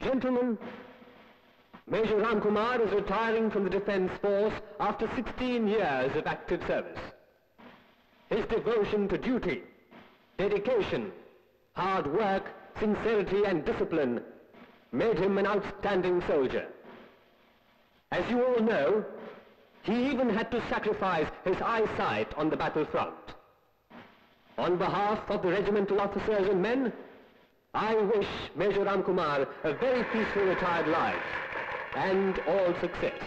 Gentlemen, Major Ramkumar is retiring from the Defence Force after 16 years of active service. His devotion to duty, dedication, hard work, sincerity and discipline made him an outstanding soldier. As you all know, he even had to sacrifice his eyesight on the battlefront. On behalf of the regimental officers and men, I wish Major Ramkumar a very peaceful retired life and all success.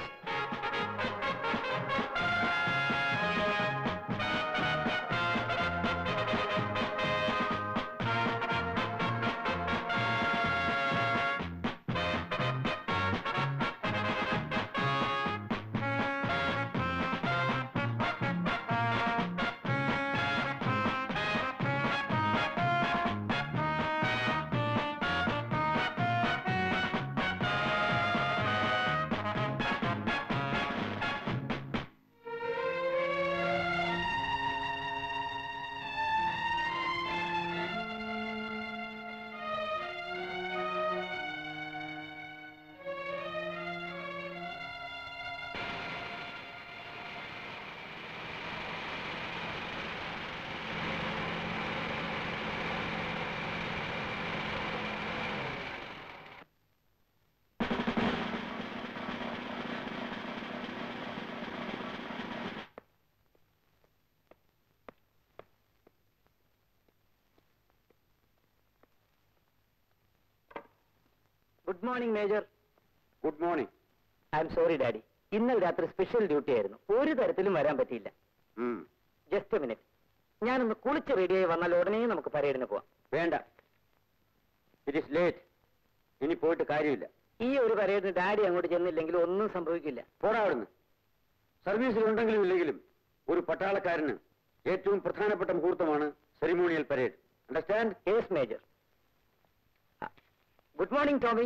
Good morning major good morning I'm sorry daddy ഇന്നലെ രാത്രി special duty ആയിരുന്നു ഒരു തരത്തിലും വരാൻ പറ്റിയില്ല just minute ഞാനൊന്ന് കുളിച്ച് റെഡിയായി വന്നാൽ ഉടനെ നമുക്ക് പരേഡിന് പോവാം വേണ്ട ഇറ്റ് ഇസ് ലേറ്റ് ഇനി പോയിട്ട് കാര്യമില്ല ഈ ഒരു പരേഡിന് ഡാഡി അങ്ങോട്ട് ചെന്നില്ലെങ്കിൽ ഒന്നും സംഭവിക്കില്ല പോടാ അവിടുന്ന് സർവീസിലുണ്ടെങ്കിലും ഇല്ലെങ്കിലും ഒരു പട്ടാളക്കാരന് ഏറ്റവും പ്രധാനപ്പെട്ട മുഹൂർത്തമാണ് ceremonial parade understand yes major good morning Tommy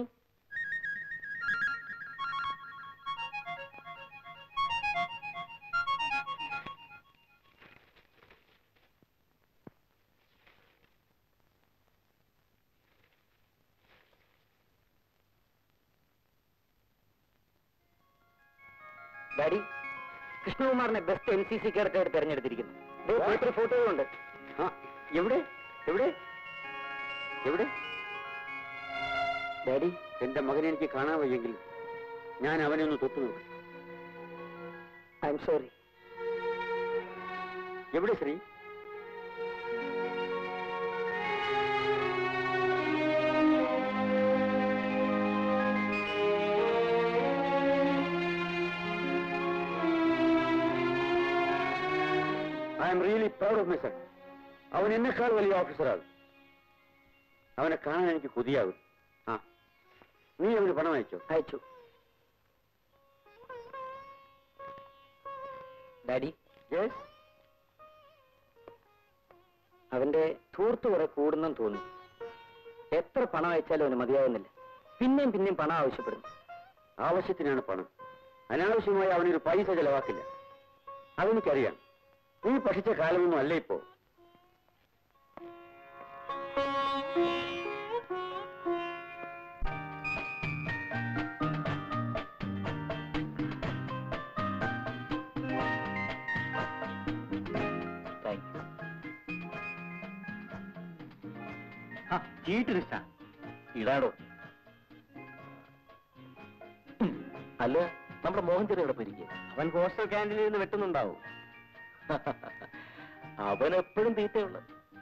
daddy കൃഷ്ണകുമാറിനെ ബെസ്റ്റ് എൻ സി സി കേഡറ്റായിട്ട് തെരഞ്ഞെടുത്തിരിക്കുന്നു പേപ്പർ ഫോട്ടോകളുണ്ട് ആ എവിടെ എവിടെ എവിടെ ഡാഡി എന്റെ മകനെ എനിക്ക് കാണാൻ വയ്യെങ്കിൽ ഞാൻ അവനെ ഒന്ന് തൊട്ടു നോക്കി ഐ എം സോറി എവിടെ Sree I M really proud of my son അവൻ എന്നെക്കാൾ വലിയ ഓഫീസറാകും അവനെ കാണാൻ എനിക്ക് കൊതിയാകും ആ നീ അവന് പണം അയച്ചോ അയച്ചു ഡാഡി യെസ് അവന്റെ ധൂർത്ത് കുറെ കൂടുന്നെന്ന് തോന്നുന്നു എത്ര പണം അയച്ചാലും അവന് മതിയാവുന്നില്ല പിന്നെയും പിന്നെയും പണം ആവശ്യപ്പെടുന്നു ആവശ്യത്തിനാണ് പണം അനാവശ്യമായി അവനൊരു പൈസ ചെലവാക്കില്ല അതെനിക്കറിയാം നീ പഠിച്ച കാലമൊന്നും അല്ല ഇപ്പോ താങ്ക് യു ചീട്ട് നിഷ്ഠ ഇടാടോ അല്ല നമ്മുടെ മോഹൻ ചെറിയ എവിടെ പോയിരിക്കുക അവൻ ഹോസ്റ്റൽ ക്യാൻറ്റീനിൽ നിന്ന് വെട്ടുന്നുണ്ടാവും അവൻ എപ്പോഴും തീറ്റയുള്ള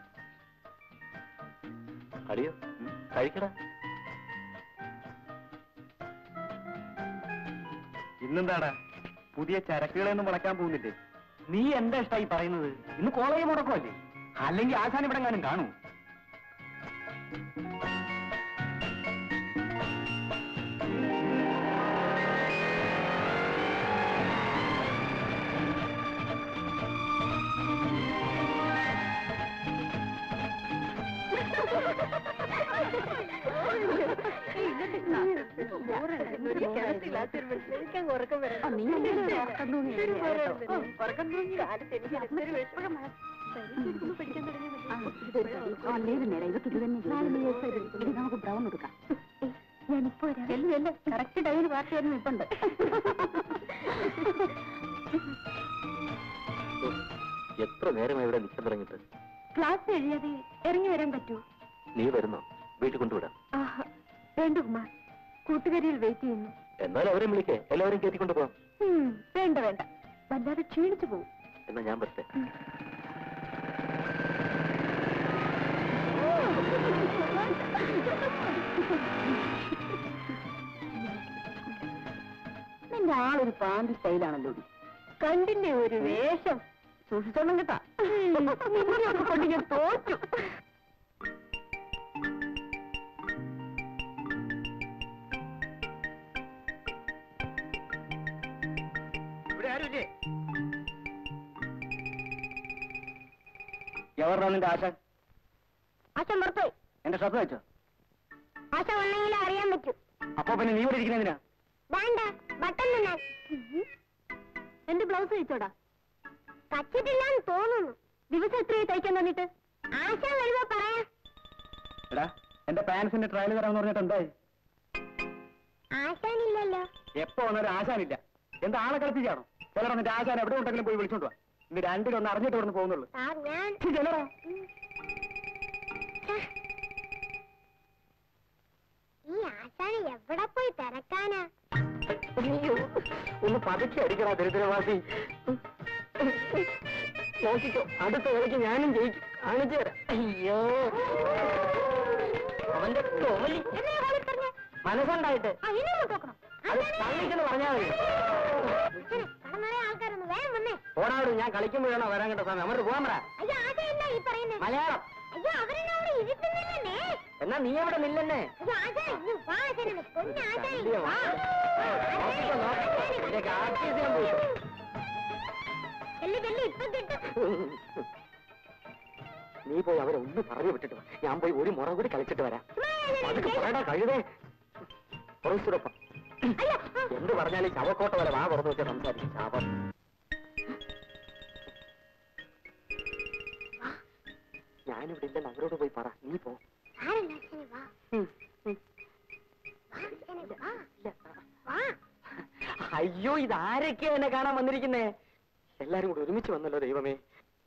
അടിയോ കഴിക്കടാ ഇന്നെന്താടാ പുതിയ ചരക്കുകളൊന്നും മുടക്കാൻ പോകുന്നില്ലേ നീ എന്താ ഇഷ്ടായി പറയുന്നത് ഇന്ന് കോളേജ് മുടക്കുമല്ലേ അല്ലെങ്കിൽ ആശാൻ ഇവിടെ എങ്ങാനും കാണൂ ഞാനിപ്പോ ചെല്ലു ചെല്ലു കറക്റ്റ് ടൈമിന് പാർട്ടി വരുന്ന ഇപ്പുണ്ട് എത്ര നേരമായി ഇവിടെ നിൽക്കാൻ തുടങ്ങിയിട്ട് ക്ലാസ് കഴിയാതെ ഇറങ്ങി വരാൻ പറ്റൂ നീ വരുന്നോ വീട്ടിൽ കൊണ്ടുവിടാം ആഹാ. വേണ്ട കുമാർ കൂട്ടുകാരികൾ വെയിറ്റ് ചെയ്യുന്നു എന്നാലും അവരെ വിളിക്കേ എല്ലാവരും കയറ്റിക്കൊണ്ട് പോവാം ഉം, വേണ്ട വേണ്ട വല്ലാതെ ക്ഷീണിച്ചു പോകും എന്നാ ഞാൻ പറ്റേ നിന്റെ ആളൊരു പാമ്പ് സ്റ്റൈലാണല്ലോ കണ്ടില്ലേ ഒരു വേഷം സൂക്ഷിച്ചോണം കേട്ടാ നിന്നെയൊക്കെ കൊണ്ട് ഞാൻ തോറ്റു ഇവിടെ ആരുമില്ലേ എവരുടെ നിന്റെ ആശ ആശം പുറത്തുപോയി എന്റെ ശ്രദ്ധ വെച്ചോ ആശ വന്നെങ്കിലേ അറിയാൻ പറ്റൂ അപ്പൊ പിന്നെ നീ ഇവിടെ ഇരിക്കുന്നതിനാ വേണ്ട ബട്ടൺ നിന്നാൽ എന്റെ ബ്ലൗസ് തയ്ച്ചോടാ തച്ചിട്ടില്ലാന്ന് തോന്നുന്നു ദിവസം എത്രയായി തയ്ക്കാൻ തന്നിട്ട് ആശ വരുമ്പോ പറയാം എടാ എന്റെ പാൻസിന്റെ ട്രയൽ തരാമെന്ന് പറഞ്ഞിട്ട് എന്തായി ആശാനില്ലല്ലോ എപ്പോ വന്നൊരു ആശാനില്ല എന്താ ആളെ കളിപ്പിക്കാണോ ചിലർ നിന്റെ ആശാൻ എവിടെ ഉണ്ടെങ്കിലും പോയി വിളിച്ചോണ്ട് വാ ഇത് രണ്ടിലൊന്ന് അറിഞ്ഞിട്ട് ഇവിടുന്ന് പോകുന്നുള്ളൂ സാർ ഞാൻ ഛി, ചെല്ലടാ. ഈ ആശാനെ എവിടെ പോയി തിരക്കാനാ അയ്യോ, ഒന്ന് പതുക്കെ അടിക്കടാ ദരിദ്രവാസി നോക്കിക്കോ അടുത്ത കളിക്ക് ഞാനും ജയിക്കും കാണിച്ചു തരാം അയ്യോ അവന്റെ തോലി എന്നെ ഹോളിൽ പറഞ്ഞേ മനസ്സുണ്ടായിട്ട് ആ ഇനി നോക്കണം അത് തള്ളിക്കെന്ന് പറഞ്ഞാൽ മതി കടന്നറേ ആൾക്കാരൊന്ന് വേഗം വന്നേ ഓടാവിട് ഞാൻ കളിക്കുമ്പോഴാണോ വരാൻ കേട്ട സമയം അങ്ങോട്ട് പോകാൻ പറ അയ്യോ ആശാനല്ല ഈ പറയുന്നേ മലയാളം അയ്യോ അവരെന്നോട് ഇരുത്തുന്നില്ലേ എന്നാ നീ എവിടെ നില്ലെന്നെ അയ്യോ ആശാൻ ഇന്ന് വാ ആശാനെ പൊന്നു ആശാനെ ശല്യം. വാ നോക്കിക്കോ, നോക്കിക്കോ. ഇതിന്റെയൊക്കെ ആർട്ടിസ്റ്റ് ഞാൻ പോയി. ചെല്ലി ചെല്ലി ഇപ്പൊ കിട്ടും നീ പോയി അവരെ ഒന്ന് പറഞ്ഞു വിട്ടിട്ട് വാ. ഞാൻ പോയി ഒരു മുറ കൂടി കളിച്ചിട്ട് വരാം അതൊക്കെ പറയടാ കഴുതേ പുറത്തുറപ്പം അയ്യോ എന്ത് പറഞ്ഞാലും ശവക്കോട്ട വരെ വാ തുറന്നു വെച്ചാൽ സംസാരിക്കും ശാപം ഞാനിവിടെ ഇല്ലെന്ന് അവരോട് പോയി പറ നീ പോ സാരല്ല ആശാനെ വാ വാ ആശാനെ വാ വാ അയ്യോ ഇതാരൊക്കെയാ എന്നെ കാണാൻ വന്നിരിക്കുന്നേ എല്ലാരും കൂടി ഒരുമിച്ച് വന്നല്ലോ ദൈവമേ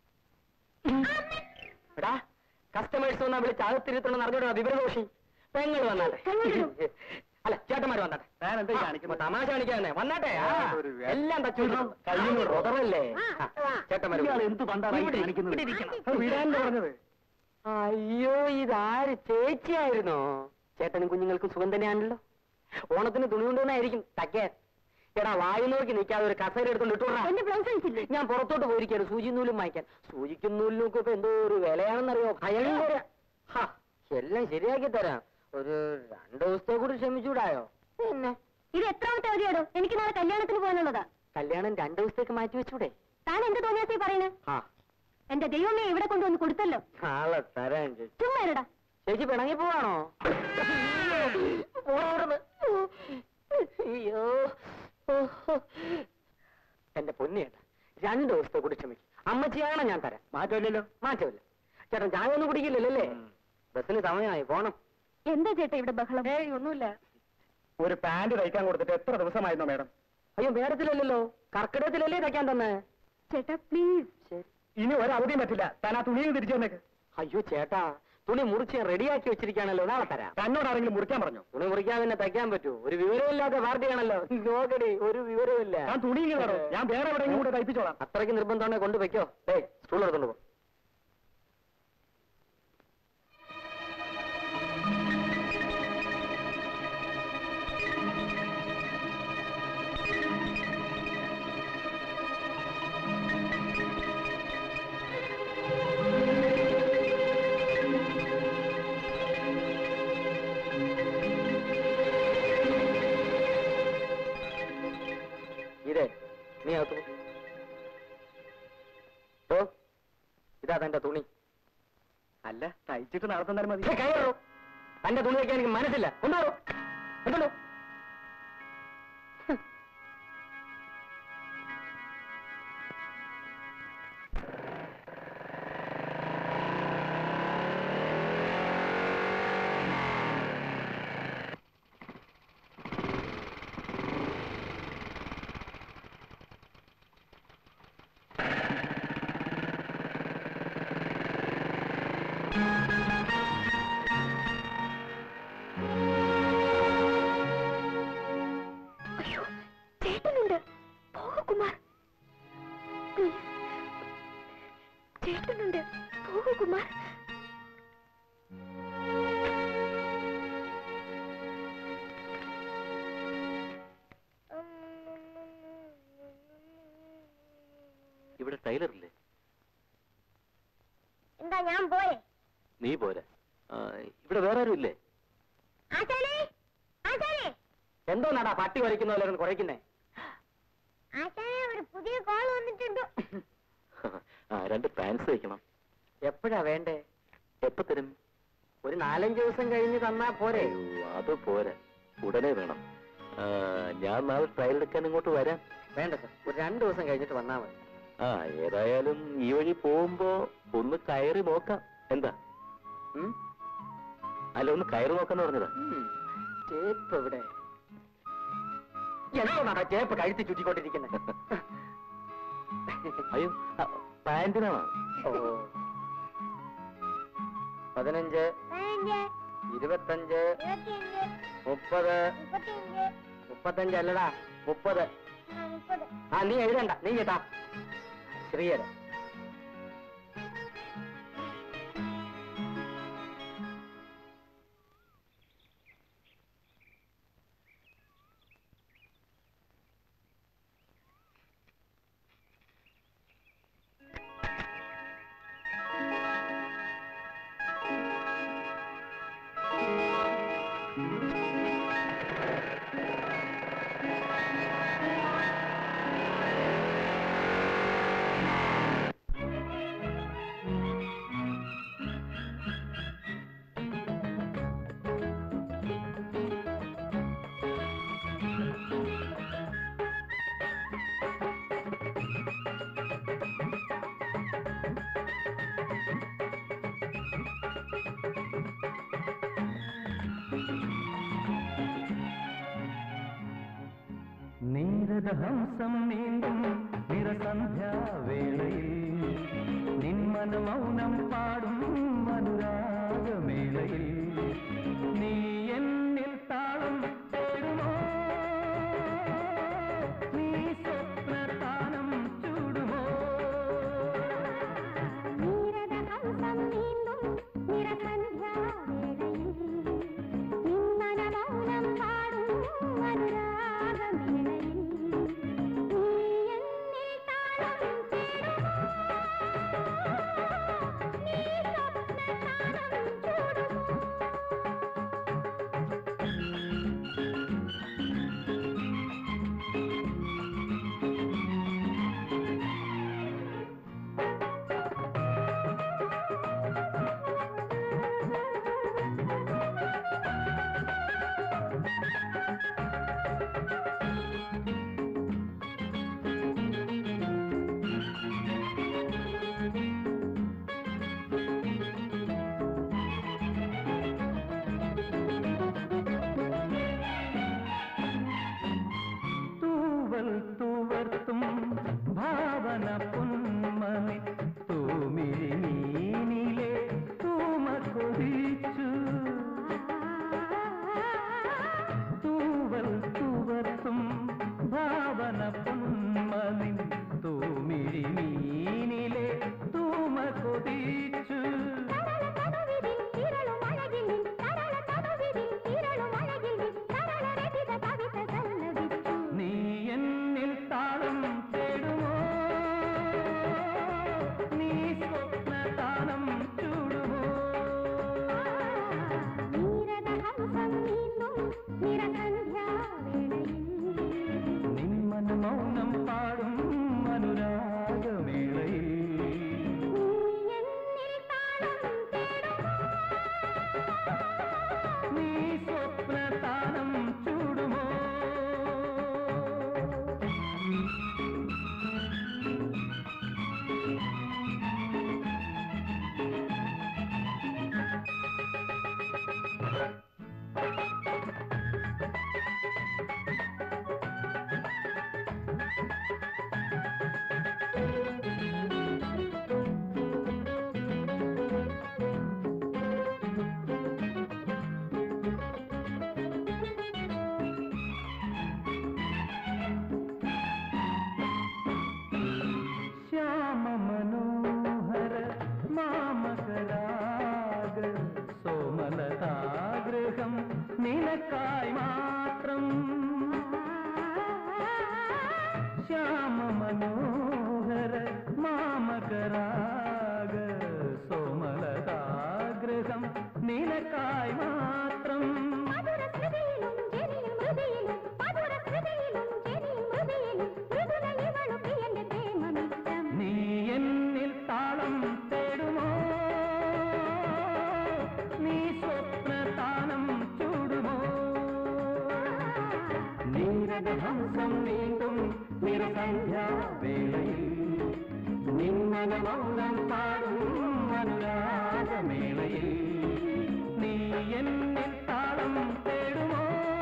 എടാ കസ്റ്റമേഴ്സ് വന്നാ വിളിച്ച് അകത്തിരുത്തണം അറിഞ്ഞോടാ വിവരദോഷി പെങ്ങൾ വന്നാട്ടെ പെങ്ങളും? അല്ല ചേട്ടന്മാര് വന്നാട്ടെ ഞാൻ എന്താ കാണിക്കുന്നത്? തമാശ കാണിക്കാന്നെ വന്നാട്ടെ ആ, ഒരു വേ- എല്ലാം തച്ചു കയ്യിൽ റൊതറല്ലേ ആ. ചേട്ടന്മാര് ഇയാൾ എന്ത് പണ്ടാണ് ഈ ഇവിടെ ഇരി- കാണിക്കുന്നത്? ഇവിടെ ഇരിക്കണം. അത് വിടാനല്ലേ പറഞ്ഞത് അയ്യോ ഇതാര് ചേച്ചിയായിരുന്നോ ചേട്ടനും കുഞ്ഞുങ്ങൾക്കും സുഖം തന്നെയാണല്ലോ ഓണത്തിന് തുണി കൊണ്ടുവന്നായിരിക്കും തക്കാൻ എടാ വായു നോക്കി നിൽക്കാതെ ഒരു കസേര എടുത്തോണ്ട് ഇട്ടോടാ എന്റെ ബ്ലൗസ് കഴിച്ചില്ലേ ഞാൻ പുറത്തോട്ട് പോയിരിക്കാണ് സൂചി നൂലും വാങ്ങിക്കാൻ സൂചിക്കും നൂലിനൊക്കെ ഇപ്പൊ എന്തോ ഒരു വിലയാണെന്നറിയോ ഭയങ്കര ഹാ, എല്ലാം ശരിയാക്കി തരാം ഒരു രണ്ടു ദിവസത്തെ കൂടി ക്ഷമിച്ചൂടായോ പിന്നെ ഇത് എത്രാമത്തെ വരെയാടോ എനിക്ക് നാളെ കല്യാണത്തിന് പോകാനുള്ളതാ കല്യാണം രണ്ടു ദിവസത്തേക്ക് മാറ്റി വെച്ചൂടെ താൻ എന്ത് തോന്നിയാസേ പറയണേ ആ എന്റെ ദൈവമേ ഇവിടെ കൊണ്ടുവന്ന് കൊടുത്തല്ലോ നാളെ തരാൻ ചേച്ചി ചുമ്മാ ഇരടാ ചേച്ചി പിണങ്ങി പോവാണോ പോണവിടുന്ന്. അയ്യോ ഓഹോ. എന്റെ പൊന്നിയേട്ട രണ്ടു ദിവസത്തെ കൂടി ക്ഷമിക്കും അമ്മച്ചിയാണ് ഞാൻ തരാം മാറ്റമില്ലല്ലോ മാറ്റമില്ല ചേട്ടൻ ചായ ഒന്നും കുടിക്കില്ലല്ലേ ബസ്സിന് സമയമായി പോണം എന്താ ചേട്ടാ ഇവിടെ ബഹളം ഏയ് ഒന്നുമില്ല ഒരു പാന്റ് തയ്ക്കാൻ കൊടുത്തിട്ട് എത്ര ദിവസമായിരുന്നോ മാഡം അയ്യോ മേടത്തിലല്ലല്ലോ കർക്കിടകത്തിലല്ലേ തയ്ക്കാൻ തന്നെ ചേട്ടാ പ്ലീസ് ശരി ഇനി ഒരു അവധിയും പറ്റില്ല താൻ ആ തുണിയും തിരിച്ചു വന്നേക്ക് അയ്യോ ചേട്ടാ തുണി മുറിച്ച് ഞാൻ റെഡിയാക്കി വെച്ചിരിക്കുകയാണല്ലോ നാളെ തരാം തന്നോട് ആരെങ്കിലും മുറിക്കാൻ പറഞ്ഞോ തുണി മുറിക്കാൻ തന്നെ തയ്ക്കാൻ പറ്റൂ ഒരു വിവരമില്ലാത്ത പാർട്ടിയാണല്ലോ നോക്കടി ഒരു വിവരമില്ല ഞാൻ തുണി ഇങ്ങനെ തരോ ഞാൻ വേറെ എവിടെയെങ്കിലും കൂടെ തയ്പ്പിച്ചോളാം അത്രയ്ക്ക് നിർബന്ധമാണെ കൊണ്ട് വെക്കോ ഏയ് സ്റ്റൂൾ എടുത്തോണ്ട് പോ ഇതേ നീ അകത്ത് പോ. ഓ ഇതാ തന്റെ തുണി അല്ല തയ്ച്ചിട്ട് നടത്തുന്നാലും മതി ഛെ, കയറോ തന്റെ തുണി വയ്ക്കാൻ എനിക്ക് മനസ്സില്ല കൊണ്ടുപോകോ കൊണ്ടുപോ ഇവിടെ ടൈലർ ഇല്ലേ എന്താ ഞാൻ പോരെ നീ പോരെ ആ, ഇവിടെ വേറെ ആരും ഇല്ലേ ആശാനെ ആശാനെ എന്തോ നടാ പട്ടി വരയ്ക്കുന്ന പോലെ കുറയ്ക്കുന്നേ ആശാനെ ഒരു പുതിയ കോൾ വന്നിട്ടുണ്ട് ആ രണ്ട് പാൻസ് തയ്ക്കണം എപ്പോഴാ വേണ്ടേ എപ്പോ തരും ഒരു നാലഞ്ച് ദിവസം കഴിഞ്ഞ് തന്നാ പോരെ അയ്യോ, അത് പോരാ ഉടനെ വേണം ആ, ഞാൻ നാളെ ട്രയൽ എടുക്കാൻ ഇങ്ങോട്ട് വരാം വേണ്ട സർ ഒരു രണ്ട് ദിവസം കഴിഞ്ഞിട്ട് വന്നാ മതി ആ ഏതായാലും ഈ വഴി പോകുമ്പോ ഒന്ന് കയറി നോക്കാം എന്താ ഉം? അല്ല ഒന്ന് കയറി നോക്കാന്ന് പറഞ്ഞതാ ഉം. ചേപ്പ് എവിടെ എന്തോ നടാ ചേപ്പ് കഴുത്തി ചുറ്റിക്കൊണ്ടിരിക്കുന്നത് അയ്യോ ആ, പാന്റിനാണോ ഓ പതിനഞ്ച് പതിനഞ്ച് ഇരുപത്തഞ്ച് ഇരുപത്തിയഞ്ച് മുപ്പത് മുപ്പത്തിയഞ്ച് മുപ്പത്തഞ്ച് അല്ലടാ മുപ്പത് ആ, മുപ്പത് ആ നീ എഴുതണ്ട നീ കേട്ടാ ശ്രീയര് നീരദഹംസം നീന്തും നിറസന്ധ്യാവേളയിൽ നിന്മന മൗനം പാടും അനുരാഗമേളയിൽ നീ എന്നിൽ താളം തേടുമോ നീ സ്വപ്നതാനം ചൂടുമോ നീരദഹംസം നീന്തും നിറസന്ധ്യാവേളയിൽ നിന്മനമൗനം പാടും അനുരാഗമേളയിൽ നീ എന്നിൽ താളം തേടുമോ നീ സ്വപ്നതാനം ചൂടുമോ തൂവൽ തൂവർത്തും ഭാവന പൊന്മണി തൂമിഴി മീനിലെ തൂമ കൊതിച്ചു തൂവൽ തൂവർത്തും ഭാവന പൊന്മണി തൂമിഴി മീനിലെ തൂമ കൊതിച്ചു തരളതനുവിതിൽ തിരളും അഴകിൽ നിൻ തരളതനുവിതിൽ തിരളും അഴകിൽ നിൻ തരളരഹിത കവിത സല്ലപിച്ചു നീ എന്നിൽ താളം തേടുമോ നീ സ്വപ്നതാനം ചൂടുമോ നീരദഹംസം നീന്തും നിറസന്ധ്യാവേളയിൽ നിന്മന മൗനം പാടും അനുരാഗമേളയിൽ നീ എന്നിൽ താളം തേടുമോ നീ സ്വപ്നതാനം ചൂടുമോ ശ്യാമ മനോഹര മാമകരാഗ സോമലതാഗ്രഹം നിനക്കായി മാത്രം ശ്യാമ മനോഹര മാമകരാഗ സോമലതാഗ്രഹം നിനക്കായി മാത്രം മധുരസ്മൃതിയിലും ജനിയിൽ മൃതിയിലും മധുരസ്മൃതിയിലും ജനിയിൽ മൃതിയിലും മൃദുലയിവളും പ്രിയന്റെ പ്രേമമിഷ്ടം നീ എന്നിൽ താളം തേടുമോ നീ സ്വപ്നതാനം ചൂടുമോ നീരദഹംസം നീണ്ടും നിറസന്ധ്യാവേളയിൽ നിന്മനമൗനം പാടും അനുരാഗമേളയിൽ നീ എന്നിൽ താളം തേടുമോ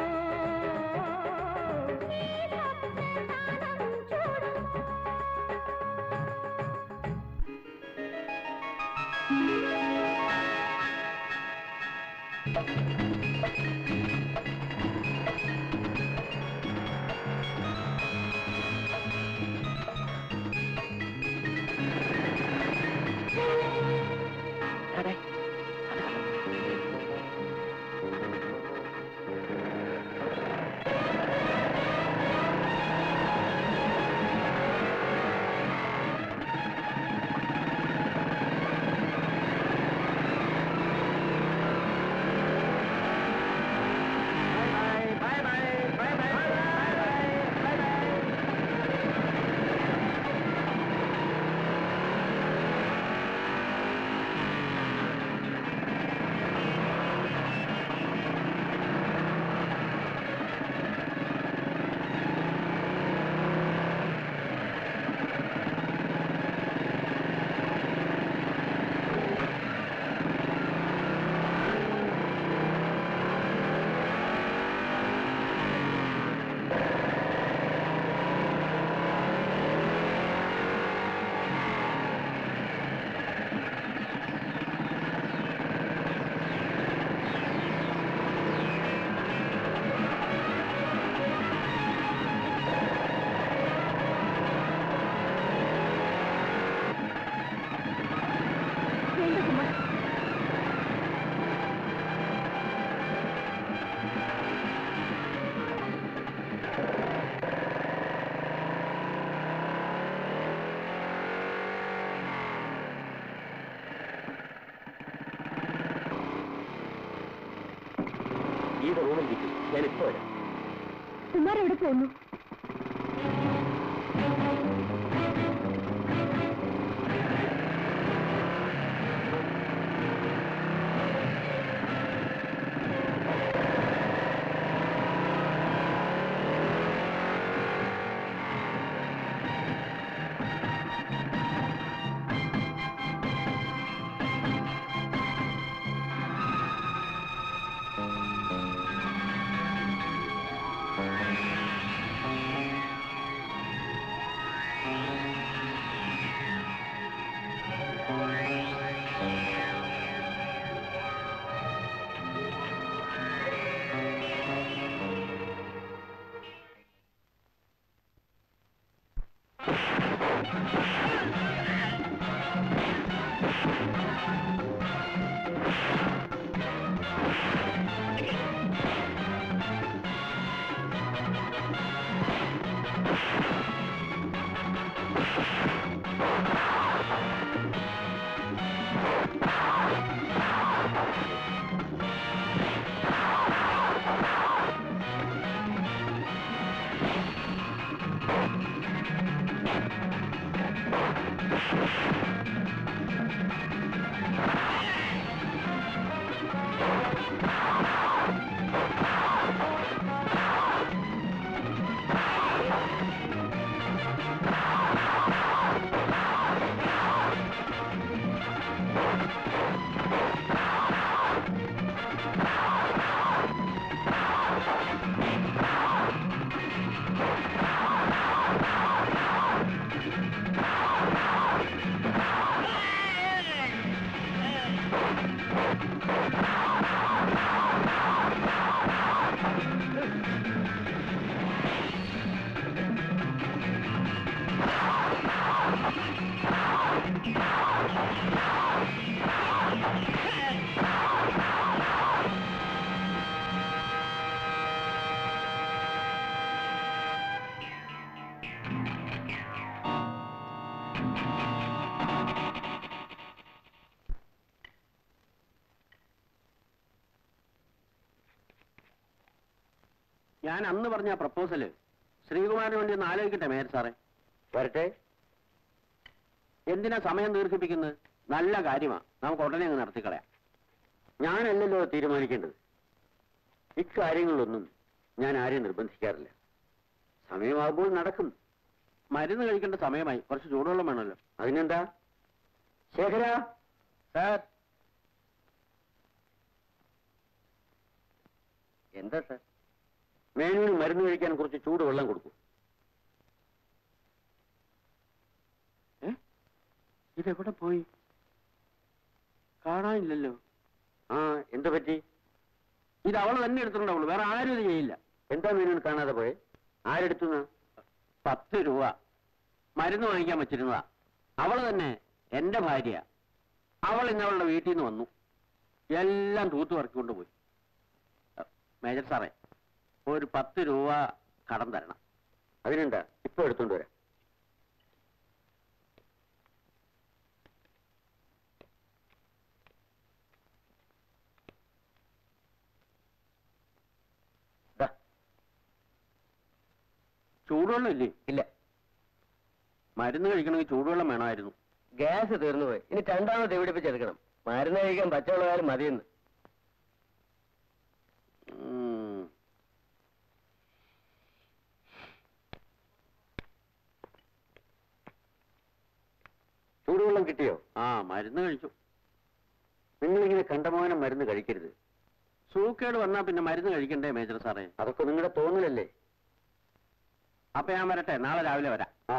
ഈ റൂമിലിരിക്കും ഞാൻ ഇപ്പൊ വരാം കുമാർ എവിടെ പോകുന്നു ഞാൻ അന്ന് പറഞ്ഞ ആ പ്രപ്പോസല് ശ്രീകുമാരന് വേണ്ടി ഒന്ന് ആലോചിക്കട്ടെ മേയർ സാറേ വരട്ടെ എന്തിനാ സമയം ദീർഘിപ്പിക്കുന്നത് നല്ല കാര്യമാ നമുക്ക് ഉടനെ അങ്ങ് നടത്തിക്കളയാം ഞാനല്ലല്ലോ തീരുമാനിക്കേണ്ടത് ഇക്കാര്യങ്ങളിലൊന്നും ഞാൻ ആരെയും നിർബന്ധിക്കാറില്ല സമയമാകുമ്പോൾ നടക്കും മരുന്ന് കഴിക്കേണ്ട സമയമായി കുറച്ച് ചൂടുവെള്ളം വേണമല്ലോ അതിനെന്താ ശേഖര സാർ എന്താ സാർ മേനൂന് മരുന്ന് കഴിക്കാൻ കുറച്ച് ചൂടുവെള്ളം കൊടുക്കൂ ഏ ഇതെവിടെ പോയി കാണാനില്ലല്ലോ ആ എന്താ പറ്റി ഇത് അവള് തന്നെ എടുത്തിട്ടുണ്ടാവുള്ളൂ വേറെ ആരും ഇത് ചെയ്യില്ല എന്താ മീനൂൻ കാണാതെ പോയെ ആരെടുത്തു പത്ത് രൂപ മരുന്ന് വാങ്ങിക്കാൻ വെച്ചിരുന്നതാ അവള് തന്നെ എന്റെ ഭാര്യ അവൾ ഇന്ന് അവളുടെ വീട്ടിൽ നിന്ന് വന്നു എല്ലാം തൂത്തു പറക്കിക്കൊണ്ട് പോയി അഹ്, മേജർ സാറേ ഒരു പത്ത് രൂപ കടം തരണം അതിനെന്താ ഇപ്പൊ എടുത്തോണ്ട് വരാം ദാ. ചൂടുവെള്ളം ഇല്ലേ ഇല്ല മരുന്ന് കഴിക്കണമെങ്കിൽ ചൂടുവെള്ളം വേണമായിരുന്നു ഗ്യാസ് തീർന്നു പോയി ഇനി രണ്ടാമത് തെവിടിപ്പിച്ചെടുക്കണം മരുന്ന് കഴിക്കാൻ പച്ചവെള്ളകാലം മതിയെന്ന് ഉം. ചൂടുവെള്ളം കിട്ടിയോ ആ മരുന്ന് കഴിച്ചു നിങ്ങളിങ്ങനെ കണ്ടമാനം മരുന്ന് കഴിക്കരുത് സൂക്കേട് വന്നാ പിന്നെ മരുന്ന് കഴിക്കണ്ടേ മേജർ സാറേ അതൊക്കെ നിങ്ങളുടെ തോന്നലല്ലേ അപ്പൊ ഞാൻ വരട്ടെ നാളെ രാവിലെ വരാം ആ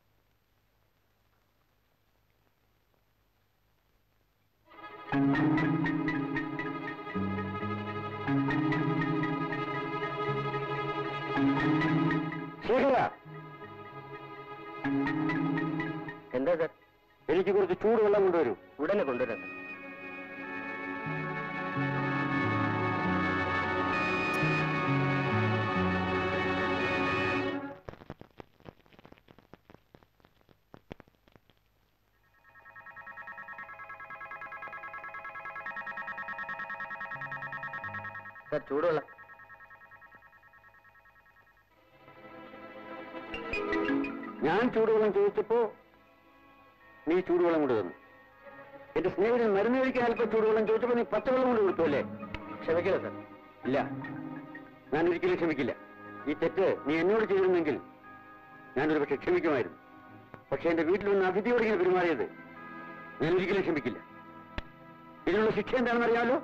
ശരിയാ എന്താ സാർ എനിക്ക് കുറച്ച് ചൂടുവെള്ളം കൊണ്ടുവരൂ ഉടനെ കൊണ്ടുവരാം സാർ സാർ ചൂടുവെള്ളം ഞാൻ ചൂടുവെള്ളം ചോദിച്ചപ്പോ നീ ചൂടുവെള്ളം കൊണ്ട് തന്നു എന്റെ സ്നേഹിതൻ മരുന്ന് കഴിക്കാൻ അല്പം ചൂടുവെള്ളം ചോദിച്ചപ്പോ നീ പച്ചവെള്ളം കൊണ്ട് കൊടുത്തു അല്ലേ ക്ഷമിക്കില്ല സാർ ഇല്ല ഞാൻ ഒരിക്കലും ക്ഷമിക്കില്ല ഈ തെറ്റ് നീ എന്നോട് ചെയ്തിരുന്നെങ്കിൽ ഞാനൊരു പക്ഷെ ക്ഷമിക്കുമായിരുന്നു പക്ഷെ എന്റെ വീട്ടിൽ വന്ന് അതിഥിയോട് ഇങ്ങനെ പെരുമാറിയത് ഞാൻ ഒരിക്കലും ക്ഷമിക്കില്ല ഇതിനുള്ള ശിക്ഷ എന്താണെന്ന് അറിയാമല്ലോ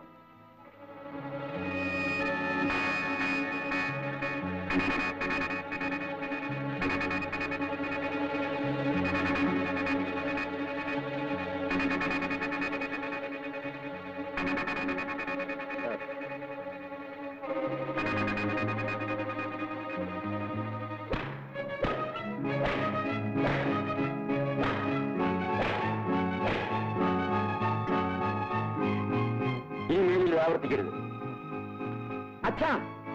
ഇനി മേലിൽ ഇത് ആവർത്തിക്കരുത് അച്ഛാ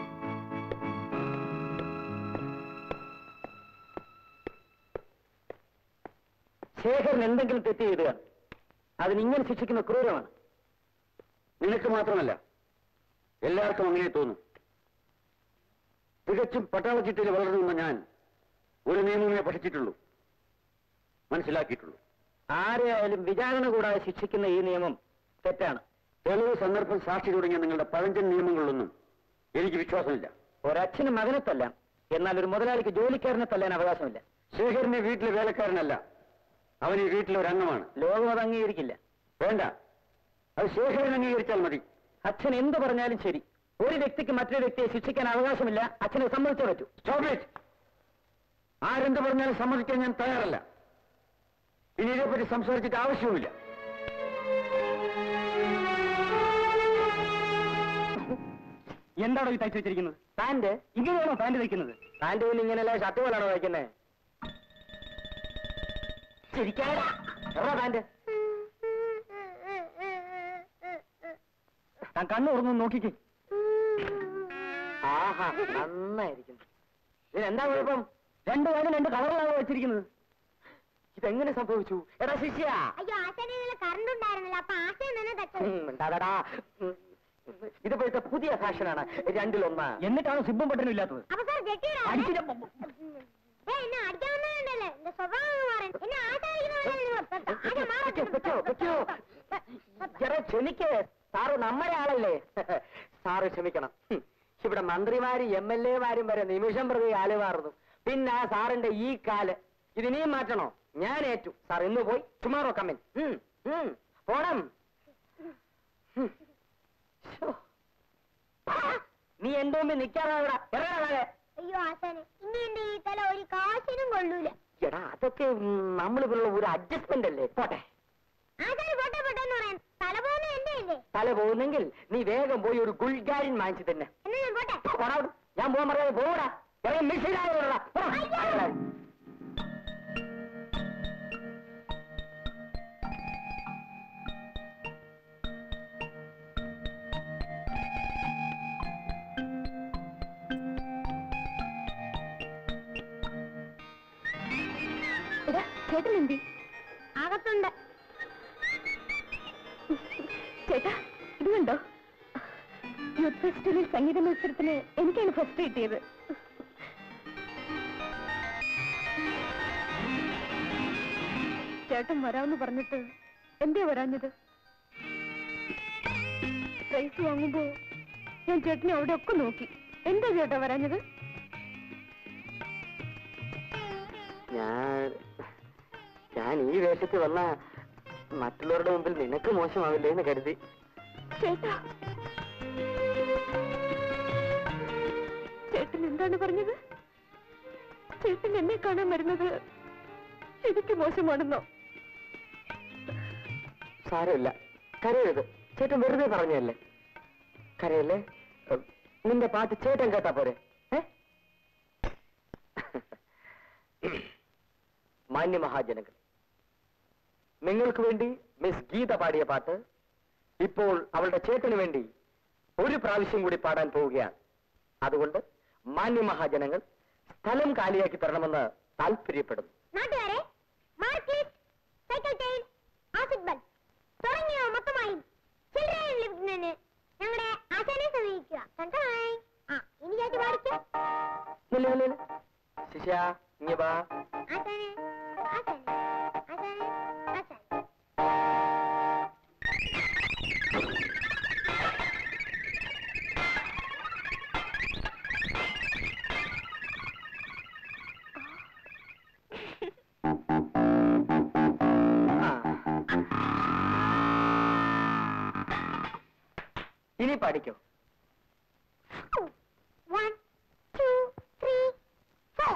ശേഖരൻ എന്തെങ്കിലും തെറ്റ് ചെയ്തുക അതിനിങ്ങനെ ശിക്ഷിക്കുന്ന ക്രൂരമാണ് നിനക്ക് മാത്രമല്ല എല്ലാവർക്കും അങ്ങനെ തോന്നും തികച്ചും പട്ടാളച്ചിട്ടയിൽ വളർന്നു വന്ന ഞാൻ ഒരു നിയമമേ പഠിച്ചിട്ടുള്ളൂ മനസ്സിലാക്കിയിട്ടുള്ളൂ ആരെയായാലും വിചാരണ കൂടാതെ ശിക്ഷിക്കുന്ന ഈ നിയമം തെറ്റാണ് തെളിവ് സന്ദർഭം സാക്ഷി തുടങ്ങിയ നിങ്ങളുടെ പഴഞ്ചൻ നിയമങ്ങളിലൊന്നും എനിക്ക് വിശ്വാസമില്ല ഒരച്ഛന് മകനെ തല്ലാം എന്നാൽ ഒരു മുതലാളിക്ക് ജോലിക്കാരനെ തല്ലാൻ അവകാശമില്ല ശേഖരനെ വീട്ടിലെ വേലക്കാരനല്ല അവൻ ഈ വീട്ടിലെ ഒരു അംഗമാണ് ലോകം അത് അംഗീകരിക്കില്ല വേണ്ട അത് ശേഖരൻ അംഗീകരിച്ചാൽ മതി അച്ഛൻ എന്ത് പറഞ്ഞാലും ശരി ഒരു വ്യക്തിക്ക് മറ്റൊരു വ്യക്തിയെ ശിക്ഷിക്കാൻ അവകാശമില്ല അച്ഛനെ സമ്മതിച്ചേ പറ്റൂ സ്റ്റോപ്പ് ഇറ്റ് ആരെന്ത് പറഞ്ഞാലും സമ്മതിക്കാൻ ഞാൻ തയ്യാറല്ല ഇനി ഇതിനെപ്പറ്റി സംസാരിച്ചിട്ട് ആവശ്യവുമില്ല എന്താണോ ഈ തയ്ച്ചു വെച്ചിരിക്കുന്നത് പാന്റ് ഇങ്ങനെയാണോ പാന്റ് വെക്കുന്നത് പാന്റ് പിന്നെ ഇങ്ങനെയല്ല ഷർട്ട് പോലാണോ വയ്ക്കുന്നത് ശരിക്കാടാ എവിടെ പാന്റ് താൻ കണ്ണു തുറന്നു നോക്കിക്കേ ആഹാ നന്നായിരിക്കുന്നു ഇതിനെന്താ കുഴപ്പം രണ്ടു പാലും രണ്ട് കളറിലാണോ വെച്ചിരിക്കുന്നത് ഇതെങ്ങനെ സംഭവിച്ചു എടാ ശിഷ്യ അയ്യോ ആശാനെ കറണ്ട് ഉണ്ടായിരുന്നില്ല അപ്പൊ ആശയം തന്നെ തട്ടത് ഉം, ഉണ്ടാകടാ. ഉം, ഇതിപ്പോഴത്തെ പുതിയ ഫാഷനാണ് രണ്ടിലൊന്ന് എന്നിട്ടാണ് സിബും ബട്ടനും ഇല്ലാത്തത് അപ്പൊ സാർ ജെട്ടിയുടെ എന്നെ അടിക്കാവുന്നതല്ലേ എന്റെ സ്വഭാവം എന്ന് പറയുന്നത് എന്നെ വെച്ചോ, വെച്ചോ. ചേട്ടാ ക്ഷമിക്കേ സാറ് നമ്മുടെ ആളല്ലേ സാറ് ക്ഷമിക്കണം ഹും. ഇവിടെ മന്ത്രിമാരും എം എൽ എമാരും വരെ നിമിഷം പ്രതി കാല് മാറുന്നു പിന്നെ ആ സാറിന്റെ ഈ കാല് ഇതിനെയും മാറ്റണോ ഞാൻ ഏറ്റു സാർ ഇന്ന് പോയി ടുമാറോ കമ്മിൻ പോണം ഹും. ശ്ശോ. ആ, നീ എന്തോ നിക്കാറാവിടെ ഇറങ്ങാതെ അയ്യോ ആശാനെ ഇനി എന്റെ ഈ തല ഒരു കാശിനും കൊള്ളൂല എടാ അതൊക്കെ നമ്മളിലുള്ള ഒരു അഡ്ജസ്റ്റ്മെന്റ് അല്ലേ പോട്ടെ ആശാന് പോട്ടെ പോട്ടെ എന്ന് പറയാൻ തല പോകുന്നത് എന്റെ അല്ലേ തല പോകുന്നെങ്കിൽ നീ വേഗം പോയി ഒരു ഗുൾഗാരിൻ വാങ്ങിച്ചു തന്നെ എന്നാ ഞാൻ പോട്ടെ പോടാ അവിടുന്ന്. ഞാൻ പോകാൻ പറയാതെ പോടാ ഇറങ്ങി മിസ്സിലായോടാ ചേട്ടൻ എന്തി അകത്തുണ്ട് ചേട്ടാ ഇത് കണ്ടോ യൂത്ത് ഫെസ്റ്റിവലിൽ സംഗീത മത്സരത്തിന് എനിക്കാണ് ഫസ്റ്റ് കിട്ടിയത് ചേട്ടൻ വരാമെന്ന് പറഞ്ഞിട്ട് എന്തേ വരാഞ്ഞത് പ്രൈസ് വാങ്ങുമ്പോ ഞാൻ ചേട്ടനെ അവിടെ ഒക്കെ നോക്കി എന്താ ചേട്ടാ വരാഞ്ഞത് ഞാൻ ഞാൻ ഈ വേഷത്തിൽ വന്ന മറ്റുള്ളവരുടെ മുമ്പിൽ നിനക്ക് മോശമാവില്ലേ എന്ന് കരുതി ചേട്ടാ ചേട്ടൻ എന്താണ് പറഞ്ഞത് ചേട്ടൻ എന്നെ കാണാൻ വരുന്നത് എനിക്ക് മോശമാണെന്നോ സാരമില്ല കരയരുത് ചേട്ടൻ വെറുതെ പറഞ്ഞല്ലേ കരയല്ലേ ഉം, നിന്റെ പാട്ട് ചേട്ടൻ കേട്ടാ പോരെ ഏ? മാന്യ മഹാജനങ്ങൾ നിങ്ങൾക്ക് വേണ്ടി മിസ് ഗീത പാടിയ പാട്ട് ഇപ്പോൾ അവളുടെ ചേട്ടന് വേണ്ടി ഒരു പ്രാവശ്യം കൂടി പാടാൻ പോവുകയാണ് അതുകൊണ്ട് മാന്യ മഹാജനങ്ങൾ സ്ഥലം കാലിയാക്കി തരണമെന്ന് താല്പര്യപ്പെടുന്നു നാട്ടുകാരെ മാർക്കറ്റ് സൈക്കിൾ ചെയിൻ ആസിഡ് ബൽ തുടങ്ങിയവ മൊത്തമായും ചിൽഡ്രൻ ലിവിംഗിന് ഞങ്ങളുടെ ആശാനെ സമീപിക്കുക കണ്ടായി ആ ഇനി ചേച്ചി പാടിക്കോ നില്ല് നില്ല് നില്ല്. ശിഷ്യ ഇങ്ങ് വാ ആശാനെ ആശാനെ ആശാനെ ആശാനെ ആ. ഇനി പാടിക്കോ One, two, three, four.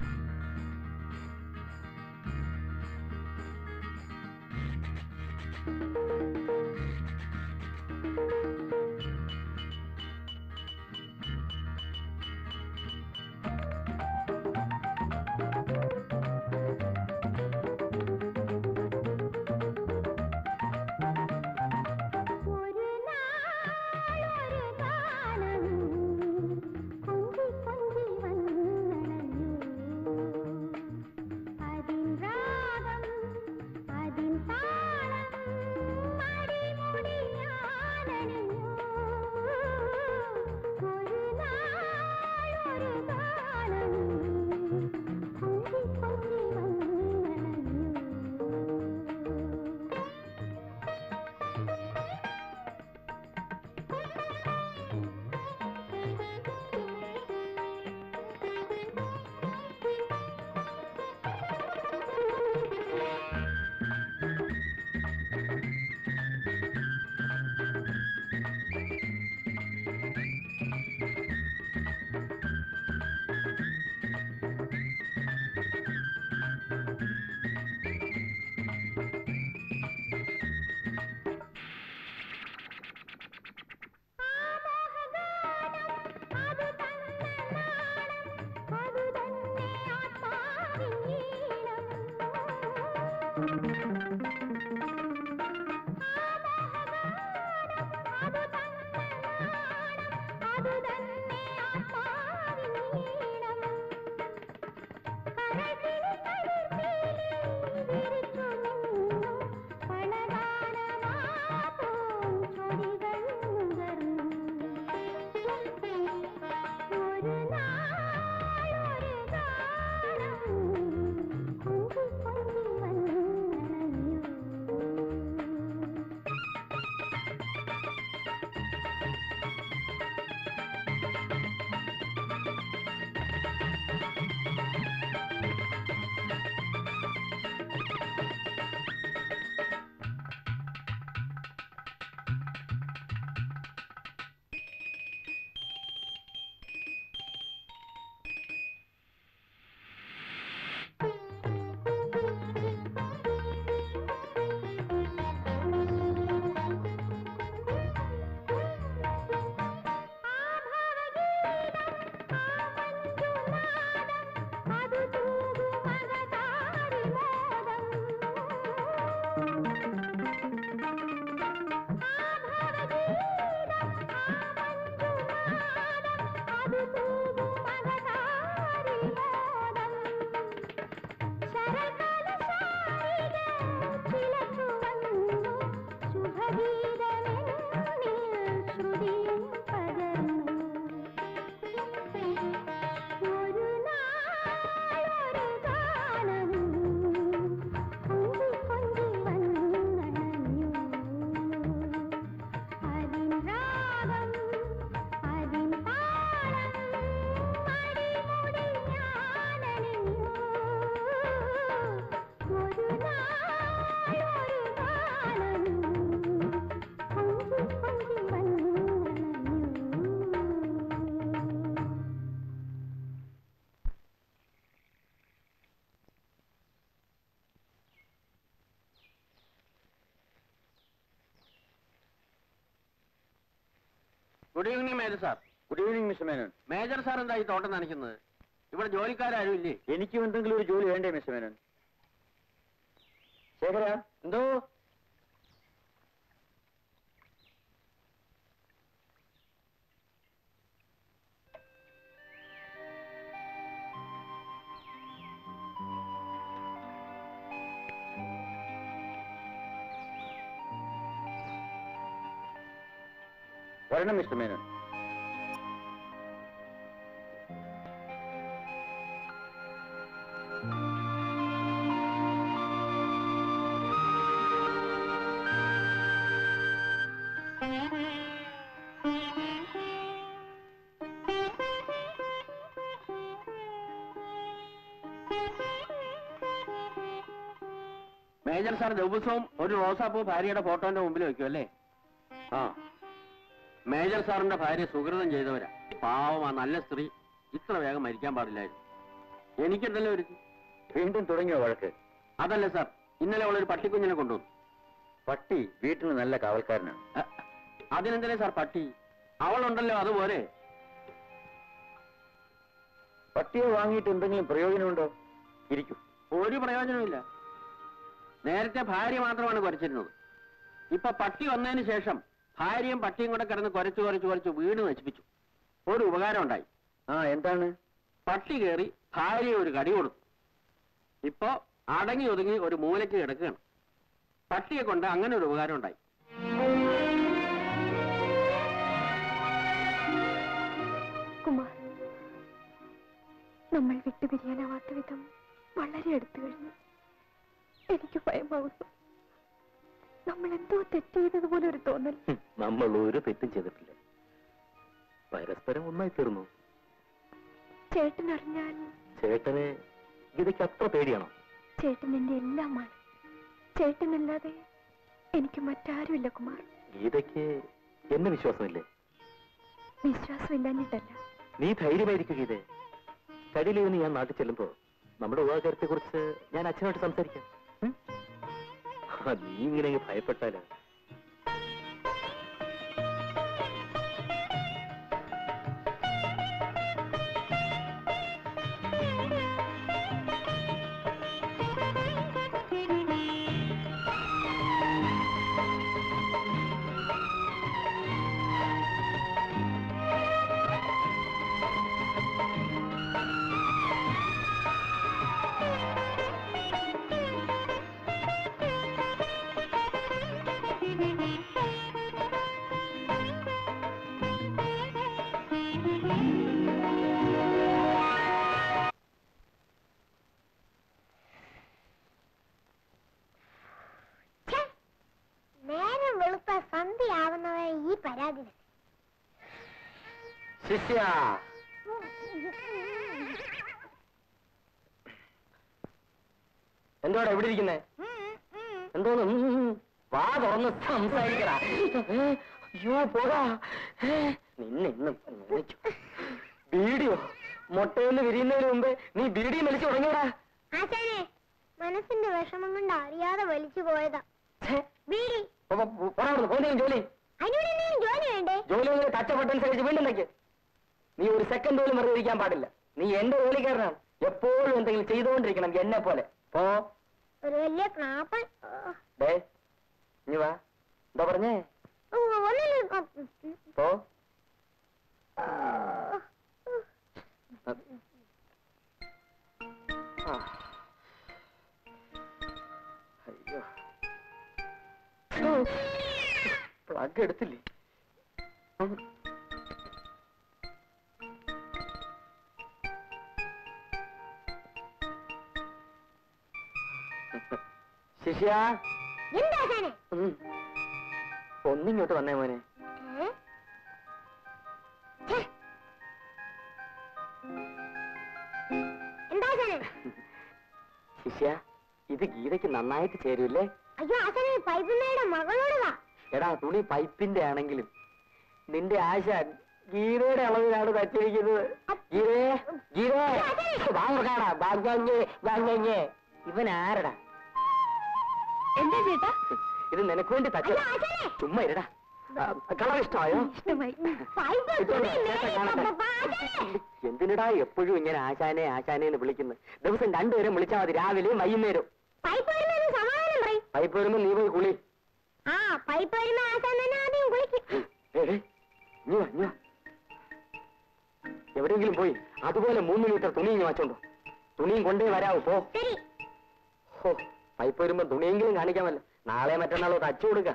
ഒരു നാളൊരു കാലം കൊഞ്ചി കൊഞ്ചി വന്നണഞ്ഞു അതിൻ രാഗം അതിൻ താളം മടിമുടിയാനണിഞ്ഞു ഒരു നാളൊരു കാലം കൊഞ്ചി കൊഞ്ചി വന്നണഞ്ഞു അത് തന്നെ നാണം അത് തന്നെ ആത്മാവിൻ ഈണം അത് തന്നെ നാണം അത് തന്നെ ആത്മാവിൻ ഈണം കരകിളി കരുത്തിലി വിരിച്ചു നിന്നു പണഗാനമാ പൂഞ്ചൊടികൾ നുകർന്നു good evening major sir good evening mister Menon major sir എന്താ ഈ തോട്ടം നനയ്ക്കുന്നത് ഇവിടെ ജോലിക്കാരും ഇല്ലേ എനിക്കും എന്തെങ്കിലും ഒരു ജോലി വേണ്ടേ മിസ്റ്റർ മേനോൻ ശേഖര എന്തോ വരണം മിസ്റ്റർ മേനോൻ മേജർ സാർ ദിവസവും ഒരു റോസാപ്പൂ ഭാര്യയുടെ ഫോട്ടോന്റെ മുമ്പിൽ വെക്കും അല്ലേ ആ മേജർ സാറിന്റെ ഭാര്യ സുഹൃതം ചെയ്തവരാ പാവം ആ നല്ല സ്ത്രീ ഇത്ര വേഗം മരിക്കാൻ പാടില്ലായിരുന്നു എനിക്കുണ്ടല്ലോ ഒരു വീണ്ടും തുടങ്ങിയോ വഴക്ക് അതല്ല സാർ ഇന്നലെ അവളൊരു പട്ടിക്കുഞ്ഞിനെ കൊണ്ടുവന്നു പട്ടി വീട്ടിൽ നല്ല കാവൽക്കാരനാണ് അ, അതിനെന്തിനാ സാർ പട്ടി അവളുണ്ടല്ലോ അതുപോലെ പട്ടിയെ വാങ്ങിയിട്ട് എന്തെങ്കിലും പ്രയോജനമുണ്ടോ ഇരിക്കൂ ഒരു പ്രയോജനമില്ല നേരത്തെ ഭാര്യ മാത്രമാണ് കുരച്ചിരുന്നത് ഇപ്പൊ പട്ടി വന്നതിന് ശേഷം ഭാര്യയും പട്ടിയും കൂടെ കിടന്ന് കുരച്ചു കുരച്ചു കുരച്ച് വീട് നശിപ്പിച്ചു ഒരു ഉപകാരം ഉണ്ടായി ആ എന്താണ് പട്ടി കയറി ഭാര്യ ഒരു കടി കൊടുത്തു ഇപ്പൊ അടങ്ങി ഒതുങ്ങി ഒരു മൂലയ്ക്ക് കിടക്കുകയാണ് പട്ടിയെ കൊണ്ട് അങ്ങനെ ഒരു ഉപകാരം ഉണ്ടായി കുമാർ നമ്മൾ വിട്ടുപിരിയാനാവാത്ത വിധം വളരെ അടുത്തു കഴിഞ്ഞു എനിക്ക് ഭയമാവുന്നു നമ്മൾ എന്തോ തെറ്റ് ചെയ്തതുപോലെ ഒരു തോന്നൽ ഹും, നമ്മൾ ഒരു തെറ്റും ചെയ്തിട്ടില്ല പരസ്പരം ഒന്നായി തീർന്നു ചേട്ടൻ അറിഞ്ഞാൽ ചേട്ടന് ഗീതയ്ക്ക് അത്ര പേടിയാണോ ചേട്ടൻ എന്റെ എല്ലാമാണ് ചേട്ടനല്ലാതെ എനിക്ക് മറ്റാരുമില്ല കുമാർ ഗീതയ്ക്ക് എന്നെ വിശ്വാസമില്ലേ വിശ്വാസമില്ലാഞ്ഞിട്ടല്ല നീ ധൈര്യമായിരിക്കും ഗീതേ കടിയിൽ നിന്ന് ഞാൻ നാട്ടിൽ ചെല്ലുമ്പോ നമ്മുടെ വിവാഹകാര്യത്തെ കുറിച്ച് ഞാൻ അച്ഛനോട്ട് സംസാരിക്കാം ഉം? ആ, നീ ഇങ്ങനെ അങ്ങ് ഭയപ്പെട്ടാലോ ഛെ, നേരം വെളുത്ത സന്ധ്യയാവുന്നവരെ ഈ പരാതി തന്നെ. ശിഷ്യ എന്തോടാ എവിടെ ഇരിക്കുന്നേ ഉം, ഉം. എന്തോന്ന് ഉം, ഉം, ഉം. വാ തുറന്ന് സംസാരിക്കടാ ഏ, അയ്യോ പോകാ ഏ, നിന്നെ ഇന്ന് നനച്ചു ബീഡിയോ മുട്ടയിൽ വിരിയുന്നതിന് മുമ്പ് നീ ബീഡി വലിച്ചു തുടങ്ങിയടാ ആശാനെ മനസ്സിന്റെ വിഷമം കൊണ്ട് അറിയാതെ വലിച്ചു പോയതാ ബീഡി പോന്നെങ്കിലും ജോലി അതിനോട് എന്തെങ്കിലും ജോലി വേണ്ടേ ജോലി ഒന്ന് കഷ്ടപ്പെട്ടനുസരിച്ച് വീണ്ടും നിൽക്ക് നീ ഒരു സെക്കൻഡ് പോലും വെറുതെ ഇരിക്കാൻ പാടില്ല നീ എന്റെ ജോലിക്കാരനാണ് എപ്പോഴും എന്തെങ്കിലും ചെയ്തുകൊണ്ടിരിക്കണം എന്നെ പോലെ പോ ഒരു വലിയ ക്ലാപ്പൻ ഓ, ഡേ നീ വാ എന്താ പറഞ്ഞേ ഓ, ഒന്നില്ല ഉം, ഉം. പോ ആ. അയ്യോ പ്ലഗ് എടുത്തില്ലേ ഉം. ശിഷ്യ എന്താ ആശാനെ ഉം. ഒന്നിങ്ങോട്ട് വന്നേ മോനെ ഏ? ഛെ. എന്താ ആശാനെ ശിഷ്യ ഇത് ഗീതയ്ക്ക് നന്നായിട്ട് ചേരൂല്ലേ അയ്യോ ആശാനെ പൈപ്പിമ്മയുടെ മകളോട് വാ എടാ തുണി പൈപ്പിന്റെ ആണെങ്കിലും നിന്റെ ആശാൻ ഗീതയുടെ അളവിലാണ് തച്ചിരിക്കുന്നത് ഗീതേ ഗീതേ വാങ്ങാടാ ബാഗ്യേ ബാഗ്യേ ഇവൻ ആരടാ എന്താ ചേട്ടാ ഇത് നിനക്ക് വേണ്ടി തച്ച അയ്യോ ആശാനെ ചുമ്മാ ഇരടാ കളർ ഇഷ്ടമായോ ഇഷ്ടമായി പൈപ്പ് ഇതുകൊണ്ട് തുണിയില്ലേ? ചേട്ടൻ കാണട്ടെ. അപ്പ ആശാനെ. എന്തിനടാ എപ്പോഴും ഇങ്ങനെ ആശാനെ ആശാനെ എന്ന് വിളിക്കുന്നത് ദിവസം രണ്ടുപേരും വിളിച്ചാൽ മതി രാവിലെയും വൈകുന്നേരം പൈപ്പ് വരുന്നതിന് സമാധാനം പറയും പൈപ്പ് വരുമ്പോ നീ പോയി കുളി ആ പൈപ്പ് വരുന്ന ആശാൻ തന്നെ ആദ്യം കുളിക്കും എടേ നീ വാ, നീ വാ. എവിടെയെങ്കിലും പോയി അതുപോലെ മൂന്ന് മീറ്റർ തുണി ഇങ്ങ് വാച്ചോണ്ടോ തുണിയും കൊണ്ടേ വരാവൂ പോ ശരി ഹോ പൈപ്പ് വരുമ്പോ തുണിയെങ്കിലും കാണിക്കാമല്ലോ നാളെ മറ്റന്നാളോ തച്ചു കൊടുക്ക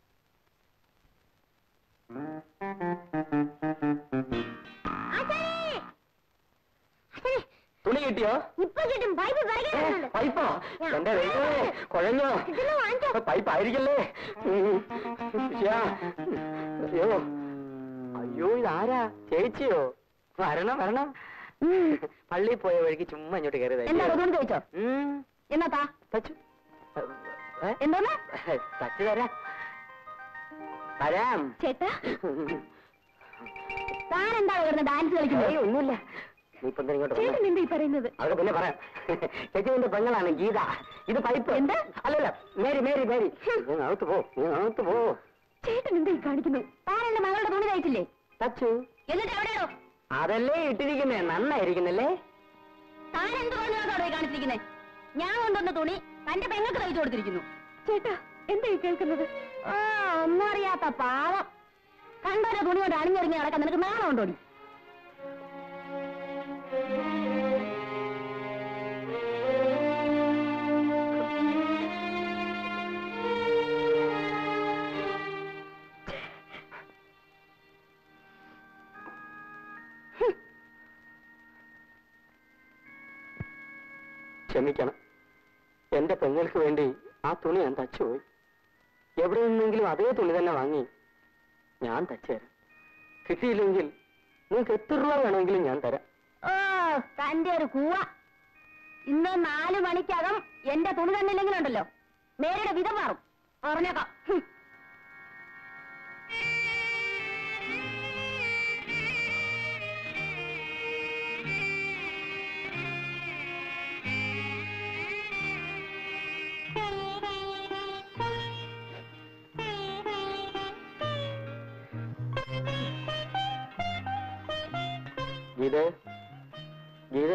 ആശാനെ ആശാനെ തുണി കിട്ടിയോ ഇപ്പൊ കിട്ടും പൈപ്പ് ഏ, പറയുന്നുണ്ട് പൈപ്പോ എന്റെ ദൈവമേ കുഴഞ്ഞോ ഇതൊന്ന് വാങ്ങിച്ചോ പൈപ്പ് ആയിരിക്കല്ലേ ഉം. ശ്ശാ. അയ്യോ അയ്യോ ഇതാരാ ചേച്ചിയോ വരണം വരണം പള്ളിയിൽ പോയ വഴിക്ക് ചുമ്മാ ഇങ്ങോട്ട് കയറി എന്താ അതുകൊണ്ട് ചോദിച്ചോ എന്നാ തച്ചു ഏ? എന്തോന്ന് തച്ചു തരാം തരാം ചേട്ടാ താൻ എന്താ വരുന്ന ഡാൻസ് കളിക്കുന്നത് ഏയ്, ഒന്നുമില്ല നീ ഇപ്പൊ എന്താ ഇങ്ങോട്ട് വന്നേ? ചേട്ടൻ എന്താ ഈ പറയുന്നത് അതൊക്കെ പിന്നെ പറയാം ചേച്ചി നിന്റെ പെങ്ങളാണ് ഗീത ഇത് പൈപ്പ് എന്താ? അല്ലല്ല മേരി മേരി മേരി നീ അകത്ത് പോ നീ അകത്ത് പോ ചേട്ടൻ എന്താ ഈ കാണിക്കുന്നത് താൻ എന്റെ മകളുടെ തുണി തയ്ച്ചില്ലേ തച്ചു എന്നിട്ട് എവിടെയോ അതല്ലേ ഇട്ടിരിക്കുന്നേ നന്നായിരിക്കുന്നല്ലേ താൻ എന്ത് പറഞ്ഞാൽ കാണിച്ചിരിക്കുന്നത് ഞാൻ കൊണ്ടുവന്ന തുണി തന്റെ പെങ്ങൾക്ക് തയ്ച്ചു കൊടുത്തിരിക്കുന്നു ചേട്ടാ എന്താ ഈ കേൾക്കുന്നത് ആ ഒന്നും അറിയാത്ത പാവം കണ്ടൊരു തുണി കൊണ്ട് അണിഞ്ഞൊരുങ്ങി നടക്കാൻ നിനക്ക് നാണം ഉണ്ടോടി ക്ഷമിക്കണം എന്റെ പെങ്ങൾക്ക് വേണ്ടി ആ തുണി ഞാൻ തച്ചുപോയി എവിടെ നിന്നെങ്കിലും അതേ തുണി തന്നെ വാങ്ങി ഞാൻ തച്ചുതരാം കിട്ടിയില്ലെങ്കിൽ നിങ്ങൾക്ക് എത്ര രൂപ വേണമെങ്കിലും ഞാൻ തരാം ഓ തന്റെ ഒരു കൂവ ഇന്ന് നാലു മണിക്കകം എന്റെ തുണി തന്നില്ലെങ്കിലുണ്ടല്ലോ മേരിയുടെ വിധം മാറും പറഞ്ഞേക്കാം ഹും. ഗീതേ ഗീതേ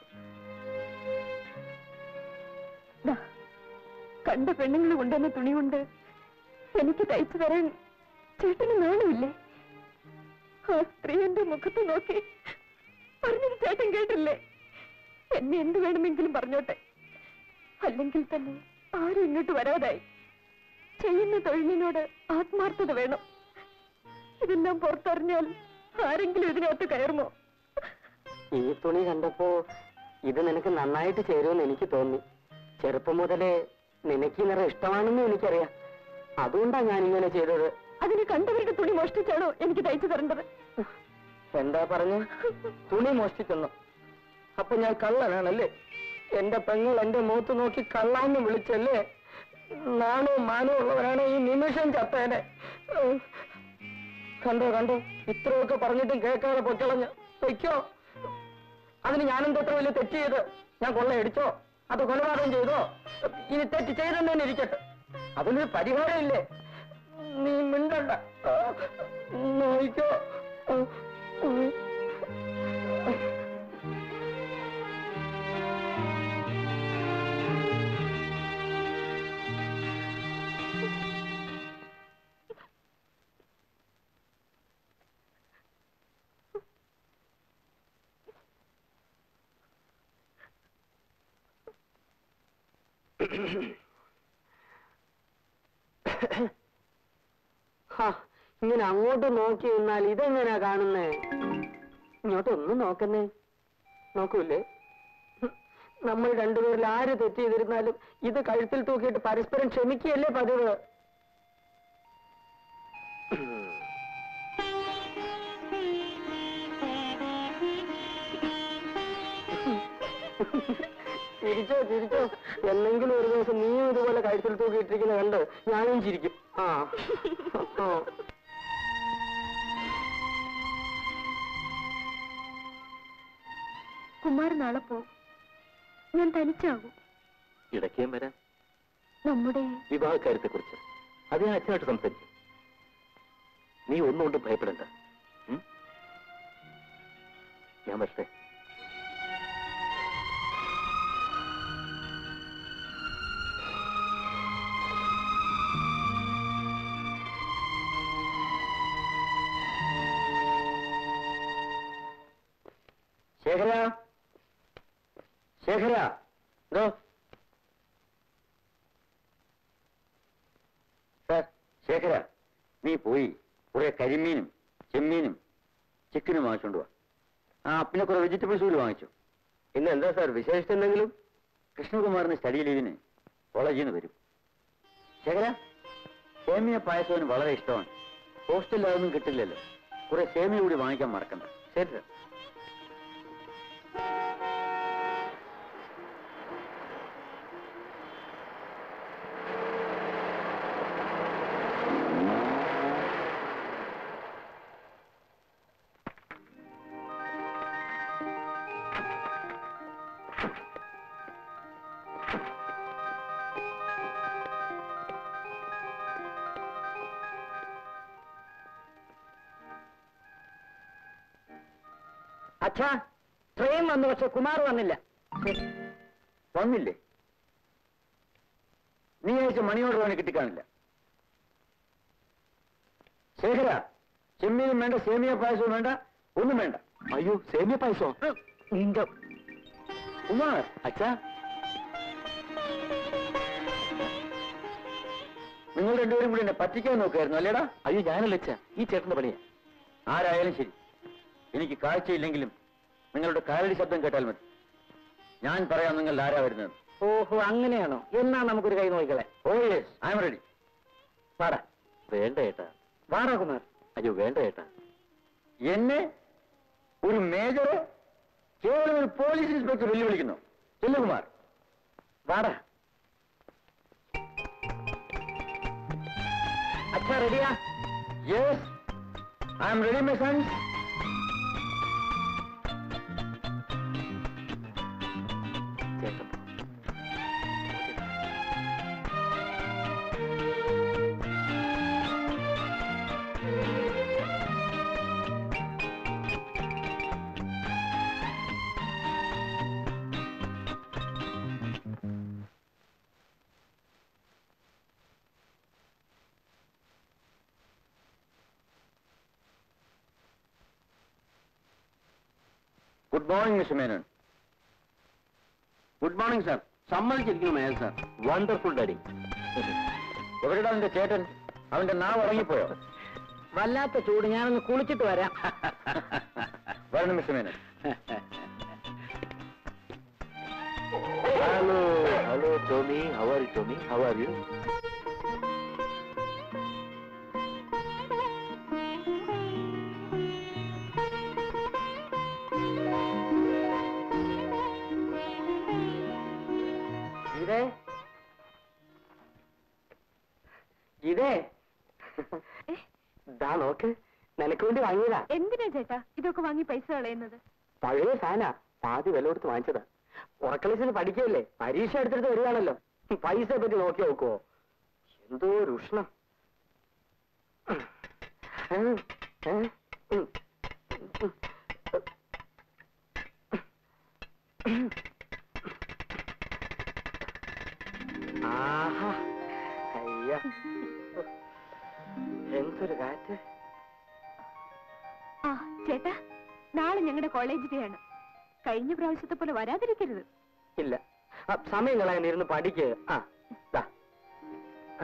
ദാ, കണ്ട പെണ്ണുങ്ങൾ കൊണ്ടുവന്ന തുണി കൊണ്ട് എനിക്ക് തയ്ച്ചു തരാൻ ചേട്ടന് നാണമില്ലേ ആ സ്ത്രീ എന്റെ മുഖത്ത് നോക്കി പറഞ്ഞത് ചേട്ടൻ കേട്ടില്ലേ എന്നെ എന്ത് വേണമെങ്കിലും പറഞ്ഞോട്ടെ അല്ലെങ്കിൽ തന്നെ ആരും ഇങ്ങോട്ട് വരാതായി ചെയ്യുന്ന തൊഴിലിനോട് ആത്മാർത്ഥത വേണം ഇതെല്ലാം പുറത്തറിഞ്ഞാൽ ആരെങ്കിലും ഇതിനകത്ത് കയറുമോ ഈ തുണി കണ്ടപ്പോ ഇത് നിനക്ക് നന്നായിട്ട് ചേരുമെന്ന് എനിക്ക് തോന്നി ചെറുപ്പം മുതലേ നിനക്ക് ഈ നിറം ഇഷ്ടമാണെന്നും എനിക്കറിയാം അതുകൊണ്ടാ ഞാൻ ഇങ്ങനെ ചെയ്തത് അതിന് കണ്ടവരുടെ തുണി മോഷ്ടിച്ചാണോ എനിക്ക് തയ്ച്ചു തരേണ്ടത് എന്താ പറഞ്ഞ തുണി മോഷ്ടിക്കുന്നു അപ്പൊ ഞാൻ കള്ളനാണല്ലേ എന്റെ പെങ്ങൾ എന്റെ മുഖത്ത് നോക്കി കള്ളാന്ന് വിളിച്ചല്ലേ നാണോ മാനോ ഉള്ളവരാണ് ഈ നിമിഷം ചത്തേനെ ഉം. കണ്ടോ കണ്ടോ ഇത്രയൊക്കെ പറഞ്ഞിട്ടും കേൾക്കാതെ പൊക്കളഞ്ഞ് വെക്കോ അതിന് ഞാനെന്താ എത്ര വലിയ തെറ്റ് ചെയ്ത് ഞാൻ കൊള്ളയടിച്ചോ അത് കൊലപാതകം ചെയ്തോ ഇനി തെറ്റ് ചെയ്തെന്ന് തന്നെ ഇരിക്കട്ടെ അതിനൊരു പരിഹാരമില്ലേ നീ മിണ്ടണ്ട ആ, നോയിക്കോ ആ, ഉം. ഹാ, ഇങ്ങനെ അങ്ങോട്ട് നോക്കി നിന്നാൽ ഇതെങ്ങനെയാ കാണുന്നേ ഇങ്ങോട്ടൊന്നും നോക്കുന്നേ നോക്കൂലേ ഹും, നമ്മൾ രണ്ടുപേരിൽ ആര് തെറ്റ് ചെയ്തിരുന്നാലും ഇത് കഴുത്തിൽ തൂക്കിയിട്ട് പരസ്പരം ക്ഷമിക്കുകയല്ലേ പതിവ് ചിരിച്ചോ ചിരിച്ചോ എന്നെങ്കിലും ഒരു ദിവസം നീയും ഇതുപോലെ കഴുത്തിൽ തൂക്കിയിട്ടിരിക്കുന്ന കണ്ട് ഞാനും ചിരിക്കും ആ ആ കുമാർ നാളെ പോകും ഞാൻ തനിച്ചാകും ഇടയ്ക്കേം വരാം നമ്മുടെ വിവാഹക്കാര്യത്തെ കുറിച്ച് അത് ഞാൻ അച്ഛനായിട്ട് സംസാരിക്കും നീ ഒന്നുകൊണ്ടും ഭയപ്പെടണ്ട ഉം? ഞാൻ വരട്ടെ ശേഖര ശേഖര ഇതോ സാർ ശേഖര നീ പോയി കുറെ കരിമീനും ചെമ്മീനും ചിക്കനും വാങ്ങിച്ചോണ്ട് വാ ആ പിന്നെ കുറെ വെജിറ്റബിൾസ് കൂടി വാങ്ങിച്ചു ഇന്ന് എന്താ സാർ വിശേഷിച്ച് എന്തെങ്കിലും കൃഷ്ണകുമാറിന് സ്റ്റഡി ലീവിന് കോളേജിൽ നിന്ന് വരും ശേഖര സേമിയ പായസത്തിന് വളരെ ഇഷ്ടമാണ് ഹോസ്റ്റലിൽ അതൊന്നും കിട്ടില്ലല്ലോ കുറെ സേമിയ കൂടി വാങ്ങിക്കാൻ മറക്കണ്ട ശരി സാർ അച്ഛാ ട്രെയിൻ വന്നു പക്ഷെ കുമാർ വന്നില്ല വന്നില്ലേ നീ അയച്ച മണിയോട് അവനെ കിട്ടിക്കാണില്ല ശേഖര ചെമ്മീനും വേണ്ട സേമിയ പായസവും വേണ്ട ഒന്നും വേണ്ട അയ്യോ സേമിയ പായസോ നിന്റെ കുമാർ അച്ഛാ നിങ്ങൾ രണ്ടുപേരും കൂടി എന്നെ പറ്റിക്കാൻ നോക്കായിരുന്നു അല്ലേടാ അയ്യോ ഞാനല്ല അച്ഛാ ഈ ചേട്ടന്റെ പണിയാ ആരായാലും ശരി എനിക്ക് കാഴ്ചയില്ലെങ്കിലും നിങ്ങളുടെ കാലടി ശബ്ദം കേട്ടാൽ മതി ഞാൻ പറയാം നിങ്ങൾ ആരാ വരുന്നത് ഓഹോ അങ്ങനെയാണോ എന്നാ നമുക്കൊരു കൈ നോക്കിക്കളെ oh yes I I'm ready വാടാ വേണ്ട ഏട്ടാ വാടാ കുമാർ അയ്യോ വേണ്ട ഏട്ടാ എന്നെ ഒരു മേജറ് കേവലം ഒരു പോലീസ് ഇൻസ്പെക്ടർ വെല്ലുവിളിക്കുന്നു ചെല്ലുകുമാർ വാടാ അച്ഛാ റെഡിയാ yes I I'm ready my sons ചേട്ടൻ good morning mister Menon good morning sir സമ്മതിച്ചിരിക്കുന്നു മേയർ സാർ വണ്ടർഫുൾ ഡാഡി എവിടെയാണ് നിന്റെ ചേട്ടൻ അവന്റെ നാവ് ഉറങ്ങിപ്പോയോ വല്ലാത്ത ചൂട് ഞാനൊന്ന് കുളിച്ചിട്ട് വരാം വരണം mister Menon hello hello Tommy how are you Tommy how are you ഇതേ ഇതേ ദാ നോക്ക് നിനക്ക് വേണ്ടി വാങ്ങിയതാ എന്തിനാ ചേട്ടാ ഇതൊക്കെ വാങ്ങി പൈസ കളയുന്നത് പഴയ സാനാ പാതി വില കൊടുത്ത് വാങ്ങിച്ചതാ ഉറക്കളിച്ചിന് പഠിക്കല്ലേ പരീക്ഷ എടുത്തിട്ട് വരികയാണല്ലോ പൈസയെ പറ്റി നോക്കി നോക്കുവോ എന്തോ ഒരു ഉഷ്ണം ഉം, ഉം, ഉം, ഉം. ആഹാ അയ്യ എന്തൊരു കാറ്റ് ആ ചേട്ടാ നാളെ ഞങ്ങളുടെ കോളേജ് ഡേ ആണ് കഴിഞ്ഞ പ്രാവശ്യത്തെ പോലെ വരാതിരിക്കരുത് ഇല്ല ആ, സമയം കളയാൻ ഇരുന്ന് പഠിക്ക് ആ ദാ. ആ.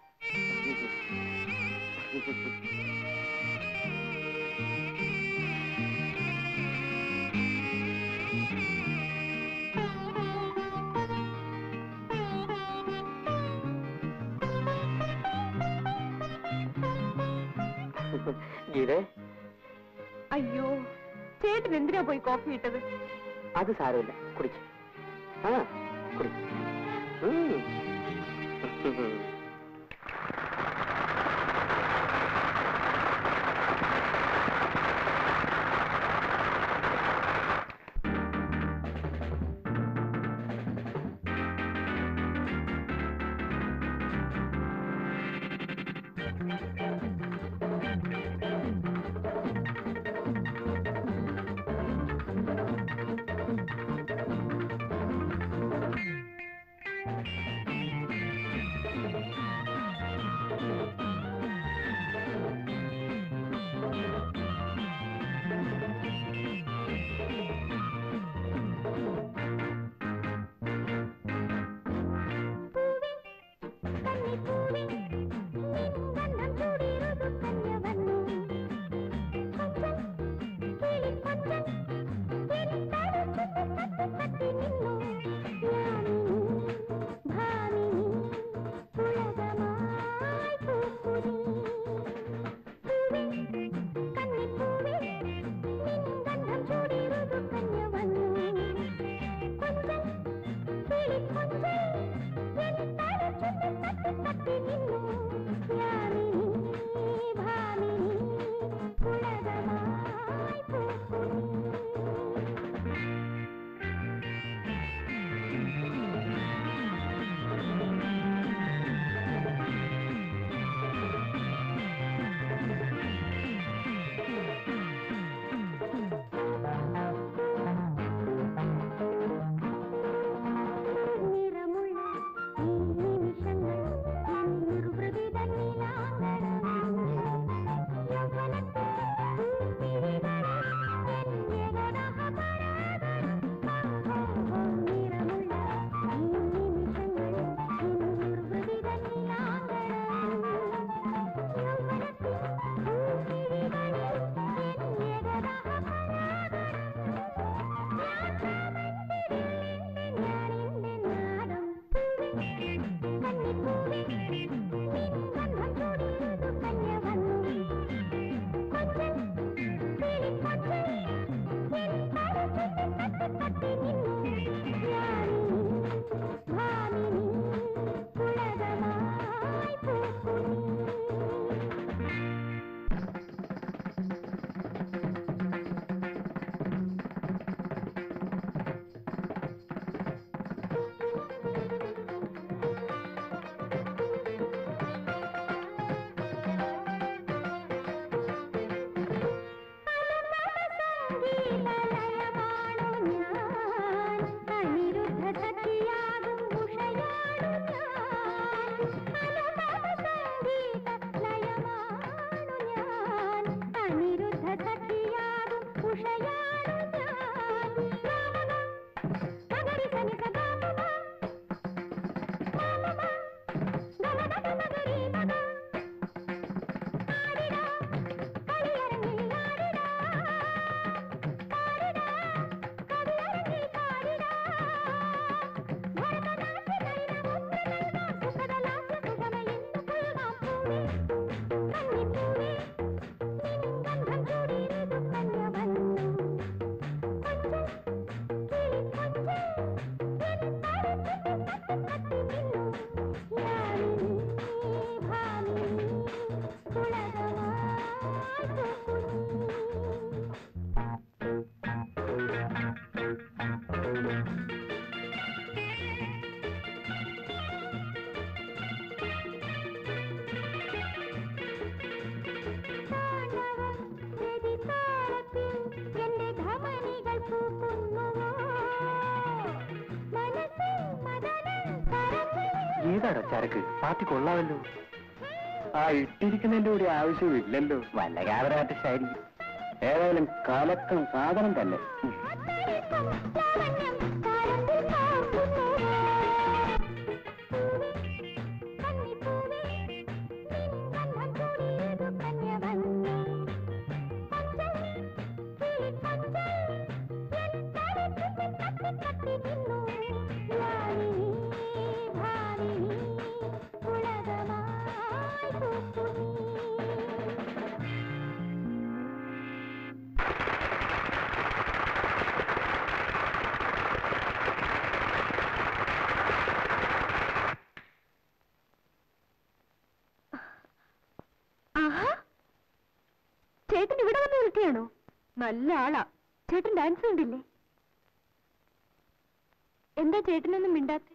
ഗീതേ അയ്യോ ചേട്ടൻ എന്തിനാ പോയി കോഫി ഇട്ടത് അത് സാരമില്ല കുടിക്ക് ആ കുടി ഉം. ഏതാടാ ചരക്ക് പാർട്ടി കൊള്ളാമല്ലോ ആ ഇട്ടിരിക്കുന്നതിന്റെ കൂടി ആവശ്യമില്ലല്ലോ വല്ല ക്യാമറ ആയിരിക്കും ഏതായാലും കലക്കം സാധനം തന്നെ ആഹാ ചേട്ടൻ ഇവിടെ വന്ന് നിൽക്കുകയാണോ നല്ല ആളാ ചേട്ടൻ ഡാൻസ് കണ്ടില്ലേ എന്താ ചേട്ടനൊന്നും മിണ്ടാത്ത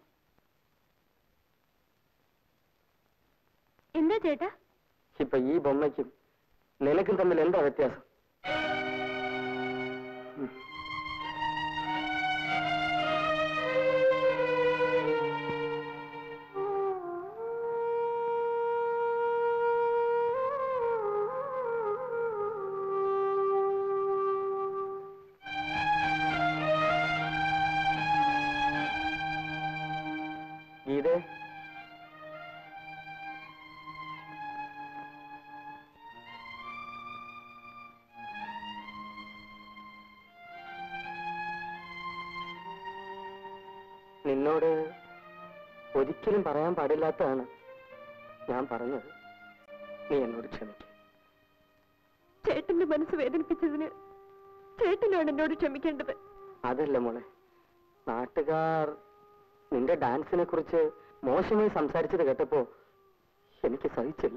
എന്താ ചേട്ടാ ഇപ്പൊ ഈ ബൊമ്മയ്ക്കും നിനക്കും തമ്മിൽ എന്താ വ്യത്യാസം ഗീതേ നിന്നോട് ഒരിക്കലും പറയാൻ പാടില്ലാത്തതാണ് ഞാൻ പറഞ്ഞത് നീ എന്നോട് ക്ഷമിക്കും ചേട്ടന്റെ മനസ്സ് വേദനിപ്പിച്ചതിന് ചേട്ടനാണ് എന്നോട് ക്ഷമിക്കേണ്ടത് അതല്ല മോളെ നാട്ടുകാർ നിന്റെ ഡാൻസിനെ കുറിച്ച് മോശമായി സംസാരിച്ചത് കേട്ടപ്പോ എനിക്ക് സഹിച്ചില്ല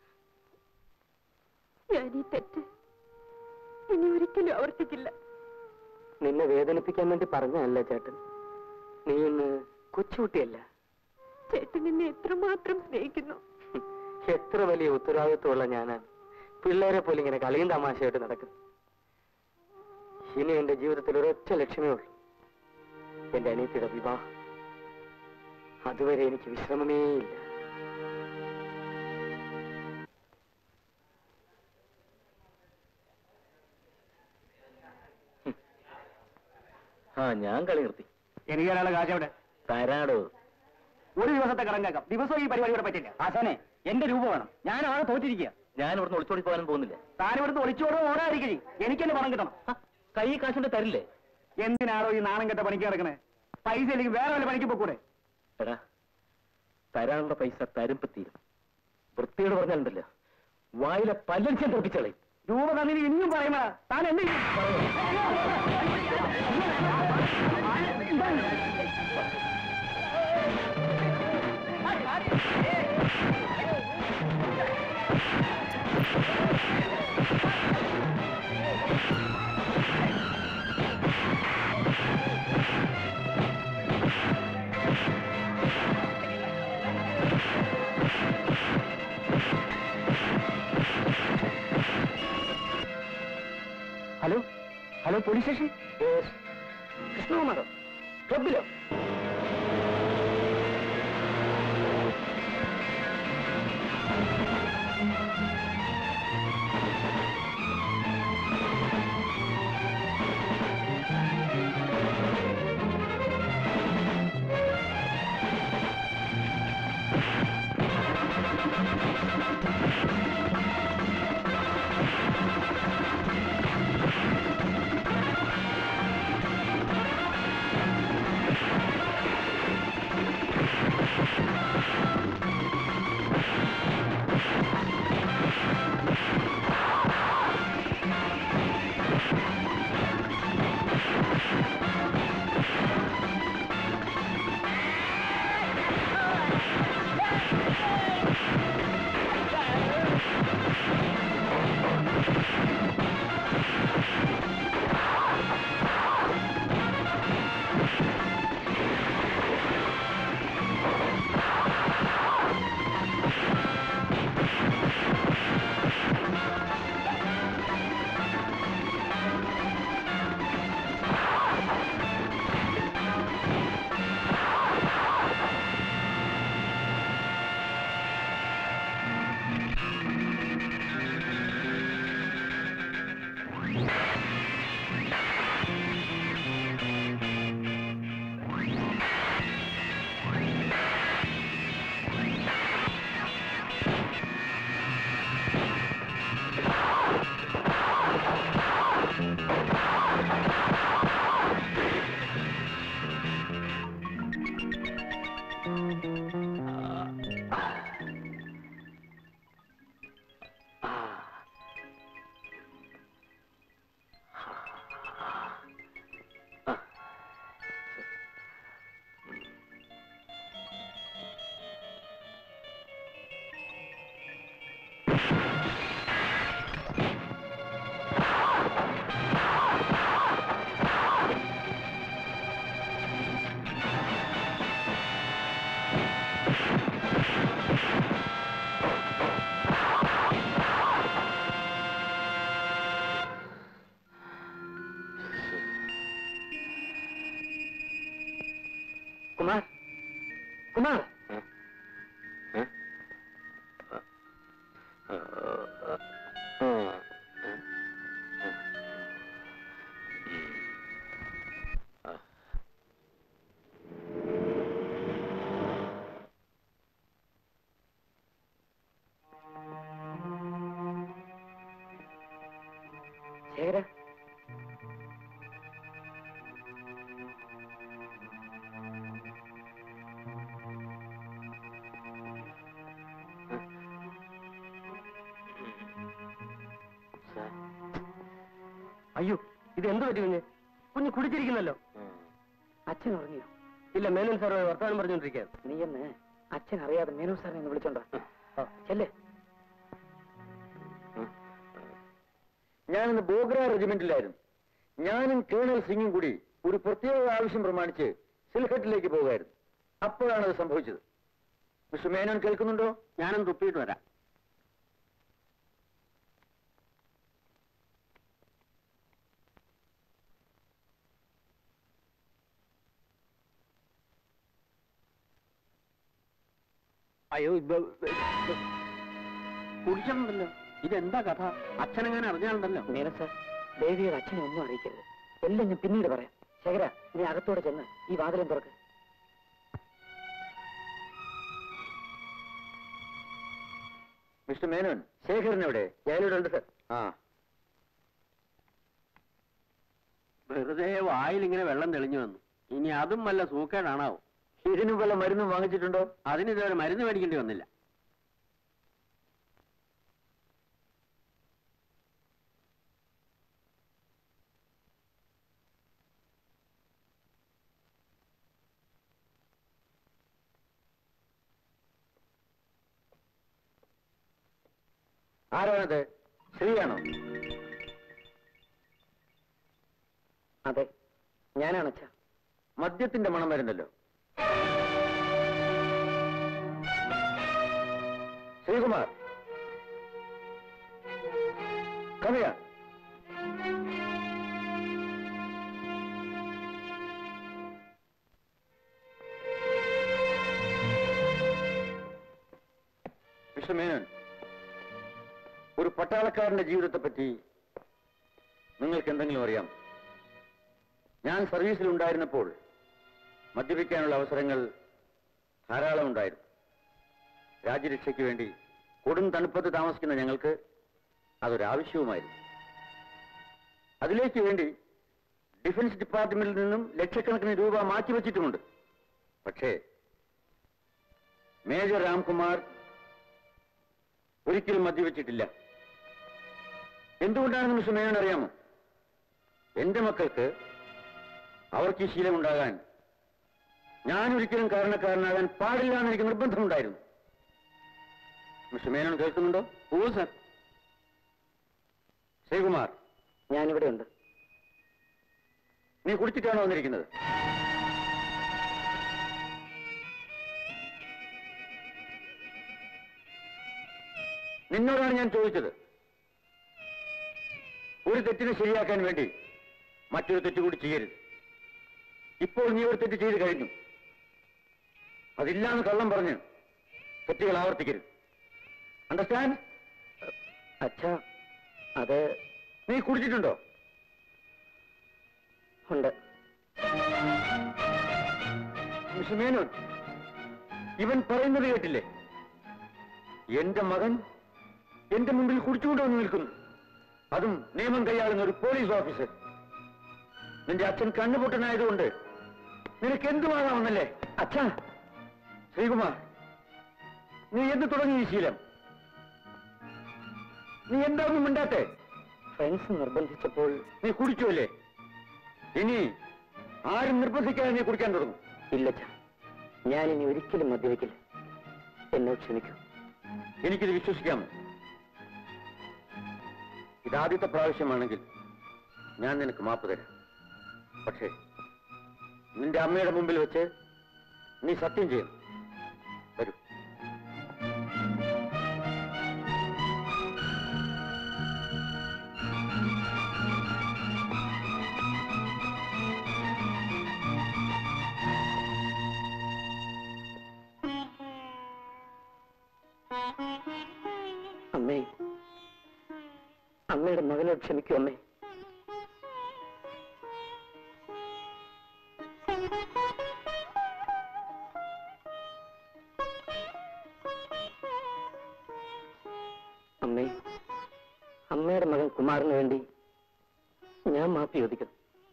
ഞാൻ ഈ തെറ്റ് ഇനി ഒരിക്കലും ആവർത്തിക്കില്ല നിന്നെ വേദനിപ്പിക്കാൻ വേണ്ടി പറഞ്ഞതല്ല ചേട്ടൻ നീ ഇന്ന് കൊച്ചുകുട്ടിയല്ല ചേട്ടൻ എന്നെ എത്രമാത്രം സ്നേഹിക്കുന്നു ഹും, എത്ര വലിയ ഉത്തരവാദിത്വമുള്ള ഞാനാണ് പിള്ളേരെ പോലെ ഇങ്ങനെ കളിയും തമാശയായിട്ട് നടക്കുന്നു ഇനി എന്റെ ജീവിതത്തിൽ ഒരൊറ്റ ലക്ഷ്യമേ ഉള്ളൂ എന്റെ അനിയത്തിയുടെ വിവാഹം അതുവരെ എനിക്ക് വിശ്രമമേ ഇല്ല ആ ഞാൻ കളി നിർത്തി എനിക്ക് ഒരാളെ കാശ് എവിടെ തരാടോ ഒരു ദിവസത്തെ കടം കേൾക്കാം ദിവസവും ഈ പരിപാടി ഇവിടെ പറ്റില്ല ആശാനെ എന്റെ രൂപ വേണം ഞാൻ ആളെ തോറ്റിരിക്കുക ഞാൻ ഇവിടുന്ന് ഒളിച്ചോടി പോകാനും പോകുന്നില്ല താൻ ഇവിടുന്ന് ഒളിച്ചോടോ ഓടാതിരിക്കേ എനിക്ക് എന്നെ പണം കിട്ടണം ആ, കൈ കാശിന്റെ തരില്ലേ എന്തിനാണോ ഈ നാണം കെട്ട പണിക്ക് കിടക്കണേ പൈസ ഇല്ലെങ്കിൽ വേറെ വല്ല പണിക്ക് പോക്കൂടെ എടാ തരാനുള്ള പൈസ തരുമ്പോ തീരും വൃത്തിയോട് പറഞ്ഞാലുണ്ടല്ലോ വായിലെ പല്ലടിച്ചാൻ തെറിപ്പിച്ചളയും രൂപ തന്നിന് ഇനിയും പറയുമ്പോ താൻ എന്ത് ചെയ്യും? ഹലോ ഹലോ പോലീസ് സ്റ്റേഷൻ കൃഷ്ണകുമാറോ ക്ലബിലോ ആ കുമാർ കുമാർ ശേഖര അയ്യോ ഇത് എന്ത് പറ്റി കുഞ്ഞ് കുഞ്ഞ് കുടിച്ചിരിക്കുന്നല്ലോ അച്ഛൻ ഉറങ്ങിയോ ഇല്ല മേനോൻ സാർ വർത്തമാനം പറഞ്ഞോണ്ടിരിക്കാൻ നീ എന്ന് അച്ഛൻ അറിയാതെ മേനോൻ സാറിനെ ഒന്ന് വിളിച്ചോണ്ടാ ചെല്ലേ ഞാനിന്ന് ബോഗ്ര റെജിമെന്റിലായിരുന്നു ഞാനും കേണൽ സിംഗും കൂടി ഒരു പ്രത്യേക ആവശ്യം പ്രമാണിച്ച് സിൽഹട്ടിലേക്ക് പോകുമായിരുന്നു അപ്പോഴാണ് അത് സംഭവിച്ചത് മിസ്റ്റർ മേനോൻ കേൾക്കുന്നുണ്ടോ ഞാനും തുപ്പിയിട്ട് വരാം അയ്യോ കുടിച്ചിട്ടുണ്ടല്ലോ ഇതെന്താ കഥ അച്ഛനെങ്ങനെ അറിഞ്ഞാലുണ്ടല്ലോ മേനോൻ സാർ ദേവിയുടെ അച്ഛനെ ഒന്നും അറിയിക്കരുത് എല്ലാം ഞാൻ പിന്നീട് പറയാം ശേഖര നീ അകത്തോടെ ചെന്ന് ഈ വാതിലും തുറക്ക് മിസ്റ്റർ മേനോൻ ശേഖരൻ എവിടെ ജയിലിലുണ്ട് സർ ആ വെറുതെ വായിൽ ഇങ്ങനെ വെള്ളം തെളിഞ്ഞു വന്നു ഇനി അതും വല്ല സൂക്കേടാണാവോ ഇതിനും വല്ല മരുന്നും വാങ്ങിച്ചിട്ടുണ്ടോ അതിന് ഇതുവരെ മരുന്ന് മേടിക്കേണ്ടി വന്നില്ല ആരാണത് ശ്രീയാണോ അതെ ഞാനാണ് അച്ഛാ മദ്യത്തിന്റെ മണം വരുന്നല്ലോ ശ്രീകുമാർ കവിയ മിസ്റ്റർ മേനോൻ ഒരു പട്ടാളക്കാരന്റെ ജീവിതത്തെ പറ്റി നിങ്ങൾക്ക് എന്തെങ്കിലും അറിയാം ഞാൻ സർവീസിൽ ഉണ്ടായിരുന്നപ്പോൾ മദ്യപിക്കാനുള്ള അവസരങ്ങൾ ധാരാളം ഉണ്ടായിരുന്നു രാജ്യരക്ഷയ്ക്ക് വേണ്ടി കൊടും തണുപ്പത്ത് താമസിക്കുന്ന ഞങ്ങൾക്ക് അതൊരാവശ്യവുമായിരുന്നു അതിലേക്ക് വേണ്ടി ഡിഫൻസ് ഡിപ്പാർട്ട്മെന്റിൽ നിന്നും ലക്ഷക്കണക്കിന് രൂപ മാറ്റിവെച്ചിട്ടുമുണ്ട് പക്ഷേ മേജർ രാംകുമാർ ഒരിക്കലും മദ്യവെച്ചിട്ടില്ല എന്തുകൊണ്ടാണെന്ന് മിസ്റ്റർ മേനോൻ അറിയാമോ എന്റെ മക്കൾക്ക് അവർക്ക് ഈ ശീലമുണ്ടാകാൻ ഞാൻ ഒരിക്കലും കാരണക്കാരനാകാൻ പാടില്ല എന്ന് എനിക്ക് നിർബന്ധമുണ്ടായിരുന്നു മിസ്റ്റർ മേനോൻ കേൾക്കുന്നുണ്ടോ ഓ സർ ശ്രീകുമാർ ഞാനിവിടെ ഉണ്ട് നീ കുടിച്ചിട്ടാണോ വന്നിരിക്കുന്നത് നിന്നോടാണ് ഞാൻ ചോദിച്ചത് ഒരു തെറ്റിനെ ശരിയാക്കാൻ വേണ്ടി മറ്റൊരു തെറ്റ് കൂടി ചെയ്യരുത് ഇപ്പോൾ നീ ഒരു തെറ്റ് ചെയ്ത് കഴിഞ്ഞു അതില്ലാന്ന് കള്ളം പറഞ്ഞ് തെറ്റുകൾ ആവർത്തിക്കരുത് അണ്ടർസ്റ്റാൻഡ് അച്ഛാ അത് നീ കുടിച്ചിട്ടുണ്ടോ ഉണ്ട് മിസ്റ്റർ മേനോൻ ഇവൻ പറയുന്നത് കേട്ടില്ലേ എന്റെ മകൻ എന്റെ മുമ്പിൽ കുടിച്ചുകൊണ്ടുവന്ന് നിൽക്കുന്നു അതും നിയമം കൈയാളുന്ന ഒരു പോലീസ് ഓഫീസർ നിന്റെ അച്ഛൻ കണ്ണുപൊട്ടനായതുകൊണ്ട് നിനക്ക് എന്തുമാകാമെന്നല്ലേ അച്ഛാ ശ്രീകുമാർ നീ എന്ത് തുടങ്ങി ഈ ശീലം നീ എന്താണെന്നും മിണ്ടാത്തെ ഫ്രണ്ട്സ് നിർബന്ധിച്ചപ്പോൾ നീ കുടിക്കുമല്ലേ ഇനി ആരും നിർബന്ധിക്കാതെ നീ കുടിക്കാൻ തുടങ്ങും ഇല്ലച്ഛ ഞാൻ ഇനി ഒരിക്കലും മദ്യപിക്കില്ല എന്നോട് ക്ഷമിക്കൂ എനിക്കിത് വിശ്വസിക്കാമോ ഇതാദ്യത്തെ പ്രാവശ്യമാണെങ്കിൽ ഞാൻ നിനക്ക് മാപ്പ് തരാം പക്ഷേ നിന്റെ അമ്മയുടെ മുമ്പിൽ വെച്ച് നീ സത്യം ചെയ്യണം വരൂ അമ്മേ അമ്മയുടെ മകനോട് ക്ഷമിക്കൂ അമ്മേ അമ്മേ അമ്മയുടെ മകൻ കുമാറിന് വേണ്ടി ഞാൻ മാപ്പി ചോദിക്കുന്നു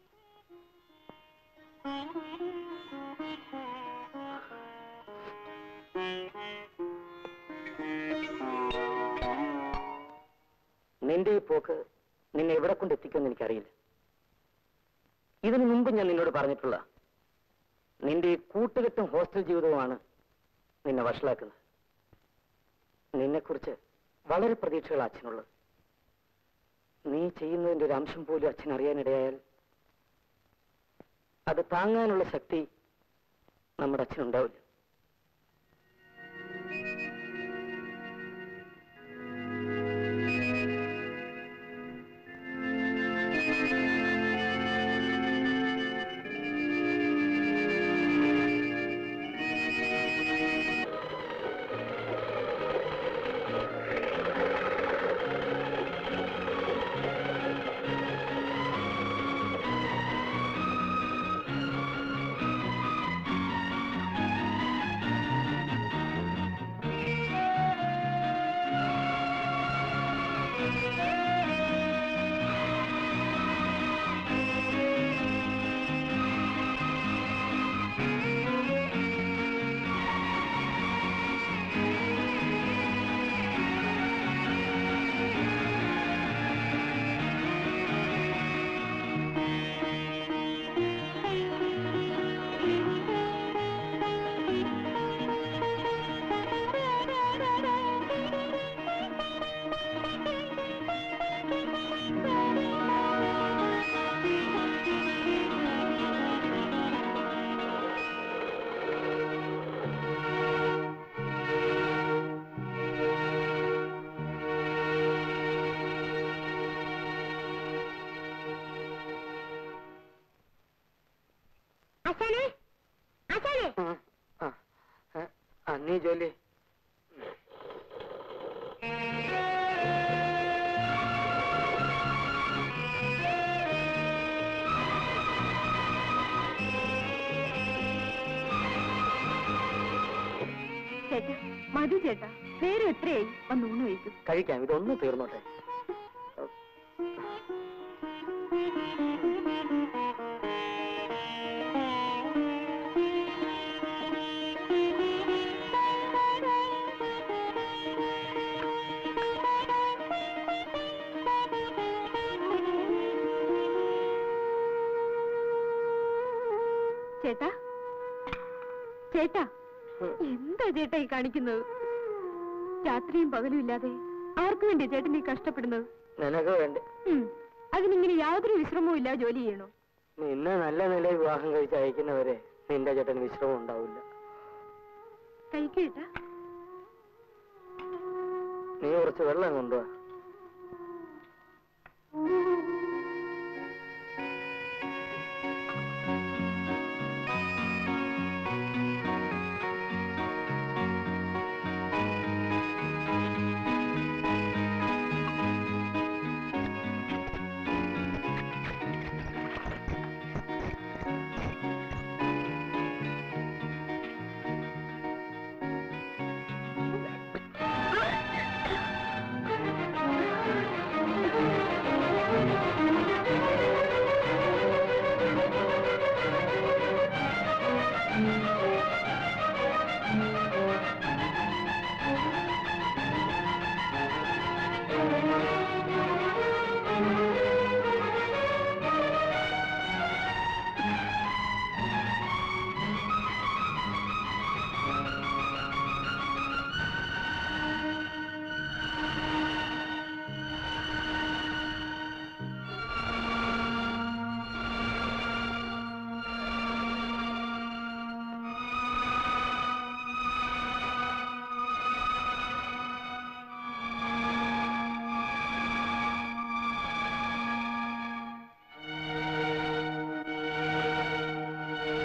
നിന്റെ ഈ പോക്ക് നിന്നെ എവിടെ കൊണ്ട് എത്തിക്കുമെന്ന് എനിക്കറിയില്ല ഇതിനു മുമ്പ് ഞാൻ നിന്നോട് പറഞ്ഞിട്ടുള്ള നിന്റെ ഈ കൂട്ടുകെട്ടും ഹോസ്റ്റൽ ജീവിതവുമാണ് നിന്നെ വഷളാക്കുന്നത് നിന്നെക്കുറിച്ച് വളരെ പ്രതീക്ഷകൾ അച്ഛനുള്ളത് നീ ചെയ്യുന്നതിന്റെ ഒരു അംശം പോലും അച്ഛൻ അറിയാനിടയായാൽ അത് താങ്ങാനുള്ള ശക്തി നമ്മുടെ അച്ഛനുണ്ടാവില്ല ആശാനെ ആശാനെ ആ, ആ, ആ, നീ ജോലി ചേട്ടാ മതി ചേട്ടാ നേരം എത്രയായി വന്ന് ഊണ് കഴിക്കും കഴിക്കാം ഇതൊന്ന് തീർന്നോട്ടെ ചേട്ടാ ചേട്ടാ എന്താ ചേട്ടാ ഈ കാണിക്കുന്നത് രാത്രിയും പകലും ഇല്ലാതെ ആർക്കു വേണ്ടി ചേട്ടൻ ഈ കഷ്ടപ്പെടുന്നത് നിനക്ക് വേണ്ട ഉം. അതിനിങ്ങനെ യാതൊരു വിശ്രമവും ഇല്ലാതെ ജോലി ചെയ്യണോ നിന്നെ നല്ല നിലയിൽ വിവാഹം കഴിച്ച് അയക്കുന്നവരെ നിന്റെ ചേട്ടൻ വിശ്രമം ഉണ്ടാവില്ല കഴിക്കൂ ചേട്ടാ നീ കുറച്ച് വെള്ളം കൊണ്ടുവാ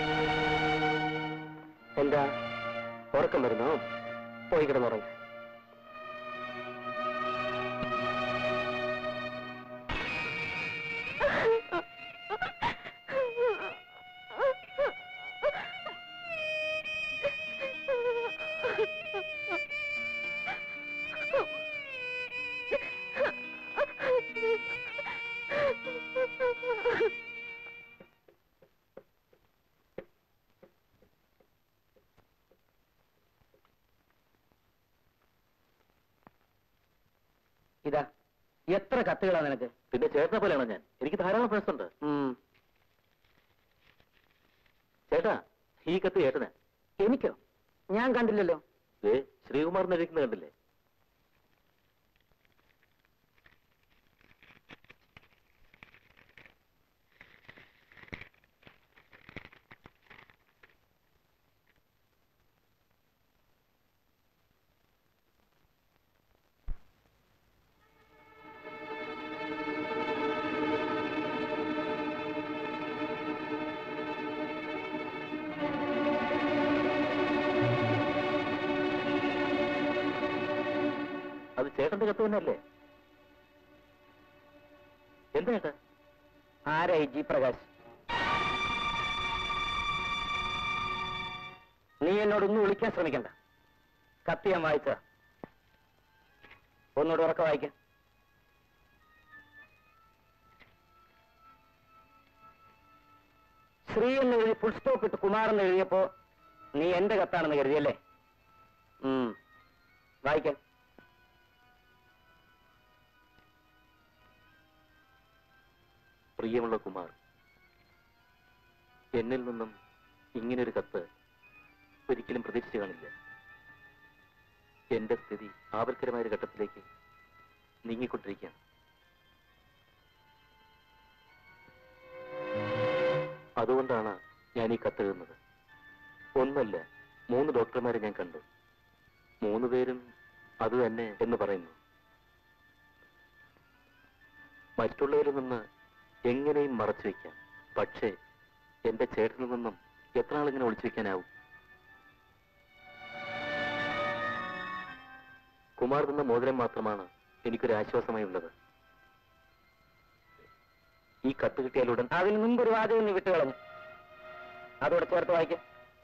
എന്താ ഉറക്കം വരുന്നോ പോയി കിടന്നുറങ്ങ ഇതാ എത്ര കത്തുകളാ നിനക്ക് പിന്നെ ചേട്ടനെ പോലെയാണോ ഞാൻ എനിക്ക് ധാരാളം ഫ്രണ്ട്സ് ഉണ്ട് ഉം. ചേട്ടാ ഈ കത്ത് ചേട്ടന് എനിക്കോ ഞാൻ കണ്ടില്ലല്ലോ ഏ ശ്രീകുമാറിന് എഴുതിക്കുന്നത് കണ്ടില്ലേ അത് ചേട്ടന്റെ കത്ത് തന്നെയല്ലേ എന്താ ചേട്ടാ ആരായി ജി പ്രകാശ് നീ എന്നോടൊന്നും വിളിക്കാൻ ശ്രമിക്കണ്ട കത്ത് ഞാൻ വായിച്ച ഒന്നുകൂടെ ഉറക്കം വായിക്കാം ശ്രീ എന്ന് എഴുതി ഫുൾ സ്റ്റോപ്പ് ഇട്ട് കുമാർ എന്ന് എഴുതിയപ്പോ നീ എന്റെ കത്താണെന്ന് കരുതിയല്ലേ ഉം. വായിക്കാം പ്രിയമുള്ള കുമാർ എന്നിൽ നിന്നും ഇങ്ങനൊരു കത്ത് ഒരിക്കലും പ്രതീക്ഷിച്ചു കാണില്ല എന്റെ സ്ഥിതി ആപൽക്കരമായ ഒരു ഘട്ടത്തിലേക്ക് നീങ്ങിക്കൊണ്ടിരിക്കുകയാണ് അതുകൊണ്ടാണ് ഞാൻ ഈ കത്തെഴുതുന്നത് ഒന്നല്ല മൂന്ന് ഡോക്ടർമാരെ ഞാൻ കണ്ടു മൂന്ന് പേരും അത് തന്നെ എന്ന് പറയുന്നു മറ്റുള്ളവരിൽ നിന്ന് എങ്ങനെയും മറച്ചു വെക്കാം പക്ഷേ എന്റെ ചേട്ടനിൽ നിന്നും എത്ര നാളിങ്ങനെ ഒളിച്ചു വെക്കാനാവും കുമാർ തന്ന മോതിരം മാത്രമാണ് എനിക്കൊരു ആശ്വാസമായി ഉള്ളത് ഈ കത്ത് കിട്ടിയാലുടൻ അതിന് മുമ്പ് ഒരു വാചകം നീ വിട്ടുകളഞ്ഞു അതോടെ ചേർത്ത് വായിക്കാം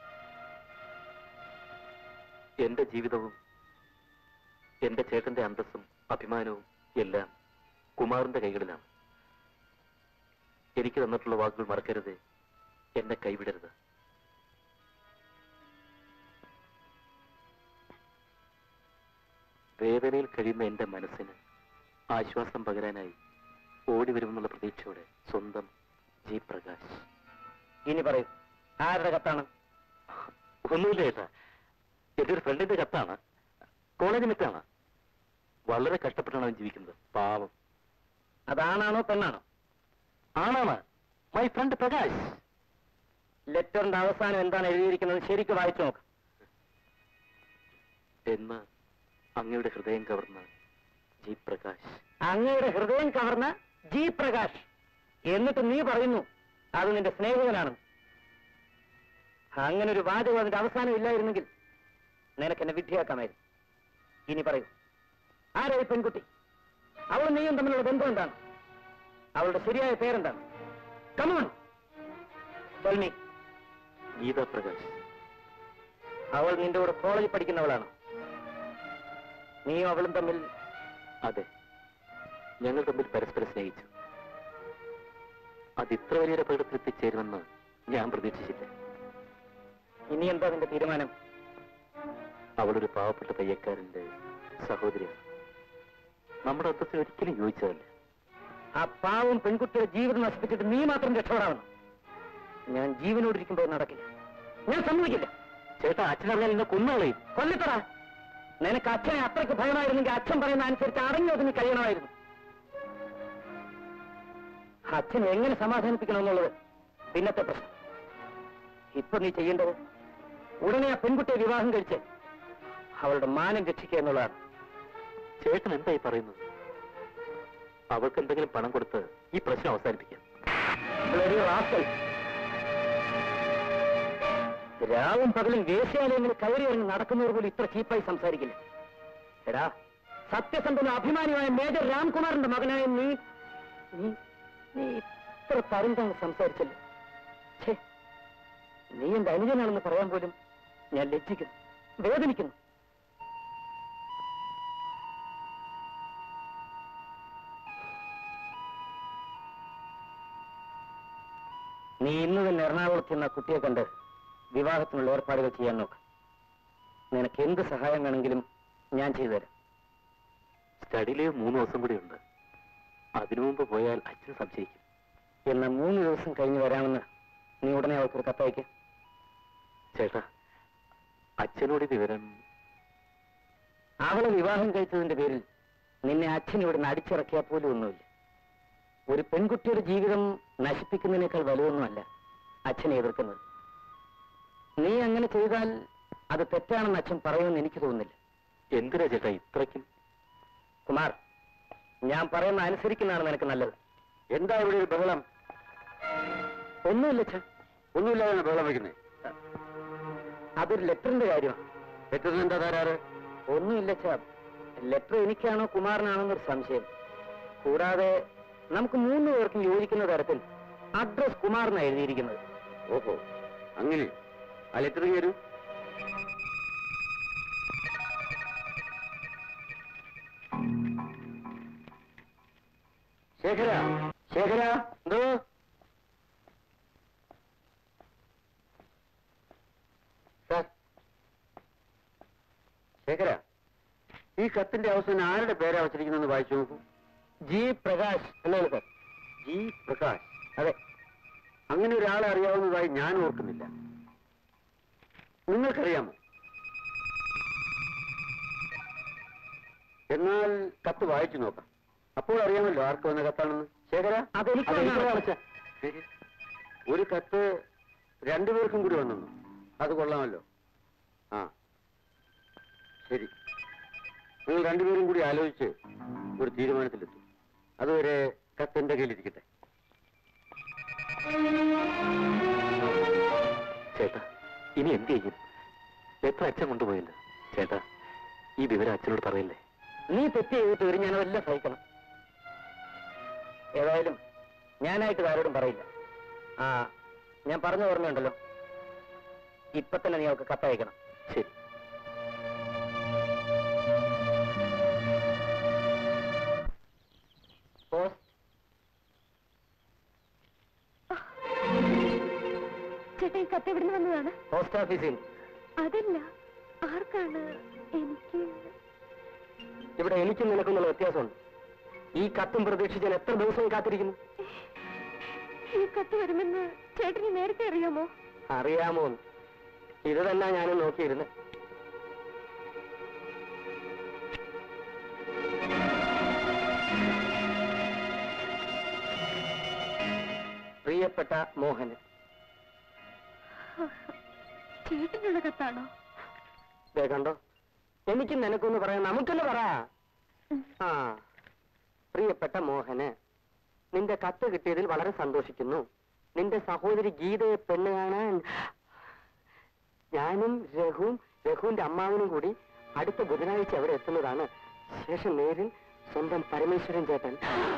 എന്റെ ജീവിതവും എന്റെ ചേട്ടന്റെ അന്തസ്സും അഭിമാനവും എല്ലാം കുമാറിന്റെ കൈകളിലാണ് എനിക്ക് തന്നിട്ടുള്ള വാക്കുകൾ മറക്കരുത് എന്നെ കൈവിടരുത് വേദനയിൽ കഴിയുന്ന എന്റെ മനസ്സിന് ആശ്വാസം പകരാനായി ഓടി വരുമെന്നുള്ള പ്രതീക്ഷയോടെ സ്വന്തം ജി പ്രകാശ് ഇനി പറയൂ ആരുടെ കത്താണ് ഒന്നുമില്ല ചേട്ടാ എന്റെ ഒരു ഫ്രണ്ടിന്റെ കത്താണ് കോളേജ് മിറ്റാണ് വളരെ കഷ്ടപ്പെട്ടാണ് അവൻ ജീവിക്കുന്നത് പാവം അതാണാണോ പെണ്ണാണോ ആണാണ് മൈ ഫ്രണ്ട് പ്രകാശ് ലെറ്ററിന്റെ അവസാനം എന്താണ് എഴുതിയിരിക്കുന്നത് ശരിക്ക് വായിച്ചു നോക്ക് എന്ന് അങ്ങയുടെ ഹൃദയം കവർന്ന ജി പ്രകാശ് അങ്ങയുടെ ഹൃദയം കവർന്ന ജി പ്രകാശ് എന്നിട്ട് നീ പറയുന്നു അത് നിന്റെ സ്നേഹിതനാണ് അങ്ങനെ ഒരു വാചകം അതിന്റെ അവസാനം ഇല്ലായിരുന്നെങ്കിൽ നിനക്ക് എന്നെ വിഡ്ഢിയാക്കാമായിരുന്നു ഇനി പറയൂ ആരായി പെൺകുട്ടി അവൾ നീയും തമ്മിലുള്ള ബന്ധം എന്താണ് അവളുടെ ശരിയായ പേരെന്താണ് കമോൺ ടെൽമി ഗീത പ്രകാശ് അവൾ നിന്റെ കൂടെ കോളേജിൽ പഠിക്കുന്നവളാണ് നീയും അവളും തമ്മിൽ അതെ ഞങ്ങൾ തമ്മിൽ പരസ്പരം സ്നേഹിച്ചു അത് ഇത്ര വലിയൊരു അപകടത്തിൽ എത്തിച്ചേരുമെന്ന് ഞാൻ പ്രതീക്ഷിച്ചില്ല ഇനി എന്താ നിന്റെ തീരുമാനം അവളൊരു പാവപ്പെട്ട പയ്യക്കാരന്റെ സഹോദരിയാണ് നമ്മുടെ അർത്ഥത്തിൽ ഒരിക്കലും യോജിച്ചതല്ല ആ പാവം പെൺകുട്ടിയുടെ ജീവിതം നശിപ്പിച്ചിട്ട് നീ മാത്രം രക്ഷപ്പെടാവണം ഞാൻ ജീവനോടിരിക്കുമ്പോൾ നടക്കില്ല ഞാൻ സമ്മതിക്കില്ല ചേട്ടാ അച്ഛനറിയാൻ എന്നെ കൊന്നുകളയും കൊല്ലിത്തറ നിനക്ക് അച്ഛനെ അത്രയ്ക്ക് ഭയമായിരുന്നെങ്കിൽ അച്ഛൻ പറയുന്ന അനുസരിച്ച് അടങ്ങി ഒതുങ്ങി കഴിയണമായിരുന്നു അച്ഛനെ എങ്ങനെ സമാധാനിപ്പിക്കണമെന്നുള്ളത് പിന്നത്തെ പ്രശ്നം ഇപ്പൊ നീ ചെയ്യേണ്ടത് ഉടനെ ആ പെൺകുട്ടിയെ വിവാഹം കഴിച്ച് അവളുടെ മാനം രക്ഷിക്കുക എന്നുള്ളതാണ് ചേട്ടൻ എന്തായി പറയുന്നത് അവൾക്ക് എന്തെങ്കിലും പണം കൊടുത്ത് ഈ പ്രശ്നം അവസാനിപ്പിക്കാം Bloody rascal. രാവും പകലും വേശ്യാലയങ്ങളിൽ കയറി ഇറങ്ങി നടക്കുന്നവർ പോലും ഇത്ര ചീപ്പായി സംസാരിക്കില്ല എടാ സത്യസന്ധന അഭിമാനിയായ മേജർ രാംകുമാറിന്റെ മകനായ നീ നീ നീ ഇത്ര തരുമ്പം സംസാരിച്ചല്ലോ ഛേ നീ എന്റെ അനുജനാണെന്ന് പറയാൻ പോലും ഞാൻ ലജ്ജിക്കുന്നു വേദനിക്കുന്നു നീ ഇന്ന് തന്നെ എറണാകുളത്ത് ചെന്ന കുട്ടിയെ കണ്ട് വിവാഹത്തിനുള്ള ഏർപ്പാടുകൾ ചെയ്യാൻ നോക്ക് നിനക്ക് എന്ത് സഹായം വേണമെങ്കിലും ഞാൻ ചെയ്തു തരാം സ്റ്റഡി ലീവ് മൂന്ന് ദിവസം കൂടി ഉണ്ട് അതിനു മുമ്പ് പോയാൽ അച്ഛൻ സംശയിക്കും എന്നാ മൂന്ന് ദിവസം കഴിഞ്ഞ് വരാമെന്ന് നീ ഉടനെ അവൾക്കൊരു കത്തയക്ക് ചേട്ടാ അച്ഛനോട് ഈ വിവരം അവളെ വിവാഹം കഴിച്ചതിന്റെ പേരിൽ നിന്നെ അച്ഛൻ ഇവിടെ അടിച്ചിറക്കിയാൽ പോലും ഒന്നുമില്ല ഒരു പെൺകുട്ടിയുടെ ജീവിതം നശിപ്പിക്കുന്നതിനേക്കാൾ വലുതൊന്നുമല്ല അച്ഛനെ എതിർക്കുന്നത് നീ അങ്ങനെ ചെയ്താൽ അത് തെറ്റാണെന്ന് അച്ഛൻ പറയുമെന്ന് എനിക്ക് തോന്നുന്നില്ല എന്തിനാ ചേട്ടാ ഇത്രയ്ക്കും കുമാർ ഞാൻ പറയുന്ന അനുസരിക്കുന്നതാണ് നിനക്ക് നല്ലത് എന്താ ഇവിടെ ഒരു ബഹളം ഒന്നുമില്ല അച്ഛൻ ഒന്നുമില്ലാതെ ബഹളം വയ്ക്കുന്നേ അതൊരു ലെറ്ററിന്റെ കാര്യമാണ് തെറ്റുന്ന എന്താ തരാറ് ഒന്നുമില്ല അച്ഛാ ലെറ്റർ എനിക്കാണോ കുമാറിനാണോ എന്നൊരു സംശയം കൂടാതെ നമുക്ക് മൂന്ന് പേർക്കും യോജിക്കുന്ന തരത്തിൽ അഡ്രസ് കുമാറിനാണ് എഴുതിയിരിക്കുന്നത് ഓഹോ അങ്ങനെ ആ ലെറ്റർ കയറൂ ശേഖര ശേഖര എന്തോ സാർ ശേഖര ഈ കത്തിന്റെ അവസാനം ആരുടെ പേരാ വച്ചിരിക്കുന്നെന്ന് വായിച്ചു നോക്കൂ ജി പ്രകാശ് എന്നാണ് സാർ ജി പ്രകാശ് അതെ അങ്ങനെ ഒരാളെ അറിയാവുന്നതായി ഞാൻ ഓർക്കുന്നില്ല നിങ്ങൾക്കറിയാമോ എന്നാൽ കത്ത് വായിച്ചു നോക്കാം അപ്പോൾ അറിയാമല്ലോ ആർക്ക് വന്ന കത്താണെന്ന് ശേഖര അതെനിക്ക് അതെനിക്ക് വന്നതാണ്. വായിച്ച. ഒരു കത്ത് രണ്ടുപേർക്കും കൂടി വന്നു അത് കൊള്ളാമല്ലോ ആ ശരി നിങ്ങൾ രണ്ടുപേരും കൂടി ആലോചിച്ച് ഒരു തീരുമാനത്തിലെത്തും അതുവരെ കത്ത് എന്റെ കയ്യിലിരിക്കട്ടെ ചേട്ടാ ഇനി എന്ത് ചെയ്യും എത്ര അച്ഛൻ കൊണ്ടുപോയല്ലോ ചേട്ടാ ഈ വിവരം അച്ഛനോട് പറയല്ലേ നീ തെറ്റ് ചെയ്തിട്ട് വരും ഞാൻ അതെല്ലാം സഹിക്കണം ഏതായാലും ഞാനായിട്ട് ആരോടും പറയില്ല ആ ഞാൻ പറഞ്ഞ ഓർമ്മയുണ്ടല്ലോ ഇപ്പൊ തന്നെ നീ അവൾക്ക് കത്തയക്കണം ശരി പോസ്റ്റ് ചേട്ടാ ഈ കത്ത് എവിടുന്ന് വന്നതാണ് പോസ്റ്റ് ഓഫീസിൽ അതല്ല ആർക്കാണ് എനിക്ക് ഇവിടെ എനിക്കും നിനക്കുന്നുള്ള വ്യത്യാസമുണ്ട് ഈ കത്തും പ്രതീക്ഷിച്ച് ഞാൻ എത്ര ദിവസവും കാത്തിരിക്കുന്നു ഈ കത്ത് വരുമെന്ന് ചേട്ടന് നേരത്തെ അറിയാമോ അറിയാമോ ഇത് തന്നെ ഞാനും നോക്കിയിരുന്നു പ്രിയപ്പെട്ട മോഹന് ചേട്ടനുള്ള കത്താണോ ദേ കണ്ടോ എനിക്ക് നിനക്കൊന്ന് പറയാം നമുക്കെന്ന് പറ ആ പ്രിയപ്പെട്ട മോഹന് നിന്റെ കത്ത് കിട്ടിയതിൽ വളരെ സന്തോഷിക്കുന്നു നിന്റെ സഹോദരി ഗീതയെ പെണ്ണ് കാണാൻ ഞാനും രഘുവും രഘുവിന്റെ അമ്മാവനും കൂടി അടുത്ത ബുധനാഴ്ച അവിടെ എത്തുന്നതാണ് ശേഷം നേരിൽ സ്വന്തം പരമേശ്വരൻ ചേട്ടൻ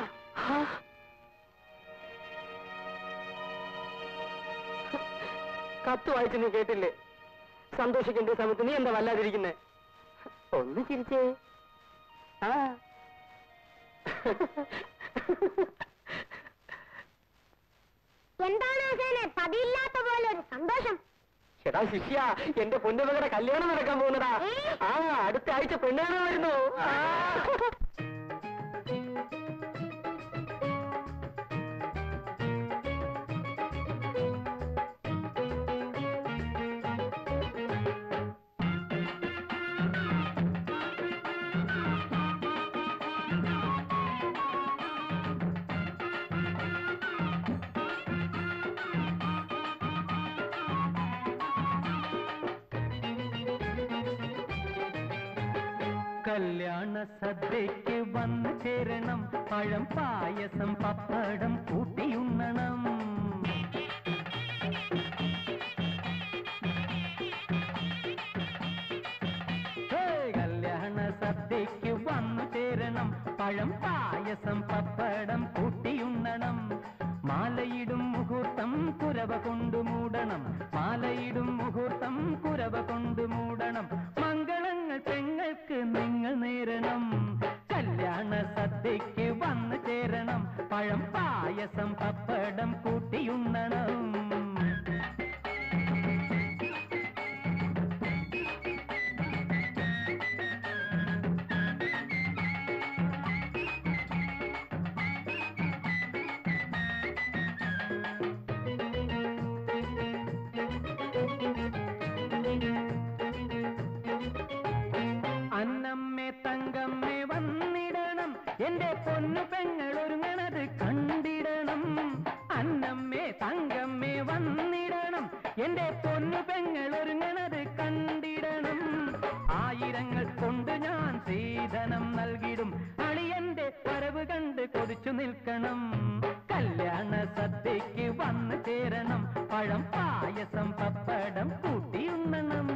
കത്ത് വായിച്ച് നീ കേട്ടില്ലേ സന്തോഷിക്കേണ്ട സമയത്ത് നീ എന്താ വല്ലാതിരിക്കുന്നേ ഒന്ന് ചിരിച്ചേ ആ എന്താണ് ആശാനെ പതിയില്ലാത്ത പോലെ ഒരു സന്തോഷം ചേട്ടാ ശിഷ്യ എന്റെ പൊന്നുമകളുടെ കല്യാണം നടക്കാൻ പോകുന്നതാ ആ അടുത്ത ആഴ്ച പെണ്ണാണ് വരുന്നു ആ. കല്യാണ സദ്യക്ക് വന്നു ചേരണം പഴം പായസം പപ്പടം കൂട്ടിയുണ്ണണം ഹേയ്, കല്യാണ സദ്യക്ക് വന്നു ചേരണം പഴം പായസം പപ്പടം കൂട്ടിയുണ്ണണം മാലയിടും മുഹൂർത്തം കുരവ കൊണ്ടു മൂടണം മാലയിടും മുഹൂർത്തം കുരവ കൊണ്ടു മൂടണം മംഗളങ്ങൾ പെങ്ങൾക്ക് നിങ്ങൾ നേരണം കല്യാണ സദ്യക്ക് വന്നു ചേരണം പഴം പായസം പപ്പടം കൂട്ടിയുണ്ണണം എന്റെ പൊന്നു പെങ്ങൾ ഒരുങ്ങണത് കണ്ടിടണം അന്നമ്മേ തങ്കമ്മേ വന്നിടണം എന്റെ പൊന്നു പെങ്ങൾ ഒരുങ്ങണത് കണ്ടിടണം ആയിരങ്ങൾ കൊണ്ട് ഞാൻ ശ്രീധനം നൽകിടും അളിയന്റെ വരവ് കണ്ട് കൊതിച്ചു നിൽക്കണം കല്യാണ സദ്യക്ക് വന്നു ചേരണം പഴം പായസം പപ്പടം കൂട്ടിയുണ്ണണം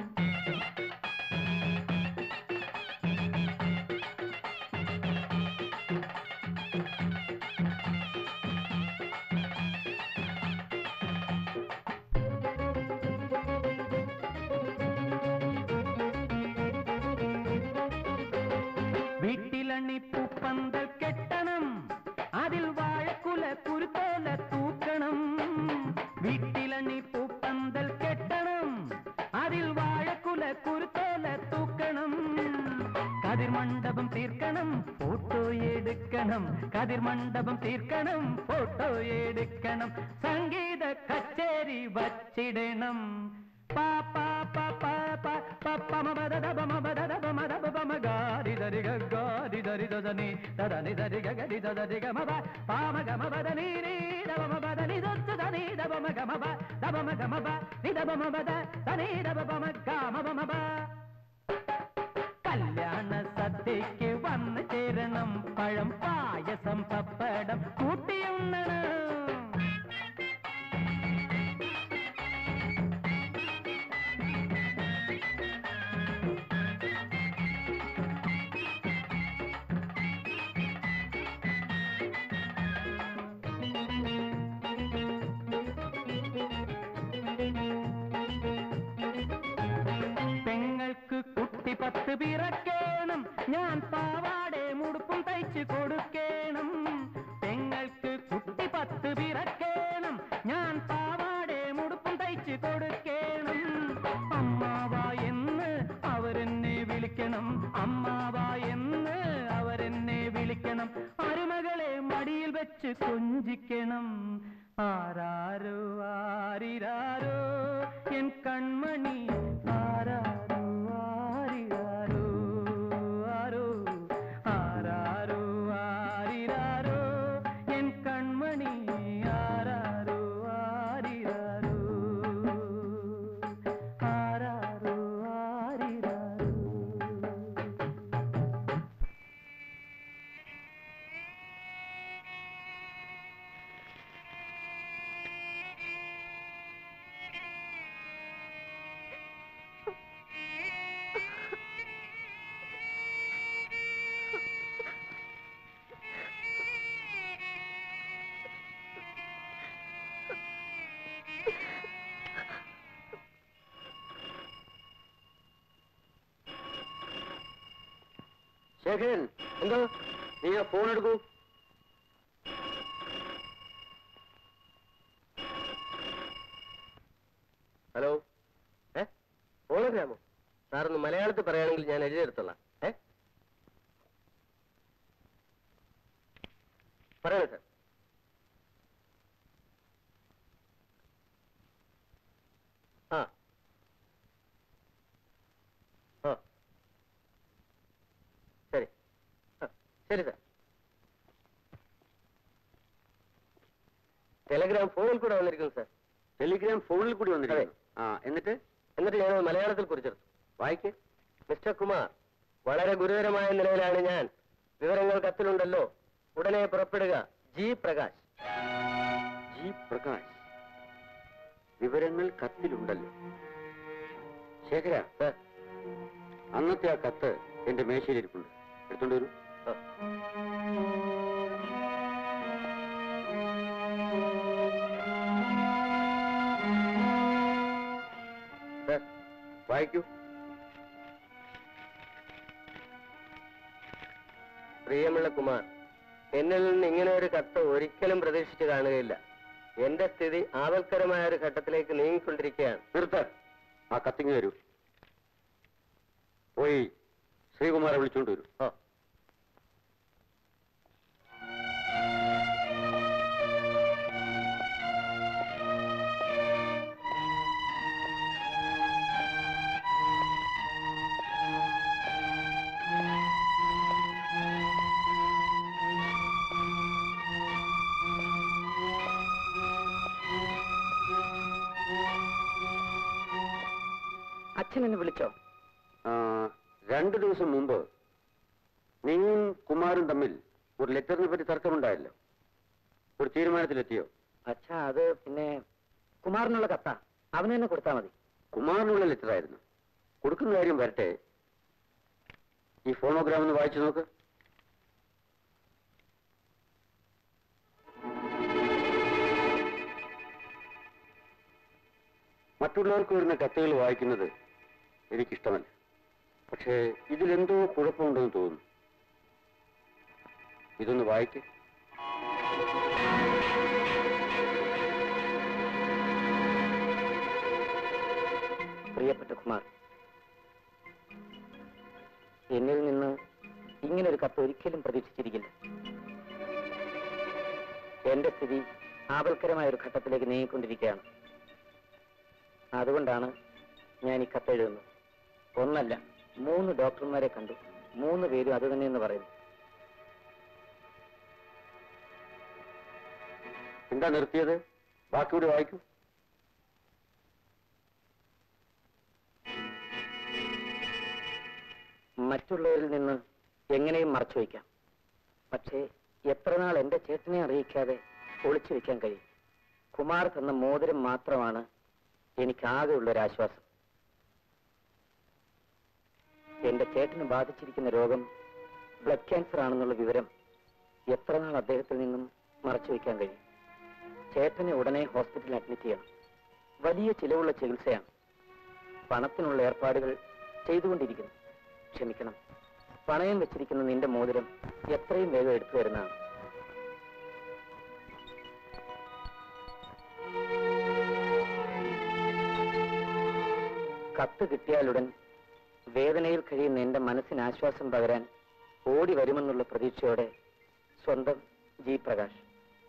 വീട്ടിലണി പൂപ്പന്തൽ കെട്ടണം അതിൽ വാഴക്കുല കുരുത്തോല തൂക്കണം വീട്ടിലണി പൂപ്പന്തൽ കെട്ടണം അതിൽ വാഴക്കുല കുരുത്തോല തൂക്കണം കതിർ മണ്ഡപം തീർക്കണം ഫോട്ടോ എടുക്കണം കതിർ മണ്ഡപം തീർക്കണം ഫോട്ടോ എടുക്കണം സംഗീത കച്ചേരി വച്ചിടണം പാ പാ പാ പാ പാ പാ പ മ പ ദ ധ പ മ പ ധ ധ പ മ ധ പ പ മ ഗ രി ധ രി ഗ ഗ രി ധ രി ധ ധ നി ധ ധ നി ധ രി ഗ ഗ രി ധ ധ രി ഗ മ പ പ മ ഗ മ പ ധ നി രി ധ പ മ പ ധ നി ധ ധ ധ നി ധ പ മ ഗ മ പ ധ പ മ ഗ മ പ നി ധ പ മ പ ധ ധ നി ധ പ പ മ ഗ മ പ മ പ കല്യാണ സദ്യക്ക് വന്നു ചേരണം പഴം പായസം പപ്പടം കൂട്ടിയുണ്ണണം പെങ്ങൾക്ക് കുട്ടി പത്ത് പിറക്കേണം ഞാൻ പാവാടെ മുടുപ്പും തയ്ച്ചു കൊടുക്കേണം പെങ്ങൾക്ക് കുട്ടി പത്ത് പിറക്കേണം ഞാൻ പാവാടെ മുടുപ്പും തയ്ച്ചു കൊടുക്കേണം അമ്മാവ എന്ന് അവരെന്നെ വിളിക്കണം അമ്മാവ എന്ന് അവരെന്നെ വിളിക്കണം അരുമകളെ മടിയിൽ വെച്ച് കൊഞ്ചിക്കണം ആരാരോ ആരിരാരോ എൻ കൺമണി ആരാരോ ആരിരാരോ ആരോ ആരാരോ ആരിരാരോ എൻ കൺമണി ആരാരോ ആരിരാരോ ആരാരോ ആരിരാരോ ശേഖരൻ എന്തോ നീ ആ ഫോൺ എടുക്കൂ ഹലോ ഏ ഫോണോഗ്രാമോ സാറൊന്ന് മലയാളത്തിൽ പറയുകയാണെങ്കിൽ ഞാൻ എഴുതിയെടുത്തോളാം ഏ പറയണേ സാർ ആ ആ ശരി ആ ശരി സാർ ടെലഗ്രാം ഫോണിൽ കൂടെ വന്നിരിക്കുന്നു സാർ ടെലിഗ്രാം ഫോണിൽ കൂടി വന്നിരിക്കുന്നു ആ എന്നിട്ട് എന്നിട്ട് ഞാൻ മലയാളത്തിൽ കുറിച്ചെടുത്തു വായിക്ക് മിസ്റ്റർ കുമാർ വളരെ ഗുരുതരമായ നിലയിലാണ് ഞാൻ വിവരങ്ങൾ കത്തിലുണ്ടല്ലോ ഉടനെ പുറപ്പെടുക ജി പ്രകാശ് ജി പ്രകാശ് വിവരങ്ങൾ കത്തിലുണ്ടല്ലോ ശേഖര സാർ അന്നത്തെ ആ കത്ത് എന്റെ മേശയിലിരിപ്പുണ്ട് എടുത്തോണ്ട് വരൂ ആ. സാർ വായിക്കൂ പ്രിയമുള്ള കുമാർ എന്നിൽ നിന്ന് ഇങ്ങനെ ഒരു കത്ത് ഒരിക്കലും പ്രതീക്ഷിച്ചു കാണുകയില്ല എന്റെ സ്ഥിതി ആപൽക്കരമായ ഒരു ഘട്ടത്തിലേക്ക് നീങ്ങിക്കൊണ്ടിരിക്കുകയാണ് നിർത്ത ആ കത്തിങ് വരൂ പോയി ശ്രീകുമാരെ വിളിച്ചോണ്ട് വരൂ ഓ അച്ഛൻ എന്നെ വിളിച്ചോ ആ, രണ്ടു ദിവസം മുമ്പ് നീയും കുമാരും തമ്മിൽ ഒരു ലെറ്ററിനെ പറ്റി തർക്കമുണ്ടായല്ലോ ഒരു തീരുമാനത്തിലെത്തിയോ അച്ഛാ അത് പിന്നെ കുമാറിനുള്ള കത്താ അവന് തന്നെ കൊടുത്താൽ മതി കുമാറിനുള്ള ലെറ്റർ ആയിരുന്നു കൊടുക്കുന്ന കാര്യം വരട്ടെ ഈ ഫോണോഗ്രാം ഒന്ന് വായിച്ചു നോക്ക് മറ്റുള്ളവർക്ക് വരുന്ന കത്തുകൾ വായിക്കുന്നത് എനിക്കിഷ്ടമല്ല പക്ഷേ ഇതിലെന്തോ കുഴപ്പമുണ്ടെന്ന് തോന്നുന്നു ഇതൊന്ന് വായിക്ക് പ്രിയപ്പെട്ട കുമാർ എന്നിൽ നിന്ന് ഇങ്ങനൊരു കത്ത് ഒരിക്കലും പ്രതീക്ഷിച്ചിരിക്കില്ല എന്റെ സ്ഥിതി ആപൽക്കരമായ ഒരു ഘട്ടത്തിലേക്ക് നീങ്ങിക്കൊണ്ടിരിക്കുകയാണ് അതുകൊണ്ടാണ് ഞാൻ ഈ കത്തെഴുതുന്നത് ഒന്നല്ല മൂന്ന് ഡോക്ടർമാരെ കണ്ടു മൂന്ന് പേരും അത് തന്നെയെന്ന് പറയുന്നു എന്താ നിർത്തിയത് ബാക്കിയൂടെ വായിക്കൂ മറ്റുള്ളവരിൽ നിന്ന് എങ്ങനെയും മറച്ചു വയ്ക്കാം പക്ഷേ എത്ര നാൾ എന്റെ ചേട്ടനെ അറിയിക്കാതെ ഒളിച്ചു വെക്കാൻ കഴിയും കുമാർ തന്ന മോതിരം മാത്രമാണ് എനിക്കാകെയുള്ള ഒരു ആശ്വാസം എന്റെ ചേട്ടന് ബാധിച്ചിരിക്കുന്ന രോഗം ബ്ലഡ് ക്യാൻസർ ആണെന്നുള്ള വിവരം എത്ര നാൾ അദ്ദേഹത്തിൽ നിന്നും മറച്ചു വയ്ക്കാൻ കഴിയും ചേട്ടനെ ഉടനെ ഹോസ്പിറ്റലിൽ അഡ്മിറ്റ് ചെയ്യണം വലിയ ചിലവുള്ള ചികിത്സയാണ് പണത്തിനുള്ള ഏർപ്പാടുകൾ ചെയ്തുകൊണ്ടിരിക്കുന്നു ക്ഷമിക്കണം പണയം വെച്ചിരിക്കുന്ന നിന്റെ മോതിരം എത്രയും വേഗം എടുത്തു വരുന്നതാണ് കത്ത് കിട്ടിയാലുടൻ വേദനയിൽ കഴിയുന്ന എന്റെ മനസ്സിന് ആശ്വാസം പകരാൻ ഓടി വരുമെന്നുള്ള പ്രതീക്ഷയോടെ സ്വന്തം ജി പ്രകാശ്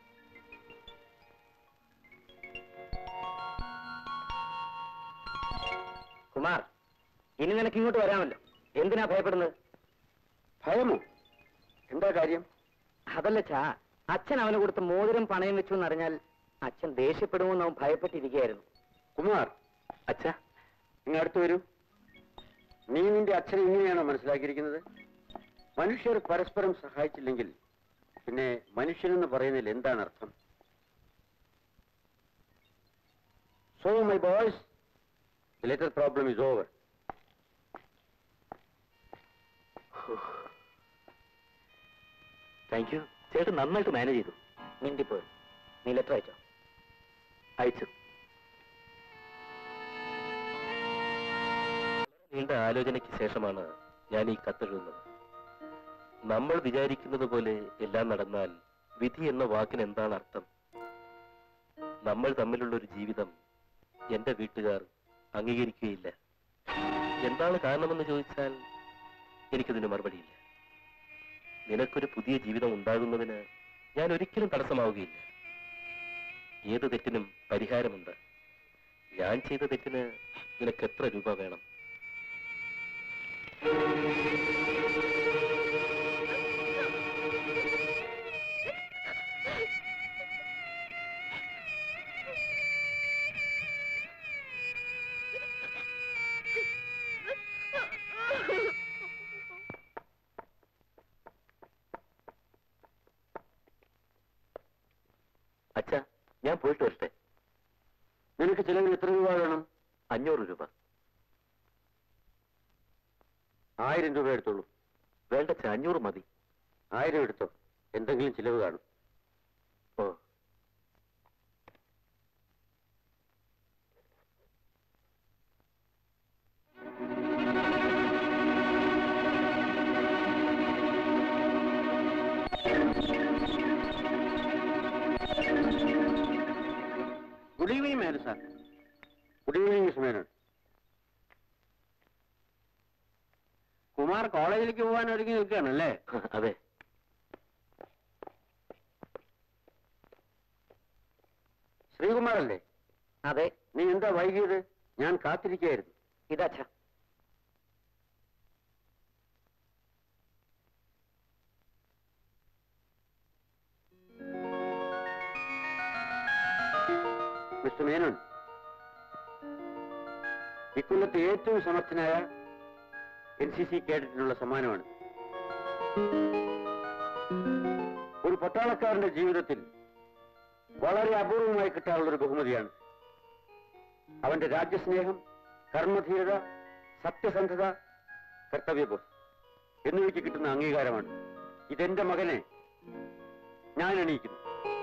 കുമാർ ഇനി നിനക്ക് ഇങ്ങോട്ട് വരാമല്ലോ എന്തിനാ ഭയപ്പെടുന്നത് ഭയമോ എന്താ കാര്യം അതല്ല ചാ അച്ഛൻ അവന് കൊടുത്ത മോതിരം പണയം വെച്ചു എന്നറിഞ്ഞാൽ അച്ഛൻ ദേഷ്യപ്പെടുമെന്ന് അവൻ ഭയപ്പെട്ടിരിക്കുകയായിരുന്നു കുമാർ അച്ഛാ ഇങ്ങ് അടുത്ത് വരൂ നീ നിന്റെ അച്ഛനെ ഇങ്ങനെയാണോ മനസ്സിലാക്കിയിരിക്കുന്നത് മനുഷ്യർ പരസ്പരം സഹായിച്ചില്ലെങ്കിൽ പിന്നെ മനുഷ്യനെന്ന് പറയുന്നതിൽ എന്താണ് അർത്ഥം so my boys letter problem is over thank you ചേട്ടൻ നന്നായിട്ട് മാനേജ് ചെയ്തു മിണ്ടിപ്പോയി നീ ലെറ്റർ അയച്ചോ അയച്ചു നീണ്ട ആലോചനയ്ക്ക് ശേഷമാണ് ഞാൻ ഈ കത്തെഴുതുന്നത് നമ്മൾ വിചാരിക്കുന്നത് പോലെ എല്ലാം നടന്നാൽ വിധി എന്ന വാക്കിന് എന്താണ് അർത്ഥം നമ്മൾ തമ്മിലുള്ള ഒരു ജീവിതം എന്റെ വീട്ടുകാർ അംഗീകരിക്കുകയില്ല എന്താണ് കാരണമെന്ന് ചോദിച്ചാൽ എനിക്കതിന് മറുപടിയില്ല നിനക്കൊരു പുതിയ ജീവിതം ഉണ്ടാകുന്നതിന് ഞാൻ ഒരിക്കലും തടസ്സമാവുകയില്ല ഏത് തെറ്റിനും പരിഹാരമുണ്ട് ഞാൻ ചെയ്ത തെറ്റിന് നിനക്ക് എത്ര രൂപ വേണം അച്ഛാ ഞാൻ പോയിട്ട് വരട്ടെ നിനക്ക് ചിലവിന് എത്ര രൂപ വേണം അഞ്ഞൂറ് രൂപ ആയിരം രൂപ എടുത്തോളൂ വേണ്ട അച്ഛാ അഞ്ഞൂറ് മതി ആയിരം എടുത്തോ എന്തെങ്കിലും ചിലവ് കാണും oh good evening Menon sir good evening miss Menon Kumar കോളേജിലേക്ക് പോകാൻ ഒരുങ്ങി നിൽക്കുകയാണല്ലേ അതെ ശ്രീകുമാർ അല്ലേ അതെ നീ എന്താ വൈകിയത് ഞാൻ കാത്തിരിക്കുകയായിരുന്നു ഇതാച്ചാ മിസ്റ്റർ മേനോൻ ഇക്കൊല്ലത്തെ ഏറ്റവും സമർത്ഥനായ എൻ സി സി കേഡറ്റിനുള്ള സമ്മാനമാണ് ഒരു പട്ടാളക്കാരന്റെ ജീവിതത്തിൽ വളരെ അപൂർവമായി കിട്ടാനുള്ള ഒരു ബഹുമതിയാണ് അവന്റെ രാജ്യസ്നേഹം കർമ്മധീരത സത്യസന്ധത കർത്തവ്യബോധം എന്നിവയ്ക്ക് കിട്ടുന്ന അംഗീകാരമാണ് ഇതെന്റെ മകനെ ഞാൻ അണിയിക്കുന്നു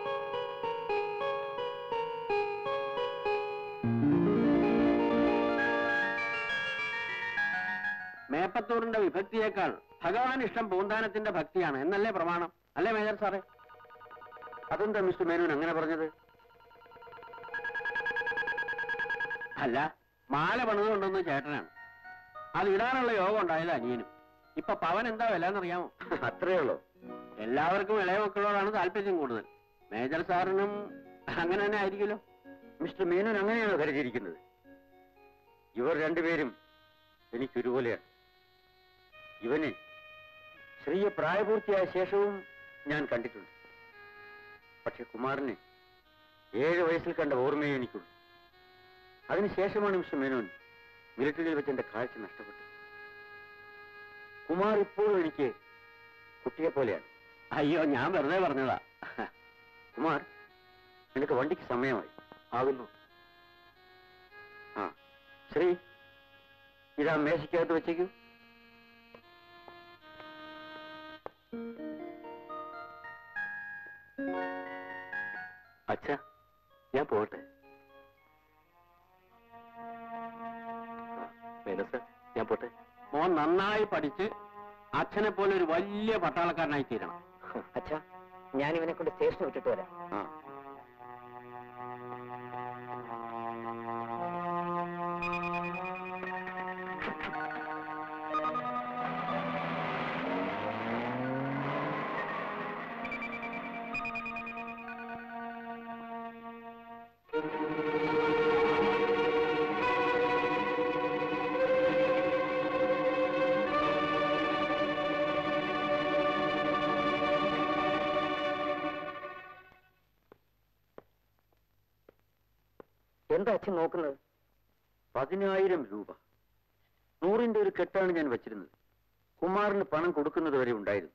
മേപ്പത്തൂറിന്റെ വിഭക്തിയേക്കാൾ ഭഗവാൻ ഇഷ്ടം പൂന്താനത്തിന്റെ ഭക്തിയാണ് എന്നല്ലേ പ്രമാണം അല്ലേ മേജർ സാറേ അതെന്താ മിസ്റ്റർ മേനോൻ അങ്ങനെ പറഞ്ഞത് അല്ല മാല പണിതുകൊണ്ടെന്ന് ചേട്ടനാണ് അത് ഇടാനുള്ള യോഗം ഉണ്ടായത് അനിയനും ഇപ്പൊ പവൻ എന്താ വില എന്നറിയാമോ അത്രേ ഉള്ളൂ എല്ലാവർക്കും ഇളയ മക്കളോടാണ് താല്പര്യം കൂടുതൽ മേജർ സാറിനും അങ്ങനെ തന്നെ ആയിരിക്കുമല്ലോ മിസ്റ്റർ മേനോൻ അങ്ങനെയാണോ കരുതിയിരിക്കുന്നത് ഇവർ രണ്ടുപേരും എനിക്കൊരുപോലെയാണ് ഇവനെ ചെറിയ പ്രായപൂർത്തിയായ ശേഷവും ഞാൻ കണ്ടിട്ടുണ്ട് പക്ഷെ കുമാരനെ ഏഴ് വയസ്സിൽ കണ്ട ഓർമ്മയെ എനിക്കുള്ളൂ അതിനുശേഷമാണ് മിസ്റ്റർ മേനോൻ മിലിറ്ററിയിൽ വെച്ച് എന്റെ കാഴ്ച നഷ്ടപ്പെട്ടത് കുമാർ ഇപ്പോഴും എനിക്ക് കുട്ടിയെ പോലെയാണ് അയ്യോ ഞാൻ വെറുതെ പറഞ്ഞതാ കുമാർ നിനക്ക് വണ്ടിക്ക് സമയമായി ആകുന്നു ആ ശ്രീ ഇതാ മേശയ്ക്കകത്ത് വെച്ചേക്കൂ അച്ഛ ഞാൻ പോകട്ടെ മേനസ് ഞാൻ പോട്ടെ മോൻ നന്നായി പഠിച്ച് അച്ഛനെ പോലെ ഒരു വലിയ പട്ടാളക്കാരനായി തീരണം അച്ഛാ ഞാൻ ഇവനെ കൊണ്ട് സ്റ്റേഷൻ വിട്ടിട്ട് വരാം ആ എന്താ അച്ഛൻ നോക്കുന്നത് പതിനായിരം രൂപ നൂറിന്റെ ഒരു കെട്ടാണ് ഞാൻ വെച്ചിരുന്നത് കുമാറിന് പണം കൊടുക്കുന്നത് വരെ ഉണ്ടായിരുന്നു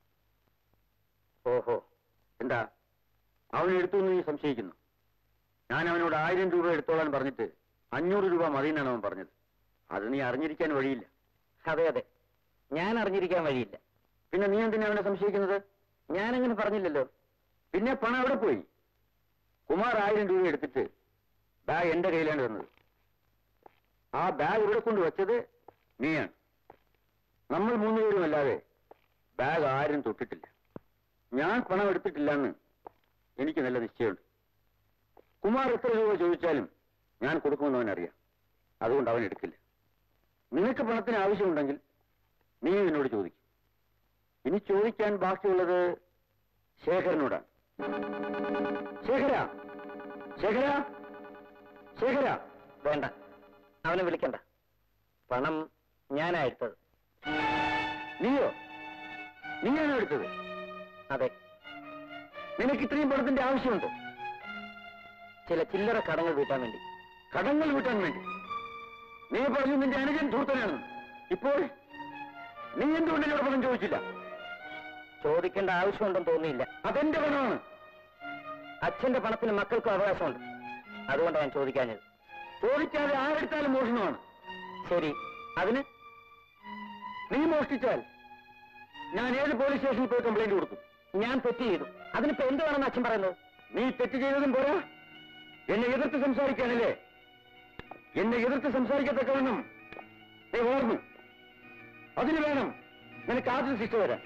ഓഹോ എന്താ അവൻ എടുത്തു എന്ന് നീ സംശയിക്കുന്നു ഞാൻ അവനോട് ആയിരം രൂപ എടുത്തോളാൻ പറഞ്ഞിട്ട് അഞ്ഞൂറ് രൂപ മതി എന്നാണ് അവൻ പറഞ്ഞത് അത് നീ അറിഞ്ഞിരിക്കാൻ വഴിയില്ല അതെ അതെ ഞാൻ അറിഞ്ഞിരിക്കാൻ വഴിയില്ല പിന്നെ നീ എന്തിനാ അവനെ സംശയിക്കുന്നത് ഞാനങ്ങനെ പറഞ്ഞില്ലല്ലോ പിന്നെ പണം എവിടെ പോയി കുമാർ ആയിരം രൂപ എടുത്തിട്ട് ബാഗ് എന്റെ കയ്യിലാണ് തന്നത് ആ ബാഗ് ഇവിടെ കൊണ്ട് വെച്ചത് നീയാണ് നമ്മൾ മൂന്നുപേരും അല്ലാതെ ബാഗ് ആരും തൊട്ടിട്ടില്ല ഞാൻ പണം എടുത്തിട്ടില്ലെന്ന് എനിക്ക് നല്ല നിശ്ചയമുണ്ട് കുമാർ എത്ര രൂപ ചോദിച്ചാലും ഞാൻ കൊടുക്കുമെന്ന് അവനറിയാം അതുകൊണ്ട് അവൻ എടുക്കില്ല നിനക്ക് പണത്തിന് ആവശ്യമുണ്ടെങ്കിൽ നീ എന്നോട് ചോദിക്കും ഇനി ചോദിക്കാൻ ബാക്കിയുള്ളത് ശേഖരനോടാണ് ശേഖര ശേഖര ശേഖര വേണ്ട അവനെ വിളിക്കണ്ട പണം ഞാനാ എടുത്തത് നീയോ നീയാണോ എടുത്തത് അതെ നിനക്ക് ഇത്രയും പണത്തിന്റെ ആവശ്യമുണ്ടോ ചില ചില്ലറ കടങ്ങൾ വീട്ടാൻ വേണ്ടി കടങ്ങൾ വീട്ടാൻ വേണ്ടി നീ പറഞ്ഞു നിന്റെ അനുജൻ ധൂർത്തനാണെന്ന് ഇപ്പോൾ നീ എന്തുകൊണ്ട് എന്നോട് പണം ചോദിച്ചില്ല ചോദിക്കേണ്ട ആവശ്യമുണ്ടെന്ന് തോന്നിയില്ല അതെന്റെ പണമാണ് അച്ഛന്റെ പണത്തിന് മക്കൾക്കും അവകാശമുണ്ട് അതുകൊണ്ടാണ് ഞാൻ ചോദിക്കാഞ്ഞത് ചോദിക്കാതെ ആരെടുത്താലും മോഷണമാണ് ശരി അതിന് നീ മോഷ്ടിച്ചാൽ ഞാൻ ഏത് പോലീസ് സ്റ്റേഷനിൽ പോയി കംപ്ലൈന്റ് കൊടുക്കും ഞാൻ തെറ്റ് ചെയ്തു അതിനിപ്പോ എന്ത് വേണമെന്ന് അച്ഛൻ പറയുന്നത് നീ തെറ്റ് ചെയ്തതും പോരാ എന്നെ എതിർത്ത് സംസാരിക്കാനല്ലേ എന്നെ എതിർത്ത് സംസാരിക്കത്തക്കവണ്ണം നീ ഓർന്നു അതിന് വേണം നിനക്ക് ആദ്യം ശിക്ഷ വരാൻ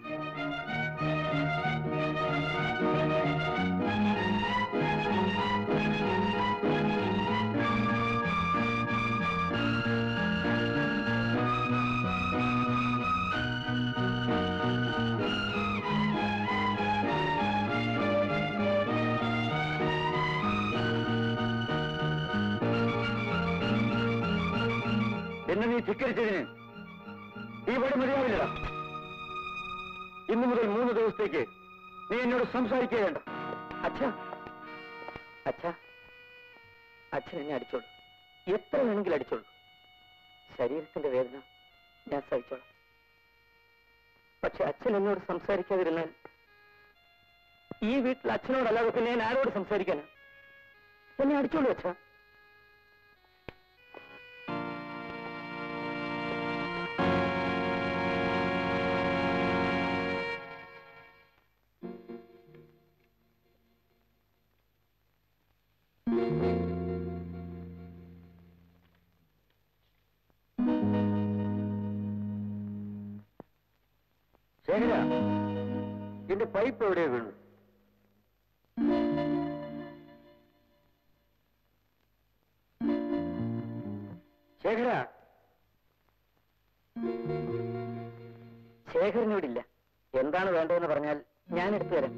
എന്നെ നീ ധിക്കരിച്ചതിന് ഈ പടി മതിയാവില്ലടാ ഇന്നു മുതൽ മൂന്ന് ദിവസത്തേക്ക് നീ എന്നോട് സംസാരിക്കുകയേണ്ട അച്ഛ അച്ഛ അച്ഛൻ എന്നെ അടിച്ചോളൂ എത്ര വേണമെങ്കിലും അടിച്ചോളൂ ശരീരത്തിന്റെ വേദന ഞാൻ സഹിച്ചോളാം പക്ഷെ അച്ഛൻ എന്നോട് സംസാരിക്കാതിരുന്നാൽ ഈ വീട്ടിൽ അച്ഛനോടല്ലാതെ പിന്നെ ഞാൻ ആരോട് സംസാരിക്കാനാ എന്നെ അടിച്ചോളൂ അച്ഛാ ശേഖര എന്റെ പൈപ്പ് എവിടെയാ വീണു ശേഖര ശേഖരനോടില്ല എന്താണ് വേണ്ടതെന്ന് പറഞ്ഞാൽ ഞാൻ എടുത്തു തരാം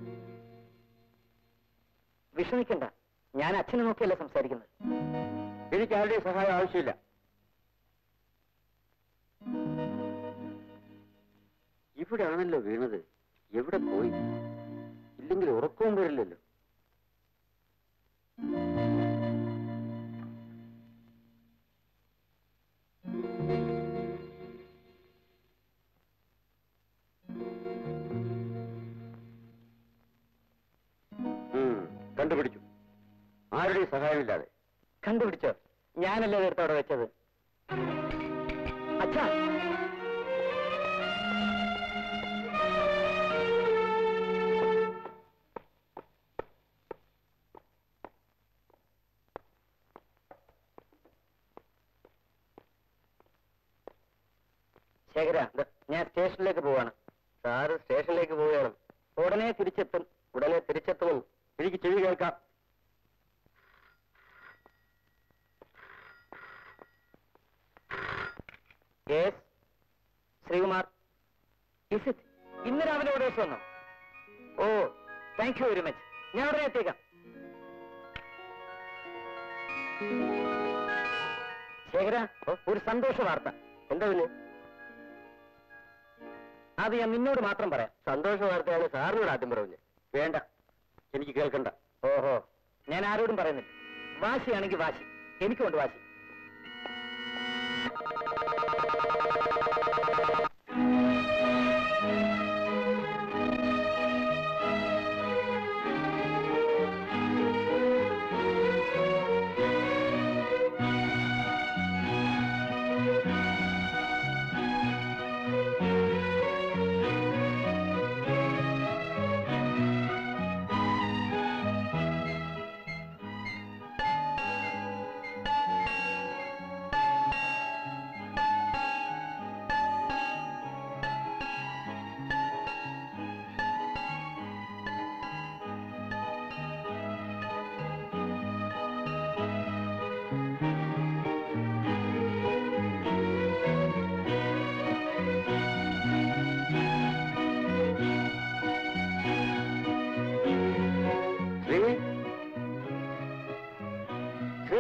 വിഷമിക്കണ്ട ഞാൻ അച്ഛനെ നോക്കിയല്ല സംസാരിക്കുന്നത് എനിക്ക് ആരുടെയും സഹായം ആവശ്യമില്ല ഇവിടാണല്ലോ വീണത് എവിടെ പോയി ഇല്ലെങ്കിൽ ഉറക്കവും വരില്ലല്ലോ ഉം, കണ്ടുപിടിച്ചു ആരുടെയും സഹായമില്ലാതെ കണ്ടുപിടിച്ചോ ഞാനല്ലേ നേരത്തെ അവിടെ വെച്ചത് അച്ഛാ ശേഖര ദാ, ഞാൻ സ്റ്റേഷനിലേക്ക് പോവാണ് സാറ് സ്റ്റേഷനിലേക്ക് പോവുകയാണ് ഉടനെ തിരിച്ചെത്തും ഉടനെ തിരിച്ചെത്തുമെന്ന് എനിക്ക് ചെവി കേൾക്കാം യെസ് ശ്രീകുമാർ ഇസ് ഇറ്റ് ഇന്ന് രാവിലെ ഇവിടെ ദിവസം വന്നോ oh thank you very much ഞാൻ ഉടനെ എത്തിയേക്കാം ശേഖര ഒരു സന്തോഷ വാർത്ത എന്താ പിന്നെ അത് ഞാൻ നിന്നോട് മാത്രം പറയാം സന്തോഷ വാർത്തയാണ് സാറിനോട് ആദ്യം പറഞ്ഞു വേണ്ട എനിക്ക് കേൾക്കണ്ട ഓഹോ ഞാൻ ആരോടും പറയുന്നില്ല വാശിയാണെങ്കിൽ വാശി എനിക്കുണ്ട് വാശി ശ്രീ ശ്രീ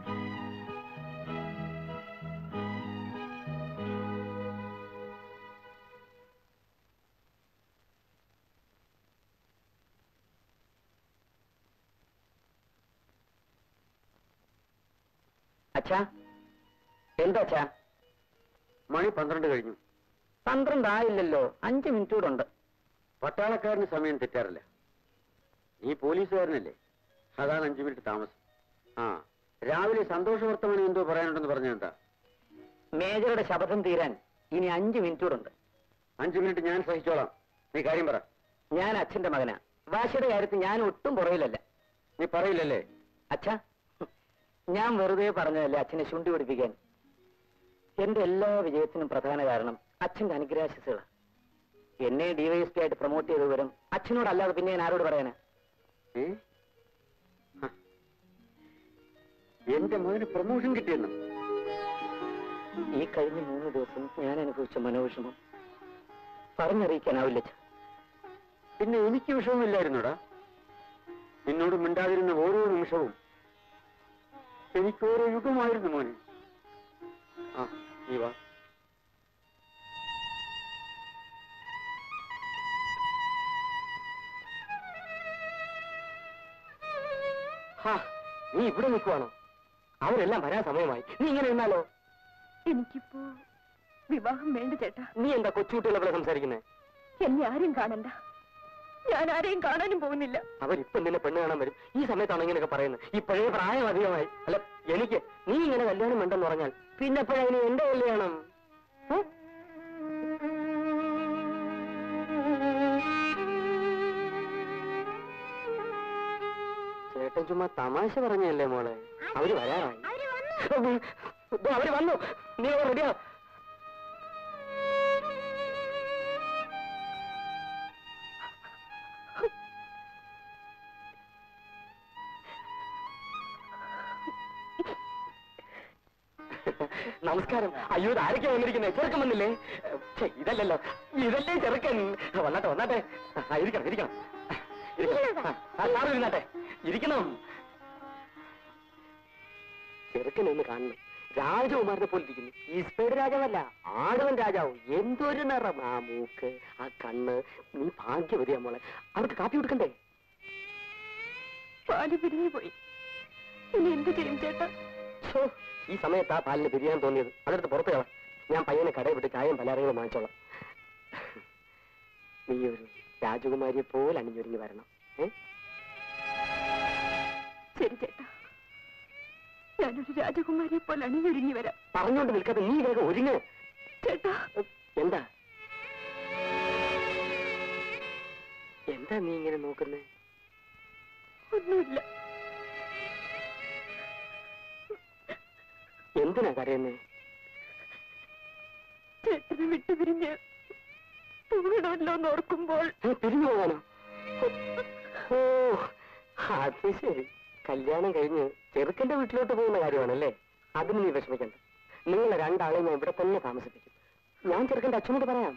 അച്ഛാ എന്താ അച്ഛാ മണി പന്ത്രണ്ട് കഴിഞ്ഞു പന്ത്രണ്ടായില്ലല്ലോ അഞ്ച് മിനിറ്റ് കൂടെ ഉണ്ട് പട്ടാളക്കാരന് സമയം തെറ്റാറില്ല നീ പോലീസുകാരനല്ലേ അതാണ് അഞ്ചു മിനിറ്റ് താമസം ആ രാവിലെ സന്തോഷ വർത്തമാനം എന്തോ പറയാനുണ്ടെന്ന് പറഞ്ഞെന്താ മേജറുടെ ശപഥം തീരാൻ ഇനി അഞ്ച് മിനിറ്റ് കൂടെ ഉണ്ട് അഞ്ചു മിനിറ്റ് ഞാൻ സഹിച്ചോളാം നീ കാര്യം പറ ഞാൻ അച്ഛന്റെ മകനാ വാശിയുടെ കാര്യത്തിൽ ഞാൻ ഒട്ടും പുറകിലല്ല നീ പറയില്ലല്ലേ അച്ഛാ ഞാൻ വെറുതെ പറഞ്ഞതല്ലേ അച്ഛനെ ശുണ്ടി പിടിപ്പിക്കാൻ എന്റെ എല്ലാ വിജയത്തിനും പ്രധാന കാരണം അച്ഛന്റെ അനുഗ്രാശിസുകളാണ് എന്നെ ഡിവൈഎസ്പി ആയിട്ട് പ്രൊമോട്ട് ചെയ്ത വിവരം അച്ഛനോടല്ലാതെ പിന്നെ ഞാൻ ആരോട് പറയാനാ ഏ? ഹ. എന്റെ മകന് പ്രമോഷൻ കിട്ടിയെന്നു ഈ കഴിഞ്ഞ മൂന്ന് ദിവസം ഞാൻ അനുഭവിച്ച മനോവിഷമം പറഞ്ഞറിയിക്കാനാവില്ല അച്ഛാ പിന്നെ എനിക്ക് വിഷമമില്ലായിരുന്നോടാ നിന്നോട് മിണ്ടാതിരുന്ന ഓരോ നിമിഷവും എനിക്ക് ഓരോ യുഗമായിരുന്നു മോനെ ആ നീ വാ ഹാ, നീ ഇവിടെ നിൽക്കുവാണോ അവരെല്ലാം വരാൻ സമയമായി നീ ഇങ്ങനെ നിന്നാലോ എനിക്കിപ്പോ വിവാഹം വേണ്ട ചേട്ടാ നീ എന്താ കൊച്ചുകുട്ടികളെ പോലെ സംസാരിക്കുന്നേ എന്നെ ആരും കാണണ്ട ഞാൻ ആരെയും കാണാനും പോകുന്നില്ല അവരിപ്പം നിന്നെ പെണ്ണ് കാണാൻ വരും ഈ സമയത്താണ് ഇങ്ങനെയൊക്കെ പറയുന്നത് ഇപ്പോഴേ പ്രായം അധികമായി അല്ല എനിക്ക് നീ ഇങ്ങനെ കല്യാണം വേണ്ടെന്ന് പറഞ്ഞാൽ പിന്നെ എപ്പോഴാ ഇനി എന്റെ കല്യാണം ഏ? ചേട്ടൻ ചുമ്മാ തമാശ പറഞ്ഞല്ലേ മോളെ അവര് വരാറായി അവര് വന്നു ദോ, അവര് വന്നു നീ റെഡിയാ നമസ്കാരം അയ്യോ ഇത് ആരൊക്കെയാ വന്നിരിക്കുന്നത് ചെറുക്കൻ വന്നില്ലേ ഛെ, ഇതല്ലല്ലോ ഇതല്ലേ ചെറുക്കൻ വന്നാട്ടെ വന്നാട്ടെ ആ, ഇരിക്കണം ഇരിക്കണം ഇരിക്കണം. ആ, ആ, സാറ് ഇരുന്നാട്ടെ ഇരിക്കണം ചെറുക്കനെ ഒന്ന് കാണണം രാജകുമാരനെ പോലെ ഇരിക്കുന്നു ഈ സ്പേഡ് രാജാവല്ല ആടുവൻ രാജാവ് എന്തൊരു നിറം ആ മൂക്ക് ആ കണ്ണ് നീ ഭാഗ്യവതിയാ മോളെ അവർക്ക് കാപ്പി കൊടുക്കണ്ടേ പാല് പിരിഞ്ഞു പോയി ഇനി എന്ത് ചെയ്യും ചേട്ടാ ഛോ, ഈ സമയത്ത് ആ പാലിന് പിരിയാൻ തോന്നിയത് അതെടുത്ത് പുറത്തു കളാം ഞാൻ പയ്യനെ കടയിൽ വിട്ട് ചായയും പലഹാരങ്ങളും വാങ്ങിച്ചോളാം നീ ഒരു രാജകുമാരിയെ പോലെ അണിഞ്ഞൊരുങ്ങി വരണം ഏ ശരി ചേട്ടാ ഞാനൊരു രാജകുമാരിയെ പോലെ അണിഞ്ഞൊരുങ്ങി വരാം പറഞ്ഞുകൊണ്ട് നിൽക്കാതെ നീ വേഗം ഒരുങ്ങ് ചേട്ടാ എന്താ എന്താ നീ ഇങ്ങനെ നോക്കുന്നേ ഒന്നുമില്ല എന്തിനാ കരയുന്നേ ചേട്ടനെ വിട്ടുപിരിഞ്ഞ് പോകണമല്ലോ എന്ന് ഓർക്കുമ്പോൾ ഏ, പിരിഞ്ഞു പോകാനോ ഓ അത് ശരി കല്യാണം കഴിഞ്ഞ് ചെറുക്കന്റെ വീട്ടിലോട്ട് പോകുന്ന കാര്യമാണല്ലേ അതിന് നീ വിഷമിക്കണ്ട നിങ്ങളെ രണ്ടാളെയും ഞാൻ ഇവിടെ തന്നെ താമസിപ്പിക്കും ഞാൻ ചെറുക്കന്റെ അച്ഛനോട് പറയാം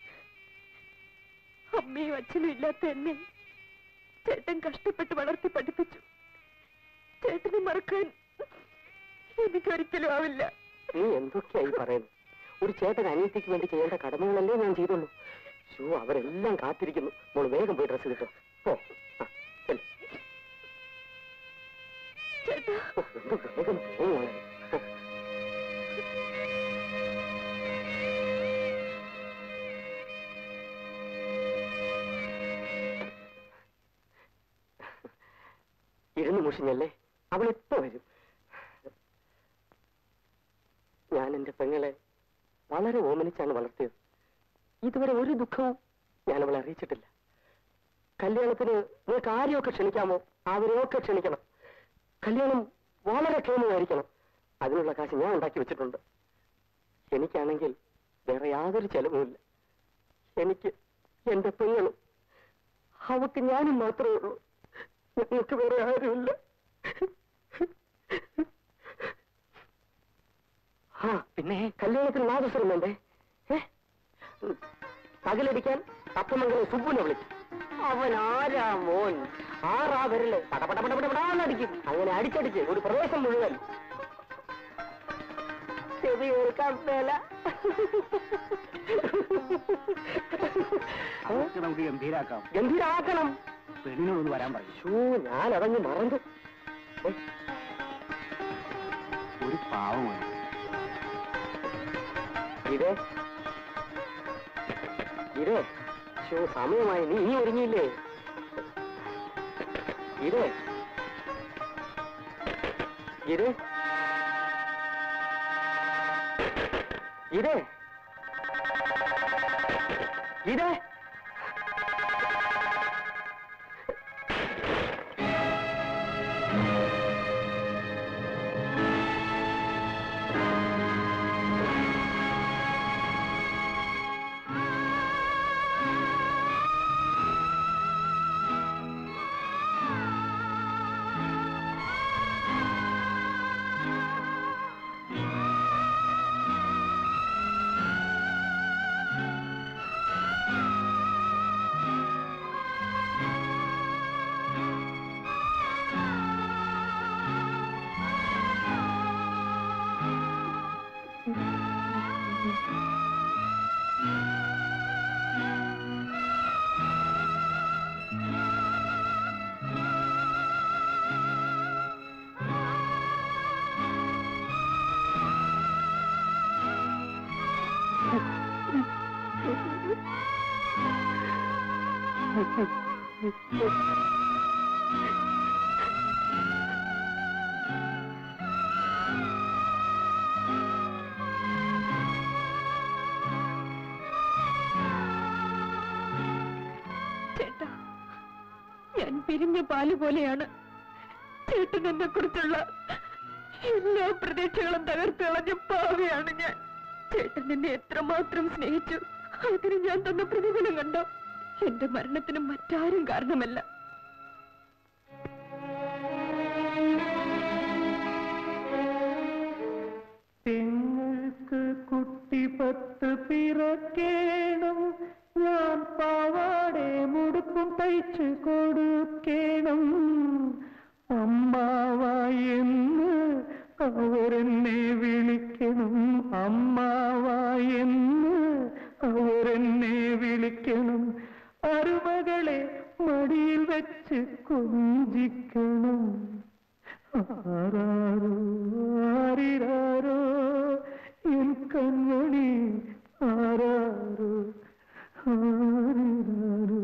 അമ്മയും അച്ഛനും ഇല്ലാത്ത എന്നെ ചേട്ടൻ കഷ്ടപ്പെട്ട് വളർത്തി പഠിപ്പിച്ചു ചേട്ടനെ മറക്കാൻ എനിക്കൊരിക്കലും ആവില്ല നീ എന്തൊക്കെയായി പറയുന്നത് ഒരു ചേട്ടൻ അനിയത്തിക്ക് വേണ്ടി ചെയ്യേണ്ട കടമകളല്ലേ ഞാൻ ചെയ്തുള്ളൂ ഷോ അവരെല്ലാം കാത്തിരിക്കുന്നു മോള് വേഗം പോയി ഡ്രസ്സ് കിട്ടും പോ ആ, ചെല്ല്. ചേട്ടാ ഓ, എന്ത് വേഗം പോ മോളെ. ഇരുന്ന് മുഷിഞ്ഞല്ലേ അവൾ ഇപ്പൊ വരും ഞാൻ എന്റെ പെങ്ങളെ വളരെ ഓമനിച്ചാണ് വളർത്തിയത് ഇതുവരെ ഒരു ദുഃഖവും ഞാൻ അവളെ അറിയിച്ചിട്ടില്ല കല്യാണത്തിന് നിങ്ങൾക്ക് ആരെയൊക്കെ ക്ഷണിക്കാമോ അവരെയൊക്കെ ക്ഷണിക്കണം കല്യാണം വളരെ ക്ഷേമമായിരിക്കണം അതിനുള്ള കാശ് ഞാൻ ഉണ്ടാക്കി വെച്ചിട്ടുണ്ട് എനിക്കാണെങ്കിൽ വേറെ യാതൊരു ചെലവുമില്ല എനിക്ക് എന്റെ പെങ്ങളും അവക്ക് ഞാനും മാത്രമേ ഉള്ളൂ ഞങ്ങൾക്ക് വേറെ ആരുമില്ല ആ പിന്നെ കല്യാണത്തിന് നാദസ്വരം വേണ്ടേ ഏ? ഉം. പകലടിക്കാൻ തപ്പമംഗലം സുബുനെ വിളിച്ചു അവൻ ആരാ മോൻ ആറാ വരല് പടപടപടപടാന്നടിക്കും അങ്ങനെ അടിച്ചടിച്ച് ഒരു പ്രദേശം മുഴുവൻ ചെവി കേൾക്കാൻ മേല അവർക്ക് നമുക്ക് ഗംഭീരാക്കാം ഗംഭീരാക്കണം പെണ്ണിനോട് വരാൻ പറയും ഷൂ ഞാൻ അതങ്ങ് മറന്നു ഏ, ഒരു പാവമാണ് ഇതേ ഇതേ ഷോ സമയമായി നീ ഇനി ഒരുങ്ങിയില്ലേ ഇതേ ഇത് ഇത് ഇത് ആ ചേട്ടാ ഞാൻ പിരിഞ്ഞ പാല് പോലെയാണ് ചേട്ടൻ എന്നെ കുറിച്ചുള്ള എല്ലാ പ്രതീക്ഷകളും തകർത്ത് കളഞ്ഞ പാവയാണ് ഞാൻ ചേട്ടൻ എന്നെ എത്രമാത്രം സ്നേഹിച്ചു അതിന് ഞാൻ തന്ന പ്രതിഫലം കണ്ടോ എന്റെ മരണത്തിന് മറ്റാരും കാരണമല്ല പെങ്ങൾക്ക് കുട്ടി പത്ത് പിറക്കേണം ഞാൻ പാവാടെ മുടുക്കും തയ്ച്ചു കൊടുക്കേണം അമ്മാവായെന്ന് അവരെന്നെ വിളിക്കണം അമ്മാവായെന്ന് അവരെന്നെ വിളിക്കണം അരുമകളെ മടിയിൽ വെച്ച് കൊഞ്ചിക്കണം ആരാരോ ആരിരാരോ എൻ കൺമണി ആരാരോ ആരിരാരോ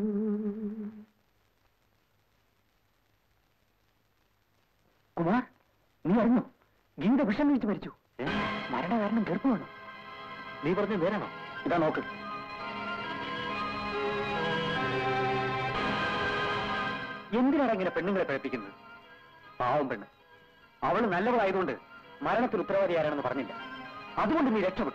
കുമാർ നീ അറിഞ്ഞു ഗീത വിഷം കഴിച്ച് മരിച്ചു മരണ കാരണം ഗർഭമാണ് നീ പറഞ്ഞ നേരാണോ ഇതാ നോക്ക് എന്തിനാണ് ഇങ്ങനെ പെണ്ണുങ്ങളെ പഴപ്പിക്കുന്നത് പാവം പെണ്ണ് അവള് നല്ലവളായതുകൊണ്ട് മരണത്തിന് ഉത്തരവാദി ആരാണെന്ന് പറഞ്ഞില്ല അതുകൊണ്ട് നീ രക്ഷപ്പെട്ടു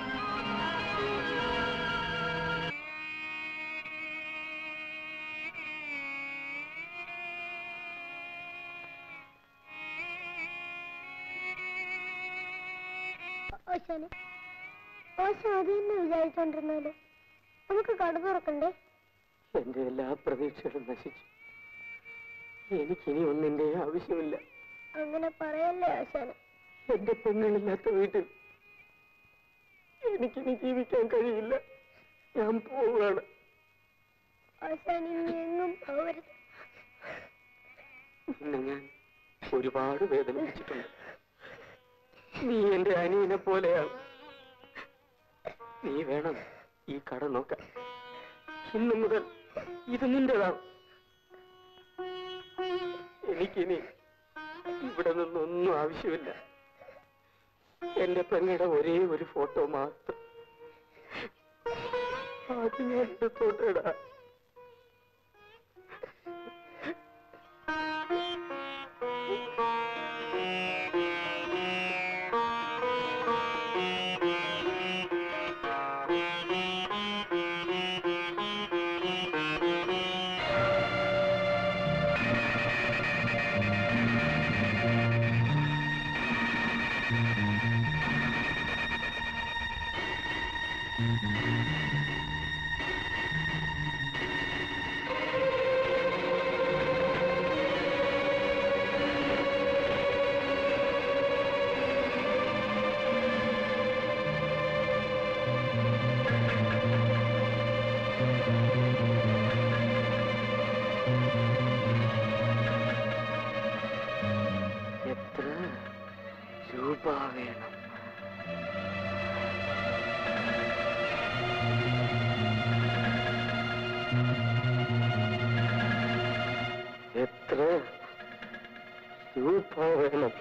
ഓശാന് ഓശ അത് തന്നെ വിചാരിച്ചോണ്ടിരുന്നാല് നമുക്ക് കട തുറക്കണ്ടേ എന്റെ എല്ലാ പ്രതീക്ഷകളും നശിച്ചു എനിക്കിനി ഒന്നിന്റെ ആവശ്യമില്ല അങ്ങനെ പറയല്ലേ ആശാന് എന്റെ പെങ്ങളില്ലാത്ത വീട്ടിൽ എനിക്കിനി ജീവിക്കാൻ കഴിയില്ല ഞാൻ പോവുകയാണ് ആശാൻ ഇനി എങ്ങും പോവരുത് നിന്നെ ഞാൻ ഒരുപാട് വേദനിപ്പിച്ചിട്ടുണ്ട് നീ എന്റെ അനിയനെ പോലെയാണ് നീ വേണം ഈ കട നോക്കാൻ ഇന്നു മുതൽ ഇത് നിന്റേതാണ് എനിക്കിനി ഇവിടെ നിന്നൊന്നും ആവശ്യമില്ല എന്റെ പെങ്ങളുടെ ഒരേ ഒരു ഫോട്ടോ മാത്രം അത് ഞാൻ എടുത്തോട്ടെടാ എത്ര രൂപ വേണം എത്ര രൂപ വേണം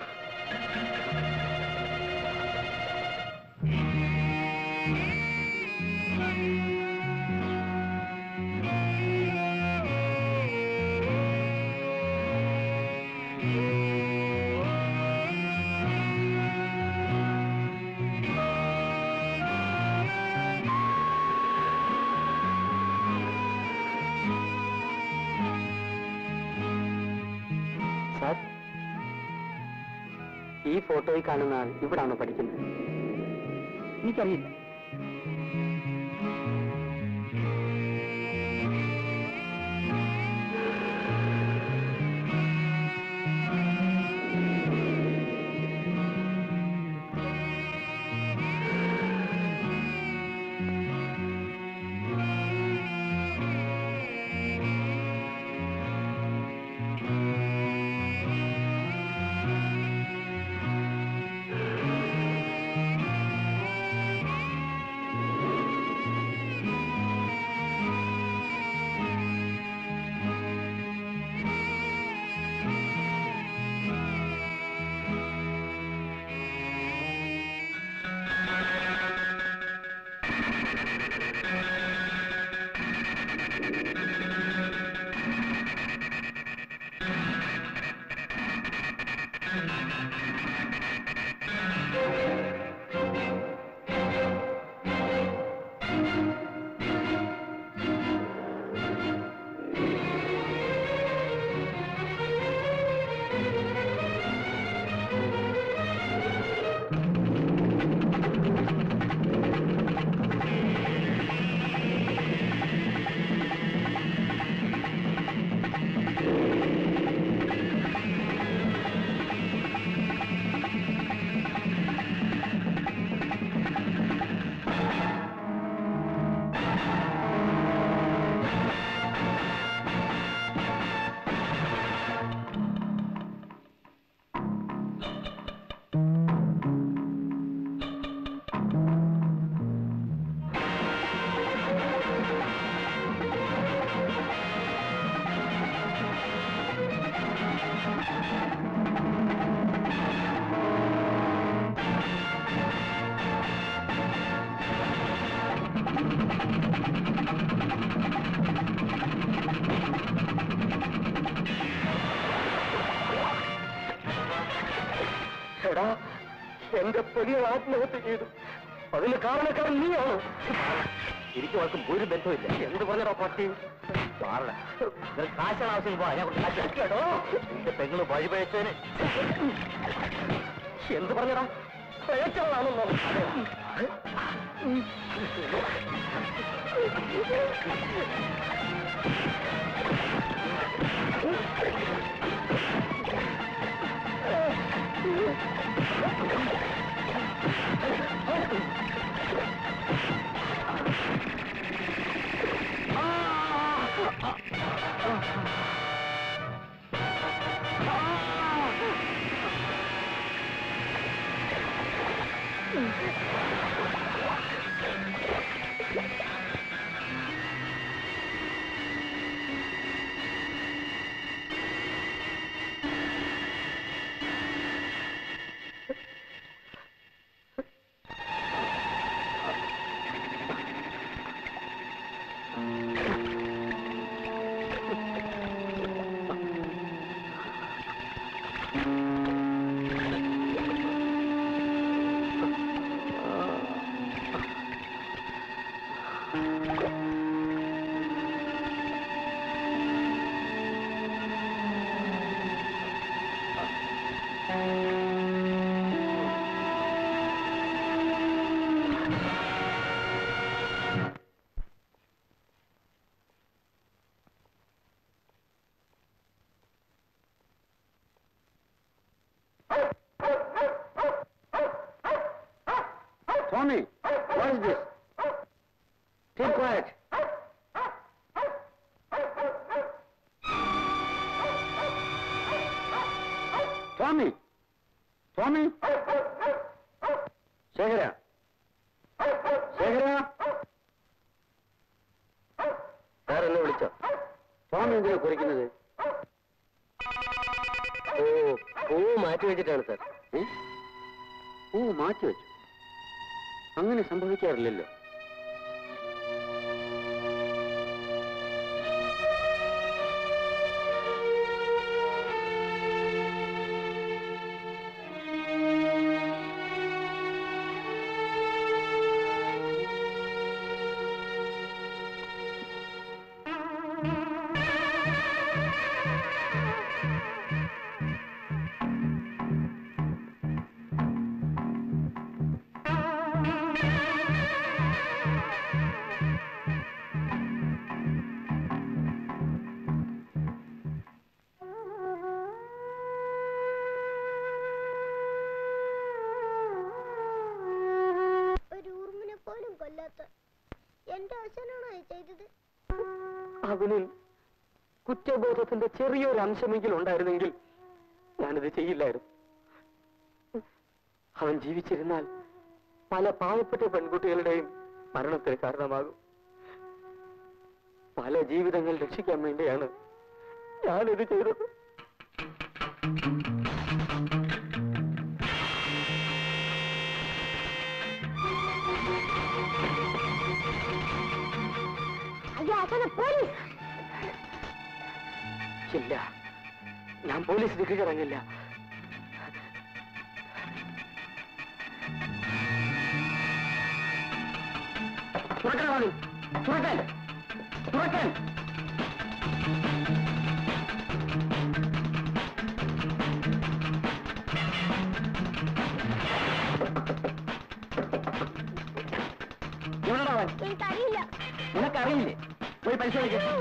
സാർ ഈ ഫോട്ടോയിൽ കാണുന്ന ആൾ ഇവിടാണോ പഠിക്കുന്നത് എനിക്കറിയില്ല എന്റെ പെണ്ണികൾ ആത്മഹത്യ ചെയ്തു അതിന് കാരണക്കാരൻ നീയാണ് എനിക്ക് ആർക്കും ഒരു ബന്ധമില്ല എന്ത് പറഞ്ഞോ പട്ടി കാശാണ് ആവശ്യം പോവാ ഞാൻ കുറച്ച് കാശ് കേട്ടോ എന്റെ പെങ്ങള് വഴിപഴച്ചതിന് എന്ത് പറഞ്ഞടാ പഴച്ചവളാണെന്നോ Tommy, what is this? Keep quiet. Tommy! Tommy! ശേഖര ശേഖര സാർ എന്നെ വിളിച്ചോ ടോമി എന്തിനാ കുറിക്കുന്നത് ഓ പൂ മാറ്റി വെച്ചിട്ടാണ് സാർ പൂ മാറ്റി വെച്ചു അങ്ങനെ സംഭവിക്കാറില്ലല്ലോ ഒരു ഊർമിനെ പോലും കൊല്ലാത്ത എന്റെ അച്ഛനാണോ ഇത് ചെയ്തത് അവനിൽ കുറ്റബോധത്തിന്റെ ചെറിയൊരു അംശമെങ്കിലും ഉണ്ടായിരുന്നെങ്കിൽ ഞാനിത് ചെയ്യില്ലായിരുന്നു അവൻ ജീവിച്ചിരുന്നാൽ പല പാവപ്പെട്ട പെൺകുട്ടികളുടെയും മരണത്തിന് കാരണമാകും പല ജീവിതങ്ങൾ രക്ഷിക്കാൻ വേണ്ടിയാണ് ഞാനിത് ചെയ്തത് അയ്യോ അച്ഛനെ പോലീസ് ഇല്ല ഞാൻ പോലീസ് ഇറങ്ങില്ല തുറക്കാൻ മതി തുറക്കാൻ തുറക്കാൻ എവിടെടാ അവൻ എനിക്കറിയില്ല നിനക്കറിയില്ലേ പോയി പരിശോധിക്കും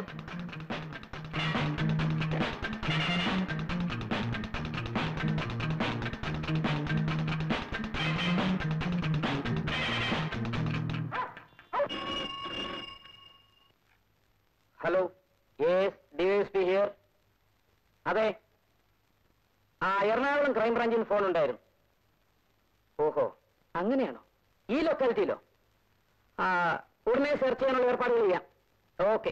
ഹലോ യെസ് ഡിവൈഎസ്പി ഹിയർ അതെ ആ എറണാകുളം ക്രൈംബ്രാഞ്ചിൽ ഫോൺ ഉണ്ടായിരുന്നു ഓഹോ അങ്ങനെയാണോ ഈ ലൊക്കാലിറ്റിയിലോ ആ ഉടനെ സെർച്ച് ചെയ്യാനുള്ള ഏർപ്പാടുകൾ ചെയ്യാം ഓക്കെ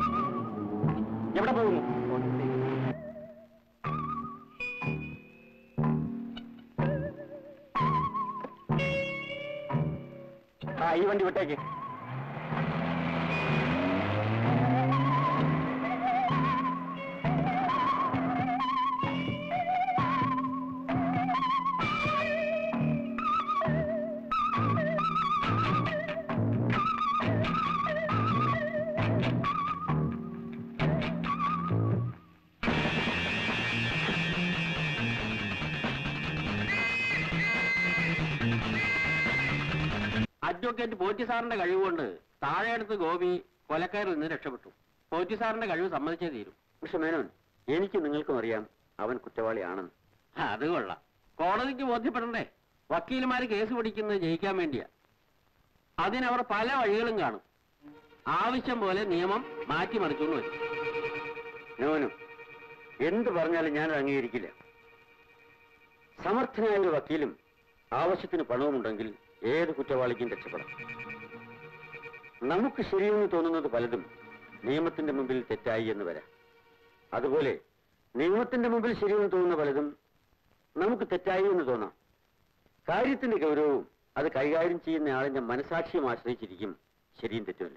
എവിടെ പോകുന്നു ആ ഈ വണ്ടി വിട്ടേക്ക് അഡ്വക്കേറ്റ് പോറ്റി സാറിന്റെ കഴിവുകൊണ്ട് താഴെടുത്ത് ഗോപി കൊലക്കയറിൽ നിന്ന് രക്ഷപ്പെട്ടു പോറ്റി സാറിന്റെ കഴിവ് സമ്മതിച്ചേ തീരും പക്ഷെ മേനോൻ എനിക്ക് നിങ്ങൾക്കും അറിയാം അവൻ കുറ്റവാളിയാണെന്ന് അത് കൊള്ളാം കോടതിക്ക് ബോധ്യപ്പെടണ്ടേ വക്കീലുമാര് കേസ് പിടിക്കുന്നത് ജയിക്കാൻ വേണ്ടിയാ അതിനവർ പല വഴികളും കാണും ആവശ്യം പോലെ നിയമം മാറ്റിമറിച്ചുകൊണ്ട് വരും നോനും എന്ത് പറഞ്ഞാലും ഞാനത് അംഗീകരിക്കില്ല സമർത്ഥനായ ഒരു വക്കീലും ആവശ്യത്തിന് പണവുമുണ്ടെങ്കിൽ ഏത് കുറ്റവാളിക്കും രക്ഷപ്പെടാം നമുക്ക് ശരിയെന്ന് തോന്നുന്നത് പലതും നിയമത്തിന്റെ മുമ്പിൽ തെറ്റായി എന്ന് വരാം അതുപോലെ നിയമത്തിന്റെ മുമ്പിൽ ശരിയെന്ന് തോന്നുന്ന പലതും നമുക്ക് തെറ്റായി എന്ന് തോന്നാം കാര്യത്തിന്റെ ഗൗരവവും അത് കൈകാര്യം ചെയ്യുന്ന ആളിന്റെ മനസാക്ഷിയും ആശ്രയിച്ചിരിക്കും ശരിയും തെറ്റുമല്ല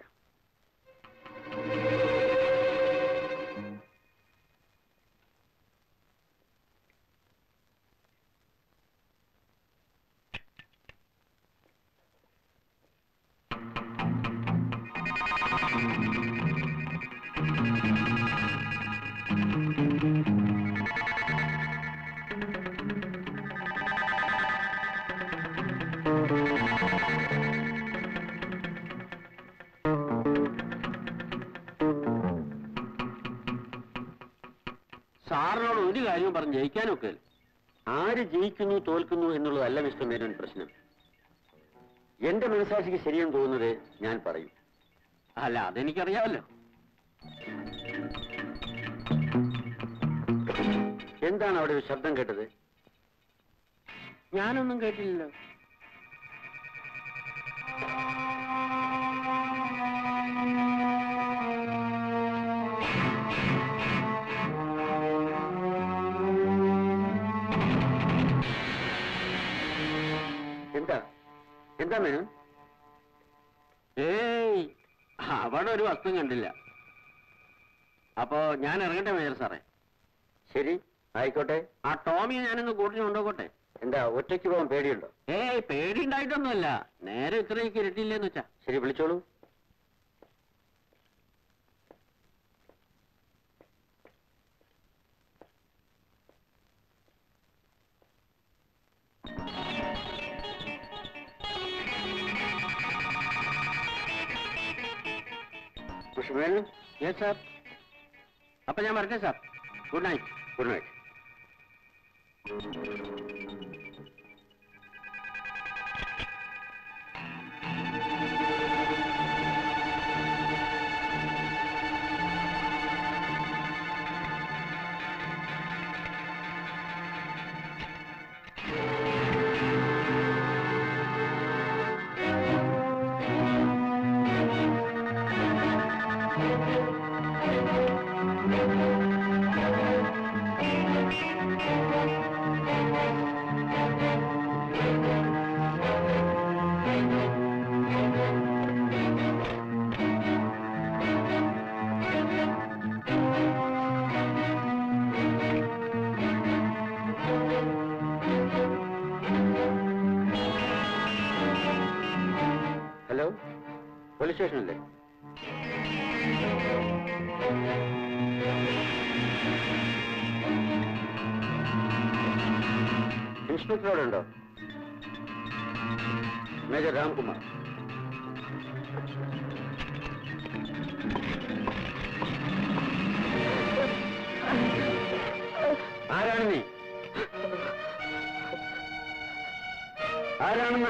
സാറിനോട് ഒരു കാര്യവും പറഞ്ഞ് ജയിക്കാനൊക്കെ ആര് ജയിക്കുന്നു തോൽക്കുന്നു എന്നുള്ളതല്ല മിസ്റ്റർ മേനോൻ പ്രശ്നം എന്റെ മനസാക്ഷിക്ക് ശരിയെന്ന് തോന്നുന്നത് ഞാൻ പറയും അല്ല അതെനിക്കറിയാമല്ലോ എന്താണ് അവിടെ ഒരു ശബ്ദം കേട്ടത് ഞാനൊന്നും കേട്ടില്ലല്ലോ എന്താ എന്താ മേനോൻ ഏയ് അവിടെ ഒരു വസ്തു കണ്ടില്ല അപ്പോ ഞാൻ ഇറങ്ങട്ടെ മേജർ സാറേ ശരി ആയിക്കോട്ടെ ആ ടോമിയെ ഞാനൊന്ന് കൂട്ടിന് കൊണ്ടുപോകട്ടെ എന്താ ഒറ്റയ്ക്ക് പോകാൻ പേടിയുണ്ടോ ഏയ് പേടിയുണ്ടായിട്ടൊന്നുമല്ല നേരെ ഇത്രയൊക്കെ ഇരുട്ടില്ലേന്ന് വെച്ചാ ശരി വിളിച്ചോളൂ കുഷ്മേനൻ യെസ് സാർ അപ്പൊ ഞാൻ വരട്ടെ sir good night good night hello police സ്റ്റേഷനല്ലേ ഇൻസ്പെക്ടർ അവിടെ ഉണ്ടോ മേജർ രാംകുമാർ ആരാണ് നീ ആരാണെന്ന്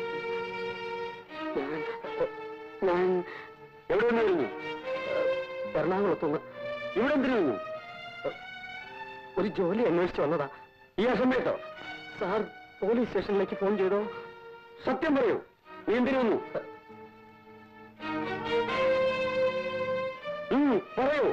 ഞാൻ എവിടെ നിന്ന് വരുന്നു എറണാകുളത്തുനിന്ന് ഇവിടെ എന്തിനു വന്നു ഒരു ജോലി അന്വേഷിച്ച് വന്നതാ ഈ അസമയത്തോ സാർ പോലീസ് സ്റ്റേഷനിലേക്ക് ഫോൺ ചെയ്തോ സത്യം പറയൂ നീ എന്തിനു വന്നു ഉം, പറയൂ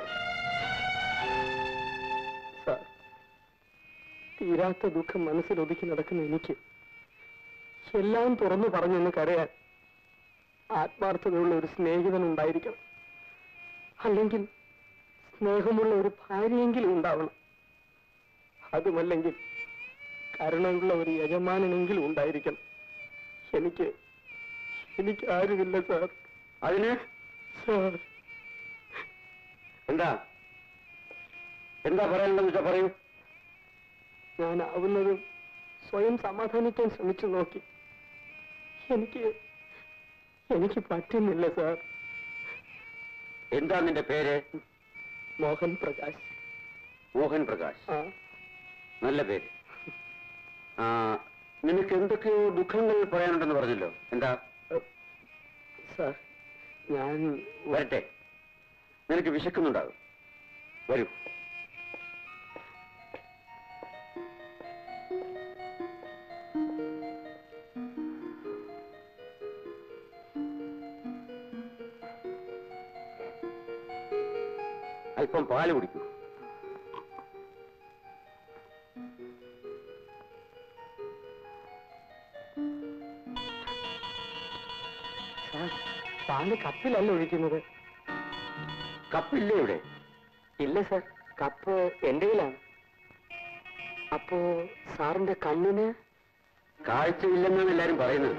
സാർ തീരാത്ത ദുഃഖം മനസ്സിലൊതുക്കി നടക്കുന്ന എനിക്ക് എല്ലാം തുറന്നു പറഞ്ഞെന്ന് കരയാൻ ആത്മാർത്ഥതയുള്ള ഒരു സ്നേഹിതൻ ഉണ്ടായിരിക്കണം അല്ലെങ്കിൽ സ്നേഹമുള്ള ഒരു ഭാര്യയെങ്കിലും ഉണ്ടാവണം അതുമല്ലെങ്കിൽ കരുണയുള്ള ഒരു യജമാനെങ്കിലും ഉണ്ടായിരിക്കണം എനിക്ക് എനിക്ക് ആരുമില്ല സാർ അതിന് സാർ എന്താ എന്താ പറയാനുണ്ടെന്ന് വെച്ചാ പറയൂ ഞാൻ ആവുന്നതും സ്വയം സമാധാനിക്കാൻ ശ്രമിച്ചു നോക്കി എനിക്ക് എനിക്ക് പറ്റുന്നില്ല സാർ എന്താ നിന്റെ പേര് മോഹൻ പ്രകാശ് മോഹൻ പ്രകാശ് ആ നല്ല പേര് ആ നിനക്ക് എന്തൊക്കെയോ ദുഃഖങ്ങൾ പറയാനുണ്ടെന്ന് പറഞ്ഞല്ലോ എന്താ സാർ ഞാൻ വരട്ടെ നിനക്ക് വിശക്കുന്നുണ്ടാകും വരൂ അല്പം പാല് കുടിക്കൂ സാർ പാല് കപ്പിലല്ല ഒഴിക്കുന്നത് കപ്പില്ലേ ഇവിടെ ഇല്ല സാർ കപ്പ് എന്റെ കയ്യിലാണ് അപ്പോ സാറിന്റെ കണ്ണിന് കാഴ്ചയില്ലെന്നാണ് എല്ലാരും പറയുന്നത്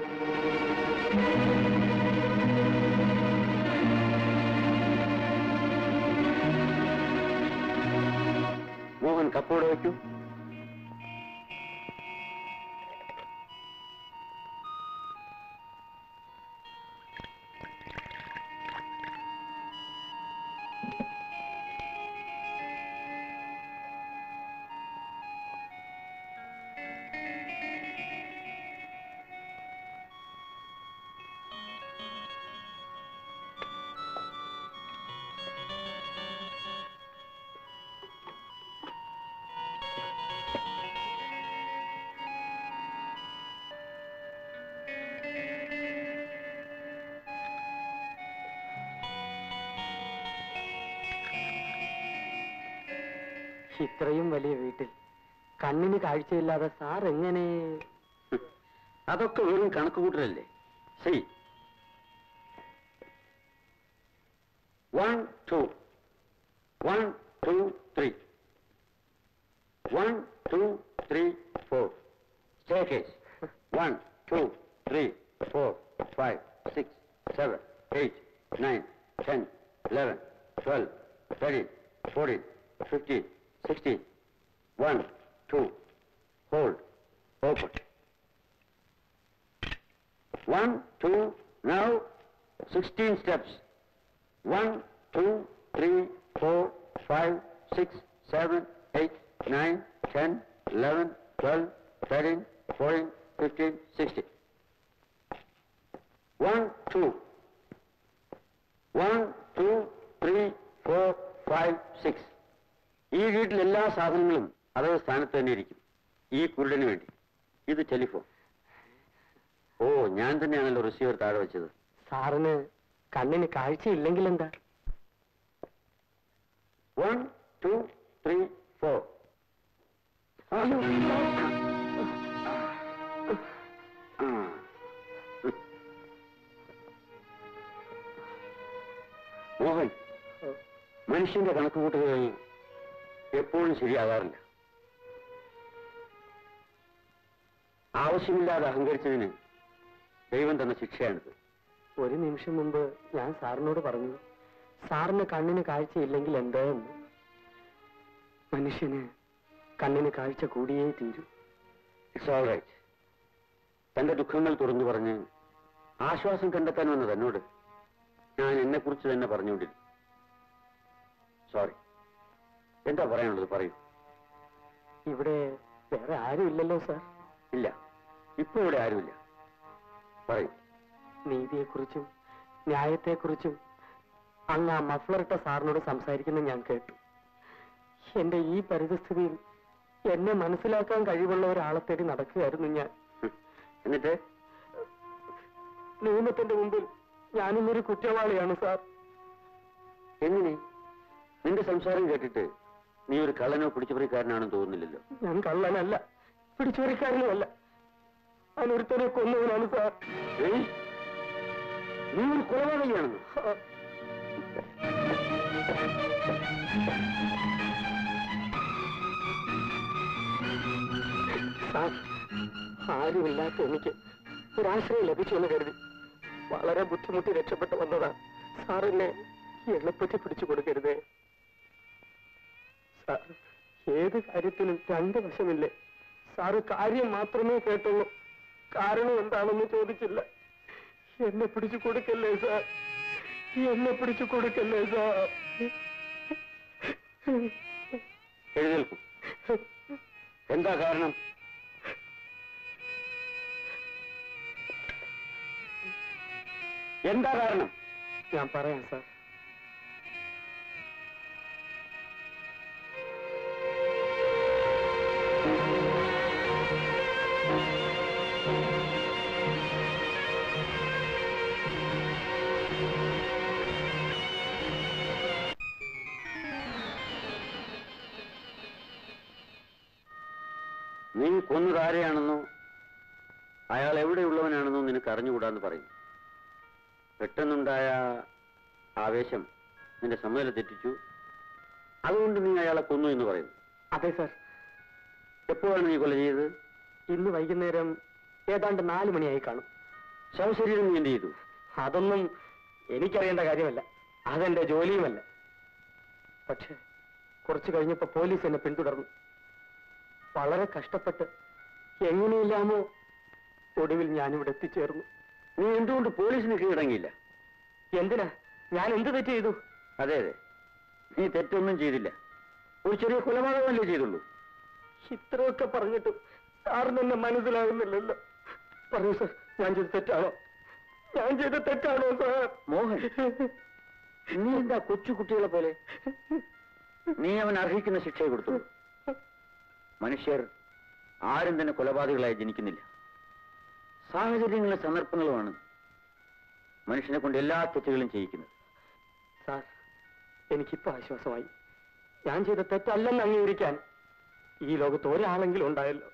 മോഹൻ കപ്പോടെ വയ്ക്കൂ ഇത്രയും വലിയ വീട്ടിൽ കണ്ണിന് കാഴ്ചയില്ലാതെ സാർ എങ്ങനെ ഹും. അതൊക്കെ വെറും കണക്ക് കൂട്ടലല്ലേ ശരി one two one two three one two three four staircase one two three four five six seven eight nine ten eleven twelve thirteen fourteen fifteen sixteen one two hold open One, two, now 16 steps. One, two, three, four, five, six, seven, eight, nine, ten, eleven, twelve, thirteen, fourteen, fifteen, sixteen. One, two. One, two, three, four, five, six. ഈ വീട്ടിൽ എല്ലാ സാധനങ്ങളും അതത് സ്ഥാനത്ത് തന്നെ ഇരിക്കും ഈ കുരുടന് വേണ്ടി ഇത് ടെലിഫോൺ ഓ ഞാൻ തന്നെയാണല്ലോ റിസീവർ താഴെ വെച്ചത് സാറിന് കണ്ണിന് കാഴ്ചയില്ലെങ്കിൽ എന്താ one two three four Mohan മനുഷ്യന്റെ കണക്കുകൂട്ടുകൾ എപ്പോഴും ശരിയാകാറില്ല ആവശ്യമില്ലാതെ അഹങ്കരിച്ചതിന് ദൈവം തന്ന ശിക്ഷയാണിത് ഒരു നിമിഷം മുമ്പ് ഞാൻ സാറിനോട് പറഞ്ഞു സാറിന് കണ്ണിന് കാഴ്ചയില്ലെങ്കിൽ എന്താന്ന് മനുഷ്യന് കണ്ണിന് കാഴ്ച കൂടിയേ തീരൂ ഇറ്റ്സ് ഓൾ റൈറ്റ് തന്റെ ദുഃഖങ്ങൾ തുറന്നു പറഞ്ഞ് ആശ്വാസം കണ്ടെത്താൻ വന്നത് എന്നോട് ഞാൻ എന്നെ കുറിച്ച് തന്നെ പറഞ്ഞുകൊണ്ടിരുന്നു സോറി എന്താ പറയാനുള്ളത് പറയൂ ഇവിടെ വേറെ ആരും ഇല്ലല്ലോ സാർ ഇല്ല ഇപ്പൊ ഇവിടെ ആരുമില്ല പറയൂ നീതിയെക്കുറിച്ചും ന്യായത്തെക്കുറിച്ചും അങ്ങ് ആ മഫ്ലറിട്ട സാറിനോട് സംസാരിക്കുന്നത് ഞാൻ കേട്ടു എന്റെ ഈ പരിതസ്ഥിതിയിൽ എന്നെ മനസ്സിലാക്കാൻ കഴിവുള്ള ഒരാളെ തേടി നടക്കുകയായിരുന്നു ഞാൻ ഹും. എന്നിട്ട് നിയമത്തിന്റെ മുമ്പിൽ ഞാനിന്നൊരു കുറ്റവാളിയാണ് സാർ എങ്ങനെ നിന്റെ സംസാരം കേട്ടിട്ട് നീ ഒരു കള്ളനോ പിടിച്ചുപറിക്കാരനാണെന്ന് തോന്നുന്നില്ലല്ലോ ഞാൻ കള്ളനല്ല പിടിച്ചുപറിക്കാരനുമല്ല ഞാൻ ഒരുത്തനെ കൊന്നവനാണ് സാർ ഏ? നീ ഒരു കൊലപാതകയാണെന്ന് സാർ ആരുമില്ലാത്ത എനിക്ക് ഒരാശ്രയം ലഭിച്ചു എന്ന് കരുതി വളരെ ബുദ്ധിമുട്ടി രക്ഷപ്പെട്ടു വന്നതാ സാർ എന്നെ എളുപ്പത്തിൽ പിടിച്ചു കൊടുക്കരുതേ സാർ ഏത് കാര്യത്തിനും രണ്ട് വശമില്ലേ സാറ് കാര്യം മാത്രമേ കേട്ടുള്ളൂ കാരണം എന്താണെന്ന് ചോദിച്ചില്ല എന്നെ പിടിച്ചു കൊടുക്കല്ലേ സാർ എന്നെ പിടിച്ചു കൊടുക്കല്ലേ സാർ എഴുന്നേൽക്കും എന്താ കാരണം എന്താ കാരണം ഞാൻ പറയാം സാർ നീ കൊന്നത് ആരെയാണെന്നോ അയാൾ എവിടെയുള്ളവനാണെന്നോ നിനക്ക് അറിഞ്ഞുകൂടാന്ന് പറയും പെട്ടെന്നുണ്ടായ ആവേശം നിന്റെ സമ്മതം തെറ്റിച്ചു അതുകൊണ്ട് നീ അയാളെ കൊന്നു എന്ന് പറയുന്നു അതെ സാർ എപ്പോഴാണ് നീ കൊല ചെയ്തത് ഇന്ന് വൈകുന്നേരം ഏതാണ്ട് നാല് മണിയായി കാണും ശവശരീരം നീ എന്ത് ചെയ്തു അതൊന്നും എനിക്കറിയേണ്ട കാര്യമല്ല അതെന്റെ ജോലിയുമല്ല പക്ഷെ കുറച്ചു കഴിഞ്ഞപ്പോ പോലീസ് എന്നെ പിന്തുടർന്നു വളരെ കഷ്ടപ്പെട്ട് എങ്ങനെയില്ലാമോ ഒടുവിൽ ഞാനിവിടെ എത്തിച്ചേർന്നു നീ എന്തുകൊണ്ട് പോലീസിന് കീഴടങ്ങിയില്ല എന്തിനാ ഞാൻ എന്ത് തെറ്റ് ചെയ്തു അതെ അതെ നീ തെറ്റൊന്നും ചെയ്തില്ല ഒരു ചെറിയ കൊലപാതകമല്ലേ ചെയ്തുള്ളൂ ഇത്രയൊക്കെ പറഞ്ഞിട്ടും സാറിന് എന്നെ മനസ്സിലാകുന്നില്ലല്ലോ പറയൂ സാർ ഞാൻ ചെയ്ത തെറ്റാണോ ഞാൻ ചെയ്ത തെറ്റാണോ സാർ മോഹൻ നീ എന്താ കൊച്ചു കുട്ടികളെ പോലെ നീ അവൻ അർഹിക്കുന്ന ശിക്ഷയെ കൊടുത്തു മനുഷ്യർ ആരും തന്നെ കൊലപാതകളായി ജനിക്കുന്നില്ല സാഹചര്യങ്ങളും സന്ദർഭങ്ങളുമാണ് മനുഷ്യനെ കൊണ്ട് എല്ലാ തെറ്റുകളും ചെയ്യിക്കുന്നത് സാർ എനിക്കിപ്പോ ആശ്വാസമായി ഞാൻ ചെയ്ത തെറ്റല്ലെന്ന് അംഗീകരിക്കാൻ ഈ ലോകത്ത് ഒരാളെങ്കിലും ഉണ്ടായല്ലോ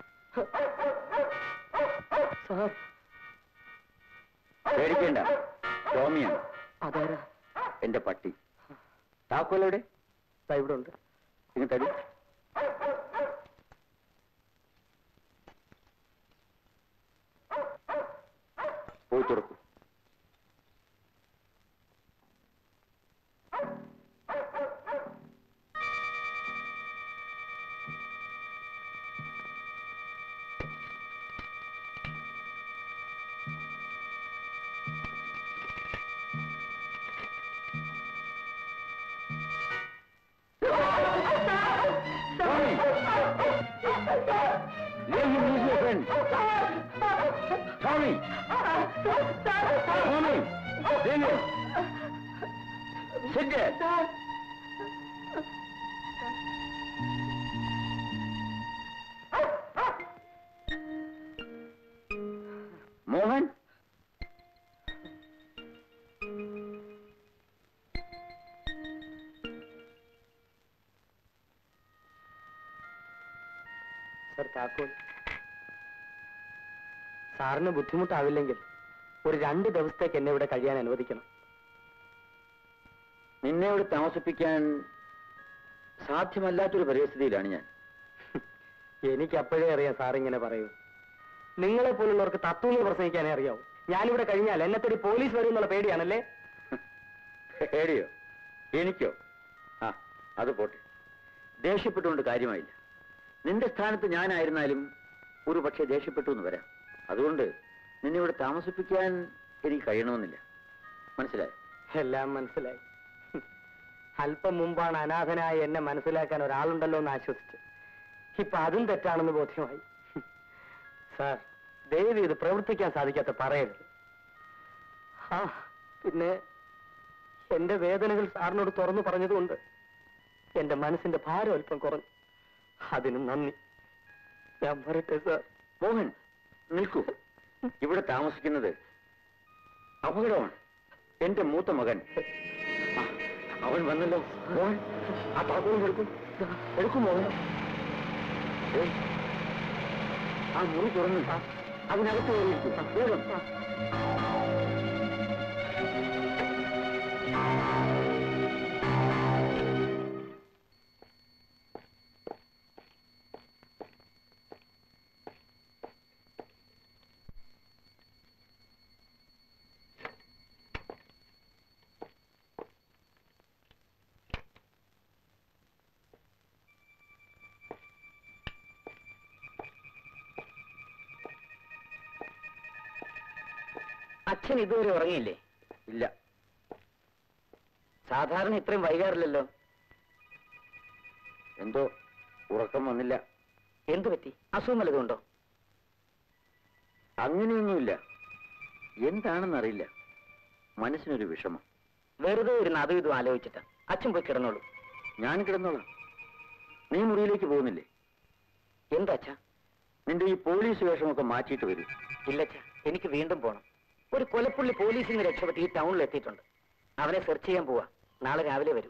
സാർ പേടിക്കേണ്ട ടോമിയാണ് അതാരാ എന്റെ പട്ടി താക്കോലെവിടെ ദാ ഇവിടെ ഉണ്ട് ഇങ്ങ് തടി പോയി തുറക്കൂ Tommy! Leave him, he's your friend. Tommy! Tommy! Leave him. Sit there. Mohan sir താക്കോൽ സാറിന് ബുദ്ധിമുട്ടാവില്ലെങ്കിൽ ഒരു രണ്ട് ദിവസത്തേക്ക് എന്നെ ഇവിടെ കഴിയാൻ അനുവദിക്കണം നിന്നെ ഇവിടെ താമസിപ്പിക്കാൻ സാധ്യമല്ലാത്തൊരു പരിസ്ഥിതിയിലാണ് ഞാൻ എനിക്ക് അപ്പോഴേ അറിയാം സാർ ഇങ്ങനെ പറയൂ നിങ്ങളെ പോലുള്ളവർക്ക് തത്വങ്ങൾ പ്രസംഗിക്കാനേ അറിയാവൂ ഞാനിവിടെ കഴിഞ്ഞാൽ എന്നെ തേടി പോലീസ് വരും എന്നുള്ള പേടിയാണല്ലേ പേടിയോ എനിക്കോ ആ അത് പോട്ടെ ദേഷ്യപ്പെട്ടുകൊണ്ട് കാര്യമായില്ല നിന്റെ സ്ഥാനത്ത് ഞാനായിരുന്നാലും ഒരു പക്ഷേ ദേഷ്യപ്പെട്ടു എന്ന് വരാം അതുകൊണ്ട് നിന്നെ ഇവിടെ താമസിപ്പിക്കാൻ എനിക്ക് കഴിയണമെന്നില്ല മനസ്സിലായോ എല്ലാം മനസ്സിലായി അല്പം മുമ്പാണ് അനാഥനായ എന്നെ മനസ്സിലാക്കാൻ ഒരാളുണ്ടല്ലോ എന്ന് ആശ്വസിച്ച് ഇപ്പൊ അതും തെറ്റാണെന്ന് ബോധ്യമായി സാർ ദയവ് ഇത് പ്രവർത്തിക്കാൻ സാധിക്കാത്ത പറയരുത് ആ പിന്നെ എന്റെ വേദനകൾ സാറിനോട് തുറന്നു പറഞ്ഞതുകൊണ്ട് എന്റെ മനസ്സിന്റെ ഭാരം അല്പം കുറഞ്ഞു അതിന് നന്ദി ഞാൻ പറയട്ടെ സാർ മോഹൻ നിൽക്കൂ ഇവിടെ താമസിക്കുന്നത് അപകടമാണ് എന്റെ മൂത്ത മകൻ ആ, അവൻ വന്നല്ലോ മോഹൻ ആ താക്കോലും എടുക്കും എടുക്കും മോഹൻ ഏയ്, ആ മുറി തുറന്നു അതിനകത്ത് കയറിയിരിക്കും വേഗം അച്ഛൻ ഇതുവരെ ഉറങ്ങിയില്ലേ ഇല്ല സാധാരണ ഇത്രയും വൈകാറില്ലല്ലോ എന്തോ ഉറക്കം വന്നില്ല എന്തു പറ്റി അസുഖം വല്ലതുണ്ടോ അങ്ങനെയൊന്നുമില്ല എന്താണെന്നറിയില്ല മനസ്സിനൊരു വിഷമം വെറുതെ ഇരുന്ന് അതും ഇതും ആലോചിച്ചിട്ട് അച്ഛൻ പോയി കിടന്നോളൂ ഞാൻ കിടന്നോളാം നീ മുറിയിലേക്ക് പോകുന്നില്ലേ എന്താ അച്ഛാ നിന്റെ ഈ പോലീസ് വേഷമൊക്കെ മാറ്റിയിട്ട് വരൂ ഇല്ലച്ഛ എനിക്ക് വീണ്ടും പോണം ഒരു കൊലപ്പുള്ളി പോലീസിൽ നിന്ന് രക്ഷപ്പെട്ട് ഈ ടൗണിൽ എത്തിയിട്ടുണ്ട് അവനെ സെർച്ച് ചെയ്യാൻ പോവാ നാളെ രാവിലെ വരൂ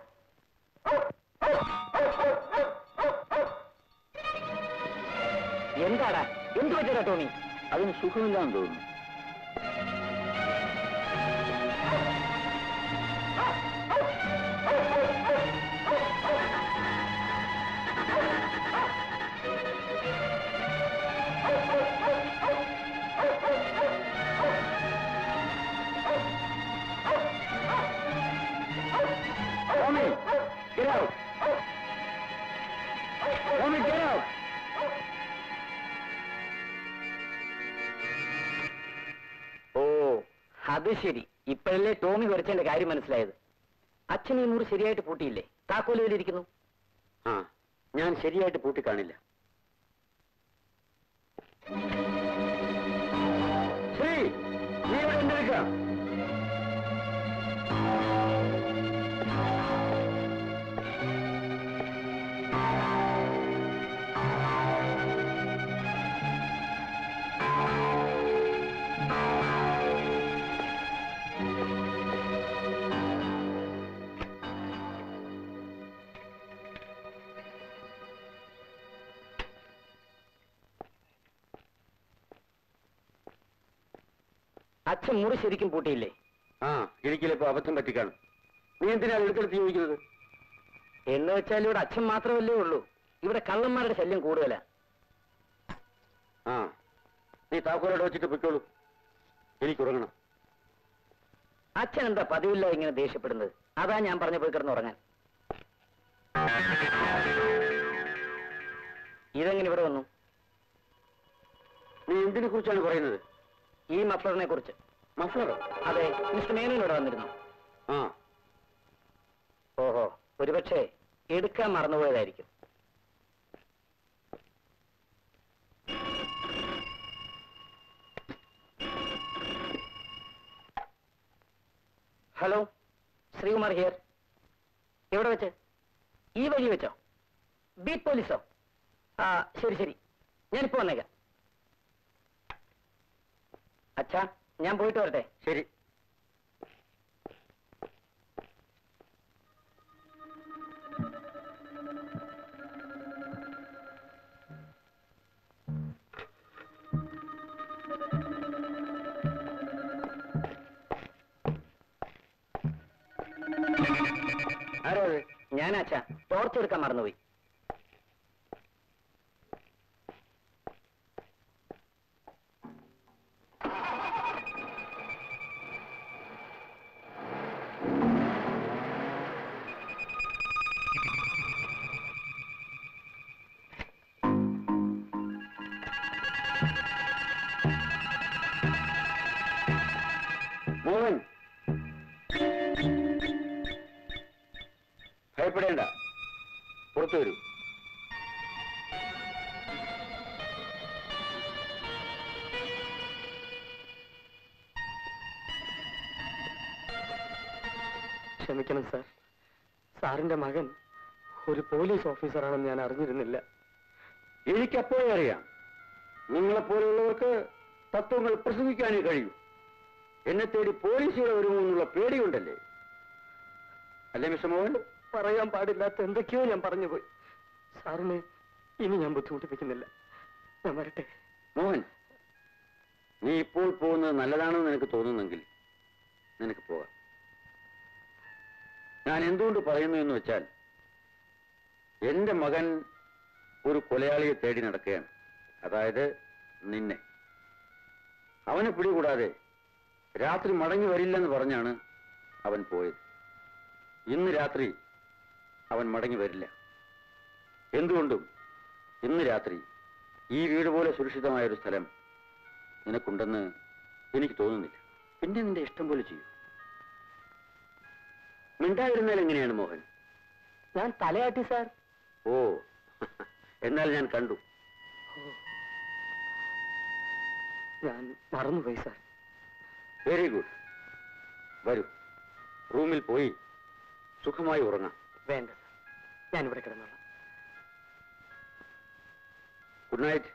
എന്താടാ എന്ത് പറ്റിയടാ ടോമി അതിന് സുഖമില്ലാന്ന് തോന്നുന്നു Tommy, get out! Tommy, get out! ഓ അത് ശരി ഇപ്പോഴല്ലേ ടോമി വരച്ചതിന്റെ കാര്യം മനസ്സിലായത് അച്ഛൻ ഈ മുറി ശരിയായിട്ട് പൂട്ടിയില്ലേ താക്കോലിരിക്കുന്നു ആ ഞാൻ ശരിയായിട്ട് പൂട്ടി കാണില്ല ശ്രീ നീ ഇവിടെ എന്തെടുക്കാം അച്ഛൻ മുറി ശരിക്കും പൂട്ടിയില്ലേ ആ എനിക്കിലിപ്പോ അബദ്ധം പറ്റിക്കാണും നീ എന്തിനാ എടുത്തെടുത്ത് ചോദിക്കുന്നത് എന്ന് വെച്ചാൽ ഇവിടെ അച്ഛൻ മാത്രമല്ലേ ഉള്ളൂ ഇവിടെ കള്ളന്മാരുടെ ശല്യം കൂടുതലാ ആ നീ താക്കോലോടെ വെച്ചിട്ട് പൊയ്ക്കോളൂ എനിക്ക് ഉറങ്ങണം അച്ഛൻ എന്താ പതിവില്ല ഇങ്ങനെ ദേഷ്യപ്പെടുന്നത് അതാ ഞാൻ പറഞ്ഞ പോയി കിടന്ന് ഉറങ്ങാൻ ഇതെങ്ങനെ ഇവിടെ വന്നു നീ എന്തിനെ കുറിച്ചാണ് പറയുന്നത് ഈ മഫ്ലറിനെ കുറിച്ച് മഫ്ലറോ അതെ മിസ്റ്റർ മേനോൻ ഇവിടെ വന്നിരുന്നു ആ ഓഹോ ഒരുപക്ഷെ എടുക്കാൻ മറന്നുപോയതായിരിക്കും ഹലോ ശ്രീകുമാർ ഹിയർ എവിടെ വെച്ച് ഈ വഴി വെച്ചോ ബീറ്റ് പോലീസോ ആ ശരി ശരി ഞാനിപ്പോ വന്നേക്കാം അച്ഛാ ഞാൻ പോയിട്ട് വരട്ടെ ശരി ആരോ അത് ഞാനാച്ചാ ടോർച്ച് എടുക്കാൻ മറന്നുപോയി മോഹൻ ഭയപ്പെടേണ്ട പുറത്തു വരൂ ക്ഷമിക്കണം സാർ സാറിന്റെ മകൻ ഒരു പോലീസ് ഓഫീസറാണെന്ന് ഞാൻ അറിഞ്ഞിരുന്നില്ല എനിക്കപ്പോഴേ അറിയാം നിങ്ങളെപ്പോലെയുള്ളവർക്ക് തത്വങ്ങൾ പ്രസംഗിക്കാനേ കഴിയൂ എന്നെ തേടി പോലീസുകൾ വരുമോ എന്നുള്ള പേടിയുണ്ടല്ലേ അല്ലേ മിസ്റ്റർ മോഹൻ പറയാൻ പാടില്ലാത്ത എന്തൊക്കെയോ ഞാൻ പറഞ്ഞുപോയി സാറിനെ ഇനി ഞാൻ ബുദ്ധിമുട്ടിപ്പിക്കുന്നില്ല ഞാൻ വരട്ടെ മോഹൻ നീ ഇപ്പോൾ പോകുന്നത് നല്ലതാണെന്ന് നിനക്ക് തോന്നുന്നെങ്കിൽ നിനക്ക് പോകാം ഞാൻ എന്തുകൊണ്ട് പറയുന്നു എന്ന് വെച്ചാൽ എന്റെ മകൻ ഒരു കൊലയാളിയെ തേടി നടക്കുകയാണ് അതായത് നിന്നെ അവനെ പിടികൂടാതെ രാത്രി മടങ്ങി വരില്ലെന്ന് പറഞ്ഞാണ് അവൻ പോയത് ഇന്ന് രാത്രി അവൻ മടങ്ങി വരില്ല എന്തുകൊണ്ടും ഇന്ന് രാത്രി ഈ വീട് പോലെ സുരക്ഷിതമായ ഒരു സ്ഥലം നിനക്കുണ്ടെന്ന് എനിക്ക് തോന്നുന്നില്ല പിന്നെ നിന്റെ ഇഷ്ടം പോലെ ചെയ്യൂ മിണ്ടാതിരുന്നാൽ എങ്ങനെയാണ് മോഹൻ ഞാൻ തലയാട്ടി സാർ ഓ എന്നാൽ ഞാൻ കണ്ടു ഞാൻ മറന്നുപോയി സാർ വെരി ഗുഡ് വരൂ റൂമിൽ പോയി സുഖമായി ഉറങ്ങാം വേണ്ട സാർ ഞാൻ ഇവിടെ കിടന്നോളാം ഗുഡ് നൈറ്റ്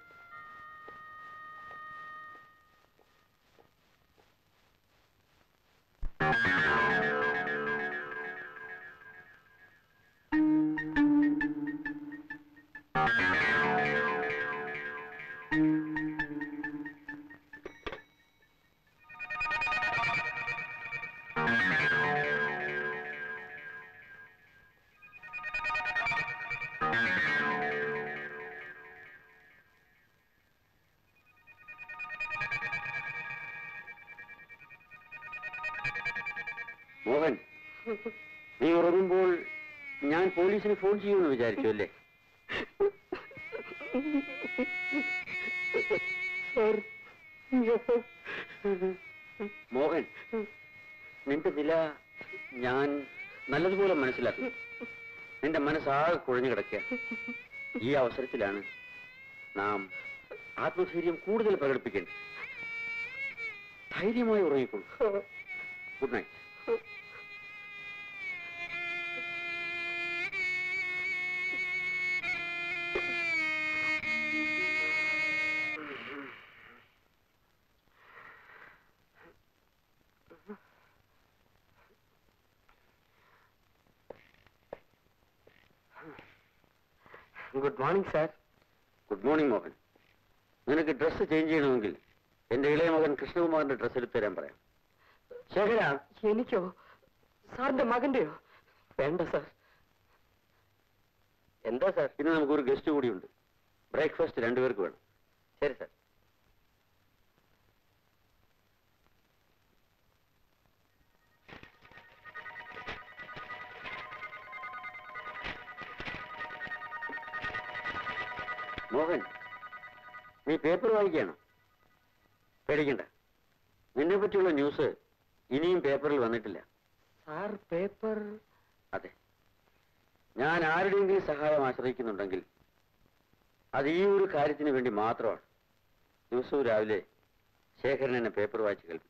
മോഹൻ നീ ഉറങ്ങുമ്പോൾ ഞാൻ പോലീസിന് ഫോൺ ചെയ്യുമെന്ന് വിചാരിച്ചു അല്ലേ മോഹൻ നിന്റെ നില ഞാൻ നല്ലതുപോലെ മനസ്സിലാക്കും നിന്റെ മനസ്സാകെ കുഴഞ്ഞു കിടക്കുക ഈ അവസരത്തിലാണ് നാം ആത്മധൈര്യം കൂടുതൽ പ്രകടിപ്പിക്കേണ്ടത് ധൈര്യമായി ഉറങ്ങിക്കൊള്ളു good night good morning sir good morning Mohan നിനക്ക് ഡ്രസ്സ് ചേഞ്ച് ചെയ്യണമെങ്കിൽ എന്റെ ഇളയ മകൻ കൃഷ്ണകുമാറിന്റെ ഡ്രസ്സ് എടുത്തു തരാൻ പറയാം ശേഖര എനിക്കോ സാറിന്റെ മകന്റെയോ വേണ്ട സാർ എന്താ സാർ ഇന്ന് നമുക്കൊരു ഗസ്റ്റ് കൂടിയുണ്ട് ബ്രേക്ക്ഫാസ്റ്റ് രണ്ടുപേർക്ക് വേണം ശരി സാർ മോഹൻ നീ പേപ്പർ വായിക്കുകയാണോ പേടിക്കണ്ട നിന്നെ പറ്റിയുള്ള ന്യൂസ് ഇനിയും പേപ്പറിൽ വന്നിട്ടില്ല സാർ പേപ്പർ അതെ ഞാൻ ആരുടെയെങ്കിലും സഹായം ആശ്രയിക്കുന്നുണ്ടെങ്കിൽ അത് ഈ ഒരു കാര്യത്തിന് വേണ്ടി മാത്രമാണ് ദിവസവും രാവിലെ ശേഖരൻ എന്നെ പേപ്പർ വായിച്ച് കേൾപ്പിക്കും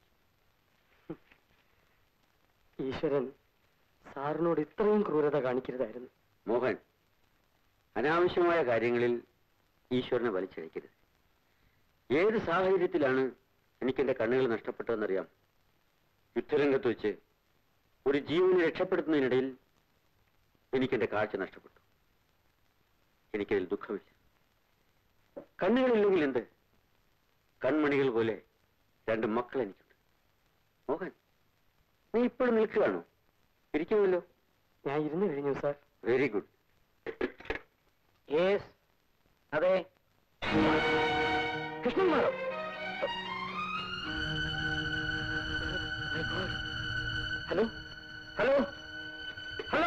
ഈശ്വരൻ സാറിനോട് ഇത്രയും ക്രൂരത കാണിക്കരുതായിരുന്നു മോഹൻ അനാവശ്യമായ കാര്യങ്ങളിൽ ഈശ്വരനെ വലിച്ചഴിക്കരുത് ഏത് സാഹചര്യത്തിലാണ് എനിക്ക് എന്റെ കണ്ണുകൾ നഷ്ടപ്പെട്ടതെന്നറിയാം യുദ്ധരംഗത്ത് വെച്ച് ഒരു ജീവനെ രക്ഷപ്പെടുത്തുന്നതിനിടയിൽ എനിക്ക് എന്റെ കാഴ്ച നഷ്ടപ്പെട്ടു എനിക്കതിൽ ദുഃഖമില്ല കണ്ണുകളില്ലെങ്കിൽ എന്ത് കൺമണികൾ പോലെ രണ്ട് മക്കൾ എനിക്കുണ്ട് മോഹൻ നീ ഇപ്പോഴും നിൽക്കുകയാണോ ഇരിക്കുമല്ലോ ഞാൻ ഇരുന്ന് കഴിഞ്ഞു സാർ വെരി ഗുഡ് യെസ് അതെ കൃഷ്ണകുമാറോ ഹലോ ഹലോ ഹലോ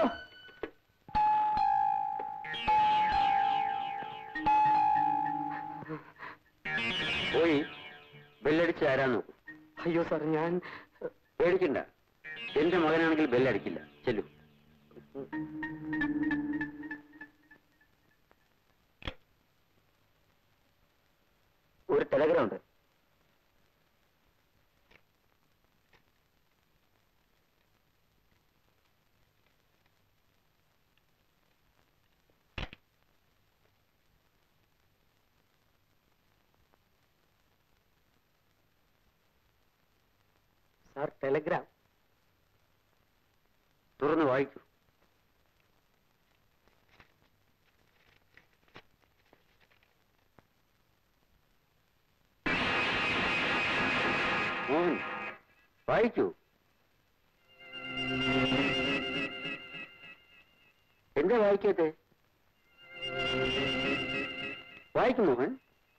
പോയി ബെല്ലടിച്ച് ആരാ നോക്കൂ അയ്യോ സാർ ഞാൻ പേടിക്കണ്ട എന്റെ മകനാണെങ്കിൽ ബെല്ലടിക്കില്ല ചെല്ലു ഒരു ടെലഗ്രാം ഉണ്ട് സാർ ടെലഗ്രാം തുറന്ന് വായിക്കൂ മോഹൻ വായിക്കൂ എന്താ വായിക്കാത്തെ വായിക്കും മോഹൻ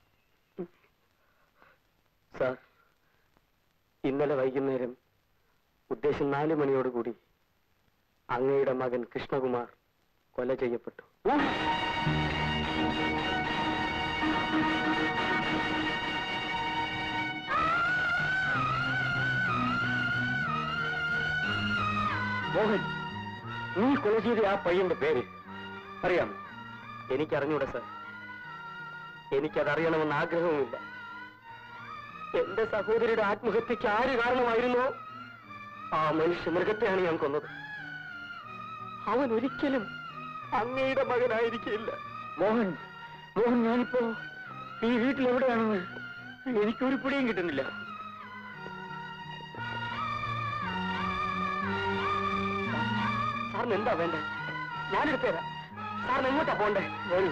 സാർ ഇന്നലെ വൈകുന്നേരം ഉദ്ദേശം നാല് മണിയോടുകൂടി അങ്ങയുടെ മകൻ കൃഷ്ണകുമാർ കൊല ചെയ്യപ്പെട്ടു മോഹൻ നീ കൊല ചെയ്ത ആ പയ്യന്റെ പേര് അറിയാം എനിക്കറിഞ്ഞൂടെ സർ എനിക്കതറിയണമെന്ന് ആഗ്രഹവുമില്ല എന്റെ സഹോദരിയുടെ ആത്മഹത്യക്ക് ആര് കാരണമായിരുന്നോ ആ മനുഷ്യ മൃഗത്തെയാണ് ഞാൻ കൊന്നത് അവൻ ഒരിക്കലും അങ്ങയുടെ മകനായിരിക്കില്ല മോഹൻ മോഹൻ ഞാനിപ്പോ ഈ വീട്ടിൽ എവിടെയാണെന്ന് എനിക്കൊരു പിടിയും കിട്ടുന്നില്ല സാറിന് എന്താ വേണ്ടേ ഞാനെടുത്തു തരാം സാറിന് എങ്ങോട്ടാ പോണ്ടേ വരൂ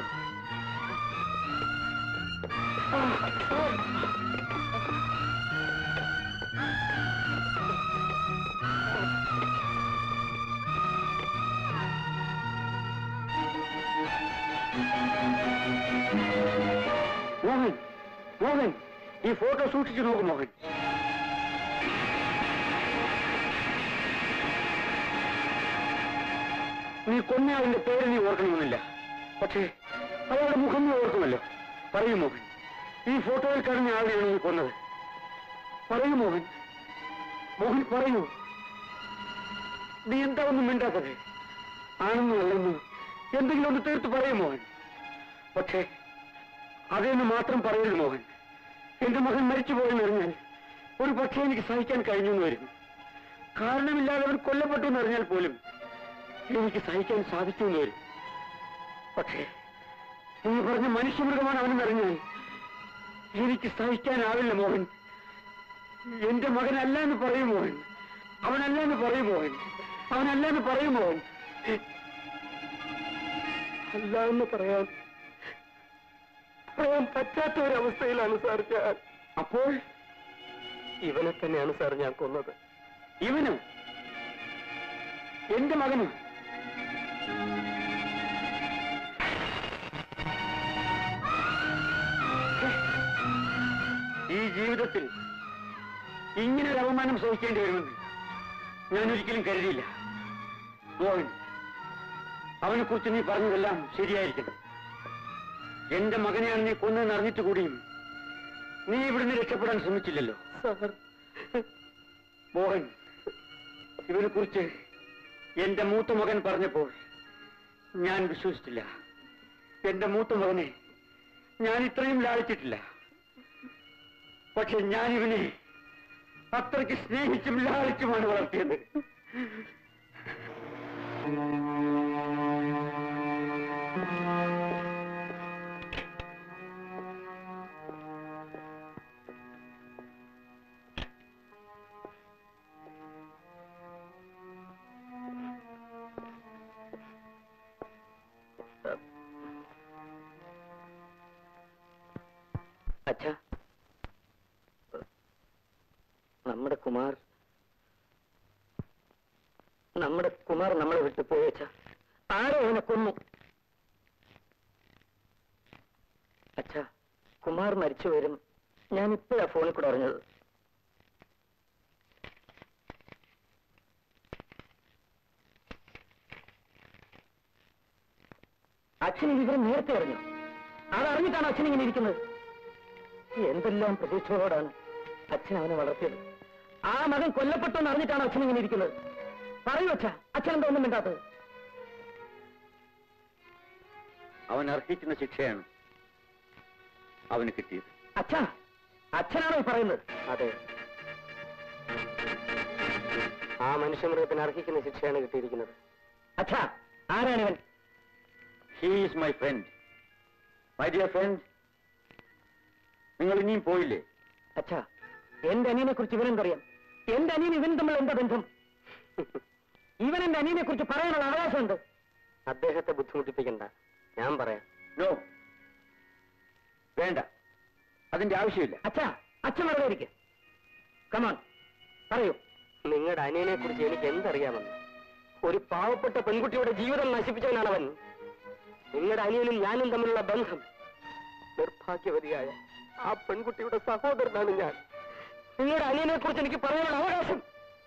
മോഹൻ മോഹൻ ഈ ഫോട്ടോ സൂക്ഷിച്ചു നോക്കും മോഹൻ നീ കൊന്നയാളിന്റെ പേര് നീ ഓർക്കണമെന്നില്ല പക്ഷേ അയാളുടെ മുഖം നീ ഓർക്കുമല്ലോ പറയൂ മോഹൻ ഈ ഫോട്ടോയിൽ കാണുന്ന ആളെയാണ് നീ കൊന്നത് പറയൂ മോഹൻ മോഹൻ പറയൂ നീ എന്താ ഒന്നും മിണ്ടാത്തത് ആണെന്നും അല്ലെന്നും എന്തെങ്കിലും ഒന്ന് തീർത്ത് പറയൂ മോഹൻ പക്ഷേ അതെന്ന് മാത്രം പറയരുത് മോഹൻ എന്റെ മകൻ മരിച്ചുപോയെന്ന് അറിഞ്ഞാൽ ഒരു പക്ഷേ എനിക്ക് സഹിക്കാൻ കഴിഞ്ഞെന്ന് വരും കാരണമില്ലാതെ അവൻ കൊല്ലപ്പെട്ടു എന്ന് അറിഞ്ഞാൽ പോലും എനിക്ക് സഹിക്കാൻ സാധിച്ചു എന്ന് വരും പക്ഷേ നീ പറഞ്ഞ മനുഷ്യമൃഗമാണ് അവനെന്ന് അറിഞ്ഞാൽ എനിക്ക് സഹിക്കാനാവില്ല മോഹൻ എന്റെ മകനല്ല എന്ന് പറയും മോഹൻ അവനല്ല എന്ന് പറയും മോഹൻ അവനല്ല എന്ന് പറയും മോഹൻ അല്ല എന്ന് പറയാൻ പറയാൻ പറ്റാത്ത ഒരവസ്ഥയിലാണ് സാർ ഞാൻ അപ്പോൾ ഇവനെ തന്നെയാണ് സാർ ഞാൻ കൊന്നത് ഇവന് എന്റെ മകന് ഈ ജീവിതത്തിൽ ഇങ്ങനെ ഒരു അവമാനം സഹിക്കേണ്ടി വരുമെന്ന് ഞാൻ ഒരിക്കലും കരുതിയില്ല മോഹൻ അവനെ കുറിച്ച് നീ പറഞ്ഞതെല്ലാം ശരിയായിരിക്കണം എന്റെ മകനെയാണ് നീ കൊന്നതെന്ന് അറിഞ്ഞിട്ട് കൂടിയും നീ ഇവിടുന്ന് രക്ഷപ്പെടാൻ ശ്രമിച്ചില്ലല്ലോ സാർ മോഹൻ ഇവനെ കുറിച്ച് എന്റെ മൂത്ത മകൻ പറഞ്ഞപ്പോൾ ഞാൻ വിശ്വസിച്ചില്ല എന്റെ മൂത്ത മകനെ ഞാൻ ഇത്രയും ലാളിച്ചിട്ടില്ല പക്ഷെ ഞാൻ ഇവനെ അത്രയ്ക്ക് സ്നേഹിച്ചും ലാളിച്ചുമാണ് വളർത്തിയത് അച്ഛാ നമ്മുടെ കുമാർ നമ്മുടെ കുമാർ നമ്മളെ വിട്ടു പോയി അച്ഛാ ആരോ അവനെ കൊന്നു അച്ഛാ കുമാർ മരിച്ചു വരും ഞാൻ ഇപ്പോഴാ ഫോണിൽ കൂടെ അറിഞ്ഞത് അച്ഛൻ ഈ വിവരം നേരത്തെ അറിഞ്ഞു അതറിഞ്ഞിട്ടാണ് അച്ഛൻ ഇങ്ങനെ ഇരിക്കുന്നത് എന്തെല്ലാം പ്രതീക്ഷകളോടാണ് അച്ഛൻ അവനെ വളർത്തിയത് ആ മകൻ കൊല്ലപ്പെട്ടു എന്ന് അറിഞ്ഞിട്ടാണ് അച്ഛൻ ഇങ്ങനെ ഇരിക്കുന്നത് പറയൂ അച്ഛ അച്ഛൻ എന്താ ഒന്നും മിണ്ടാത്തത് അവൻ അർഹിക്കുന്ന ശിക്ഷയാണ് അവന് കിട്ടിയത് അച്ഛാ അച്ഛനാണോ ഈ പറയുന്നത് അതെ ആ മനുഷ്യമൃഗത്തിന് അർഹിക്കുന്ന ശിക്ഷയാണ് കിട്ടിയിരിക്കുന്നത് അച്ഛാ ആരാണിവൻ he is my friend my dear friend നിങ്ങൾ ഇനിയും പോയില്ലേ അച്ഛാ എന്റെ അനിയനെ കുറിച്ച് ഇവനെന്തറിയാം എന്റെ അനിയൻ ഇവൻ തമ്മിൽ എന്താ ബന്ധം ഇവൻ എന്റെ അനിയനെ കുറിച്ച് പറയാനുള്ള അവകാശമുണ്ട് അദ്ദേഹത്തെ ബുദ്ധിമുട്ടിപ്പിക്കണ്ട ഞാൻ പറയാം നോ വേണ്ട അതിന്റെ ആവശ്യമില്ല അച്ഛാ അച്ഛൻ വെറുതെ ഇരിക്കെ കമാൺ പറയൂ നിങ്ങളുടെ അനിയനെ കുറിച്ച് എനിക്ക് എന്തറിയാമെന്ന് ഒരു പാവപ്പെട്ട പെൺകുട്ടിയുടെ ജീവിതം നശിപ്പിച്ചവനാണ് അവൻ നിങ്ങളുടെ അനിയനും ഞാനും തമ്മിലുള്ള ബന്ധം നിർഭാഗ്യവതിയായ ആ പെൺകുട്ടിയുടെ സഹോദരനാണ് ഞാൻ നിങ്ങളുടെ അനിയനെ കുറിച്ച് എനിക്ക് പറയാനുള്ള അവകാശം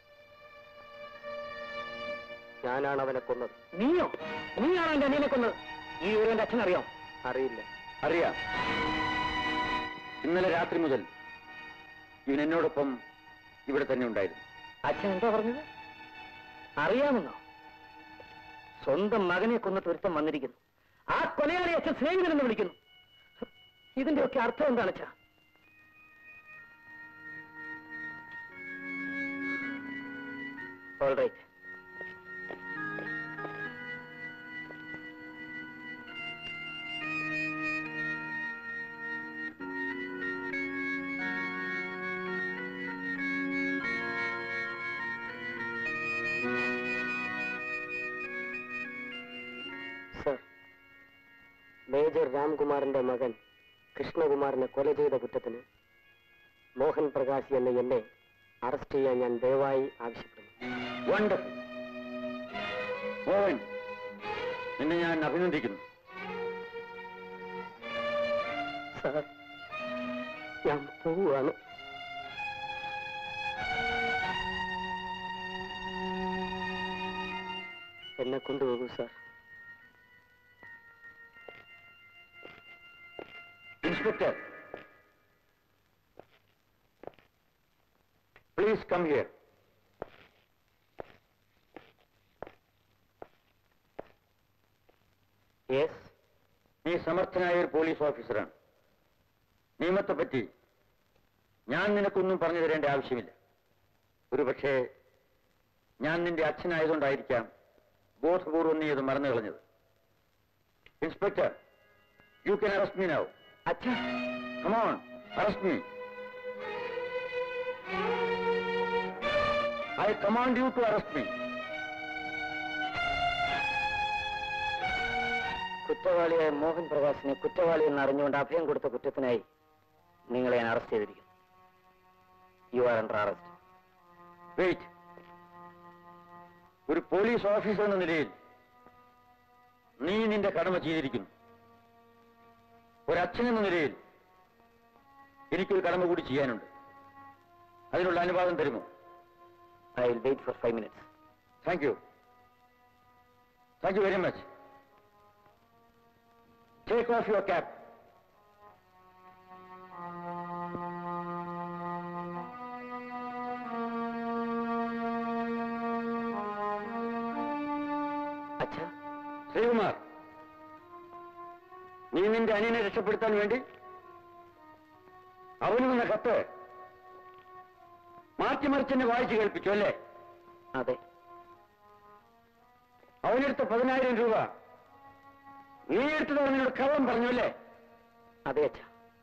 ഞാനാണ് അവനെ കൊന്നത് നീയോ നീയാണോ എന്റെ അനിയനെ കൊന്നത് ഈ വിവരം എന്റെ അച്ഛൻ അറിയാം അറിയില്ല അറിയാം ഇന്നലെ രാത്രി മുതൽ ഇവൻ എന്നോടൊപ്പം ഇവിടെ തന്നെ ഉണ്ടായിരുന്നു അച്ഛൻ എന്താ പറഞ്ഞത് അറിയാമെന്നോ സ്വന്തം മകനെ കൊന്നിട്ട് ഒരുത്തം വന്നിരിക്കുന്നു ആ കൊലയാളി അച്ഛൻ സ്നേഹിതനെന്ന് വിളിക്കുന്നു ഇതിന്റെയൊക്കെ അർത്ഥം എന്താണ് അച്ഛാ ഓൾ റൈറ്റ് സർ മേജർ രാംകുമാറിന്റെ മകൻ കൃഷ്ണകുമാറിനെ കൊല ചെയ്ത കുറ്റത്തിന് മോഹൻ പ്രകാശ് എന്ന എന്നെ അറസ്റ്റ് ചെയ്യാൻ ഞാൻ ദയവായി ആവശ്യപ്പെടുന്നു വണ്ടർഫുൾ മോഹൻ നിന്നെ ഞാൻ അഭിനന്ദിക്കുന്നു സാർ ഞാൻ പോവുകയാണ് എന്നെ കൊണ്ടുപോകൂ sir inspector please come here yes നീ സമർത്ഥനായ ഒരു പോലീസ് ഓഫീസറാണ് നിയമത്തെ പറ്റി ഞാൻ നിനക്കൊന്നും പറഞ്ഞു തരേണ്ട ആവശ്യമില്ല ഒരു പക്ഷേ ഞാൻ നിന്റെ അച്ഛനായതുകൊണ്ടായിരിക്കാം ബോധപൂർവം നീ ഇത് മറന്നു കളഞ്ഞത് inspector you can arrest me now അച്ഛാ come on arrest me I command you to arrest me കുറ്റവാളിയായ മോഹൻ പ്രകാശിനെ കുറ്റവാളി എന്ന് അറിഞ്ഞുകൊണ്ട് അഭയം കൊടുത്ത കുറ്റത്തിനായി നിങ്ങളെ ഞാൻ അറസ്റ്റ് ചെയ്തിരിക്കുന്നു you are under arrest wait ഒരു പോലീസ് ഓഫീസർ എന്ന നിലയിൽ നീ നിന്റെ കടമ ചെയ്തിരിക്കുന്നു ഒരച്ഛൻ എന്ന നിലയിൽ എനിക്കൊരു കടമ കൂടി ചെയ്യാനുണ്ട് അതിനുള്ള അനുവാദം തരുമോ I will wait for five minutes thank you thank you very much take off your cap അച്ഛാ ശ്രീകുമാർ നീ നിന്റെ അനിയനെ രക്ഷപ്പെടുത്താൻ വേണ്ടി അവന് വന്ന കത്ത് മാറ്റിമറിച്ചെന്നെ വായിച്ചു കേൾപ്പിച്ചു അല്ലേ അതെ അവനെടുത്ത പതിനായിരം രൂപ നീ എടുത്തത് അവനോട് കള്ളം പറഞ്ഞു അല്ലേ അതെ അച്ഛാ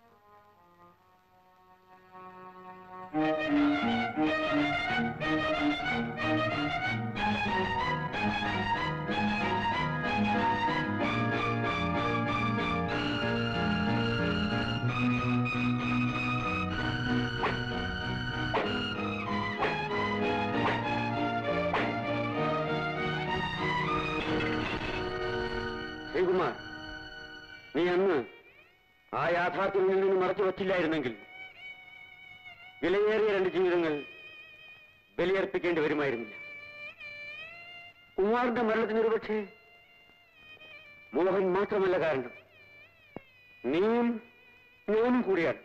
ശ്രീകുമാർ നീ അന്ന് ആ യാഥാർത്ഥ്യം നിന്ന് മറച്ചു വച്ചില്ലായിരുന്നെങ്കിൽ വിലയേറിയ രണ്ട് ജീവിതങ്ങൾ ബലിയർപ്പിക്കേണ്ടി വരുമായിരുന്നില്ല കുമാറിന്റെ മരണത്തിന് ഒരുപക്ഷെ മോഹൻ മാത്രമല്ല കാരണം നീയും ഞാനും കൂടിയാണ്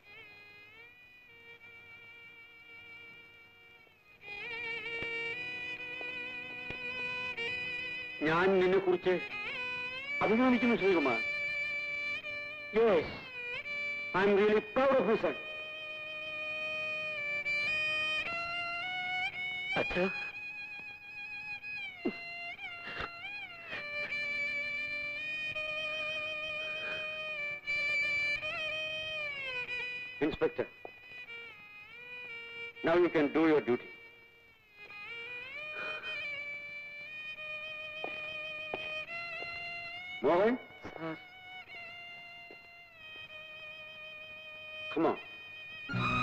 ഞാൻ നിന്നെ കുറിച്ച് അഭിമാനിക്കുന്നു Sreekumar yes I M really proud of son അച്ഛാ inspector now you can do your duty Mohan sir Come on.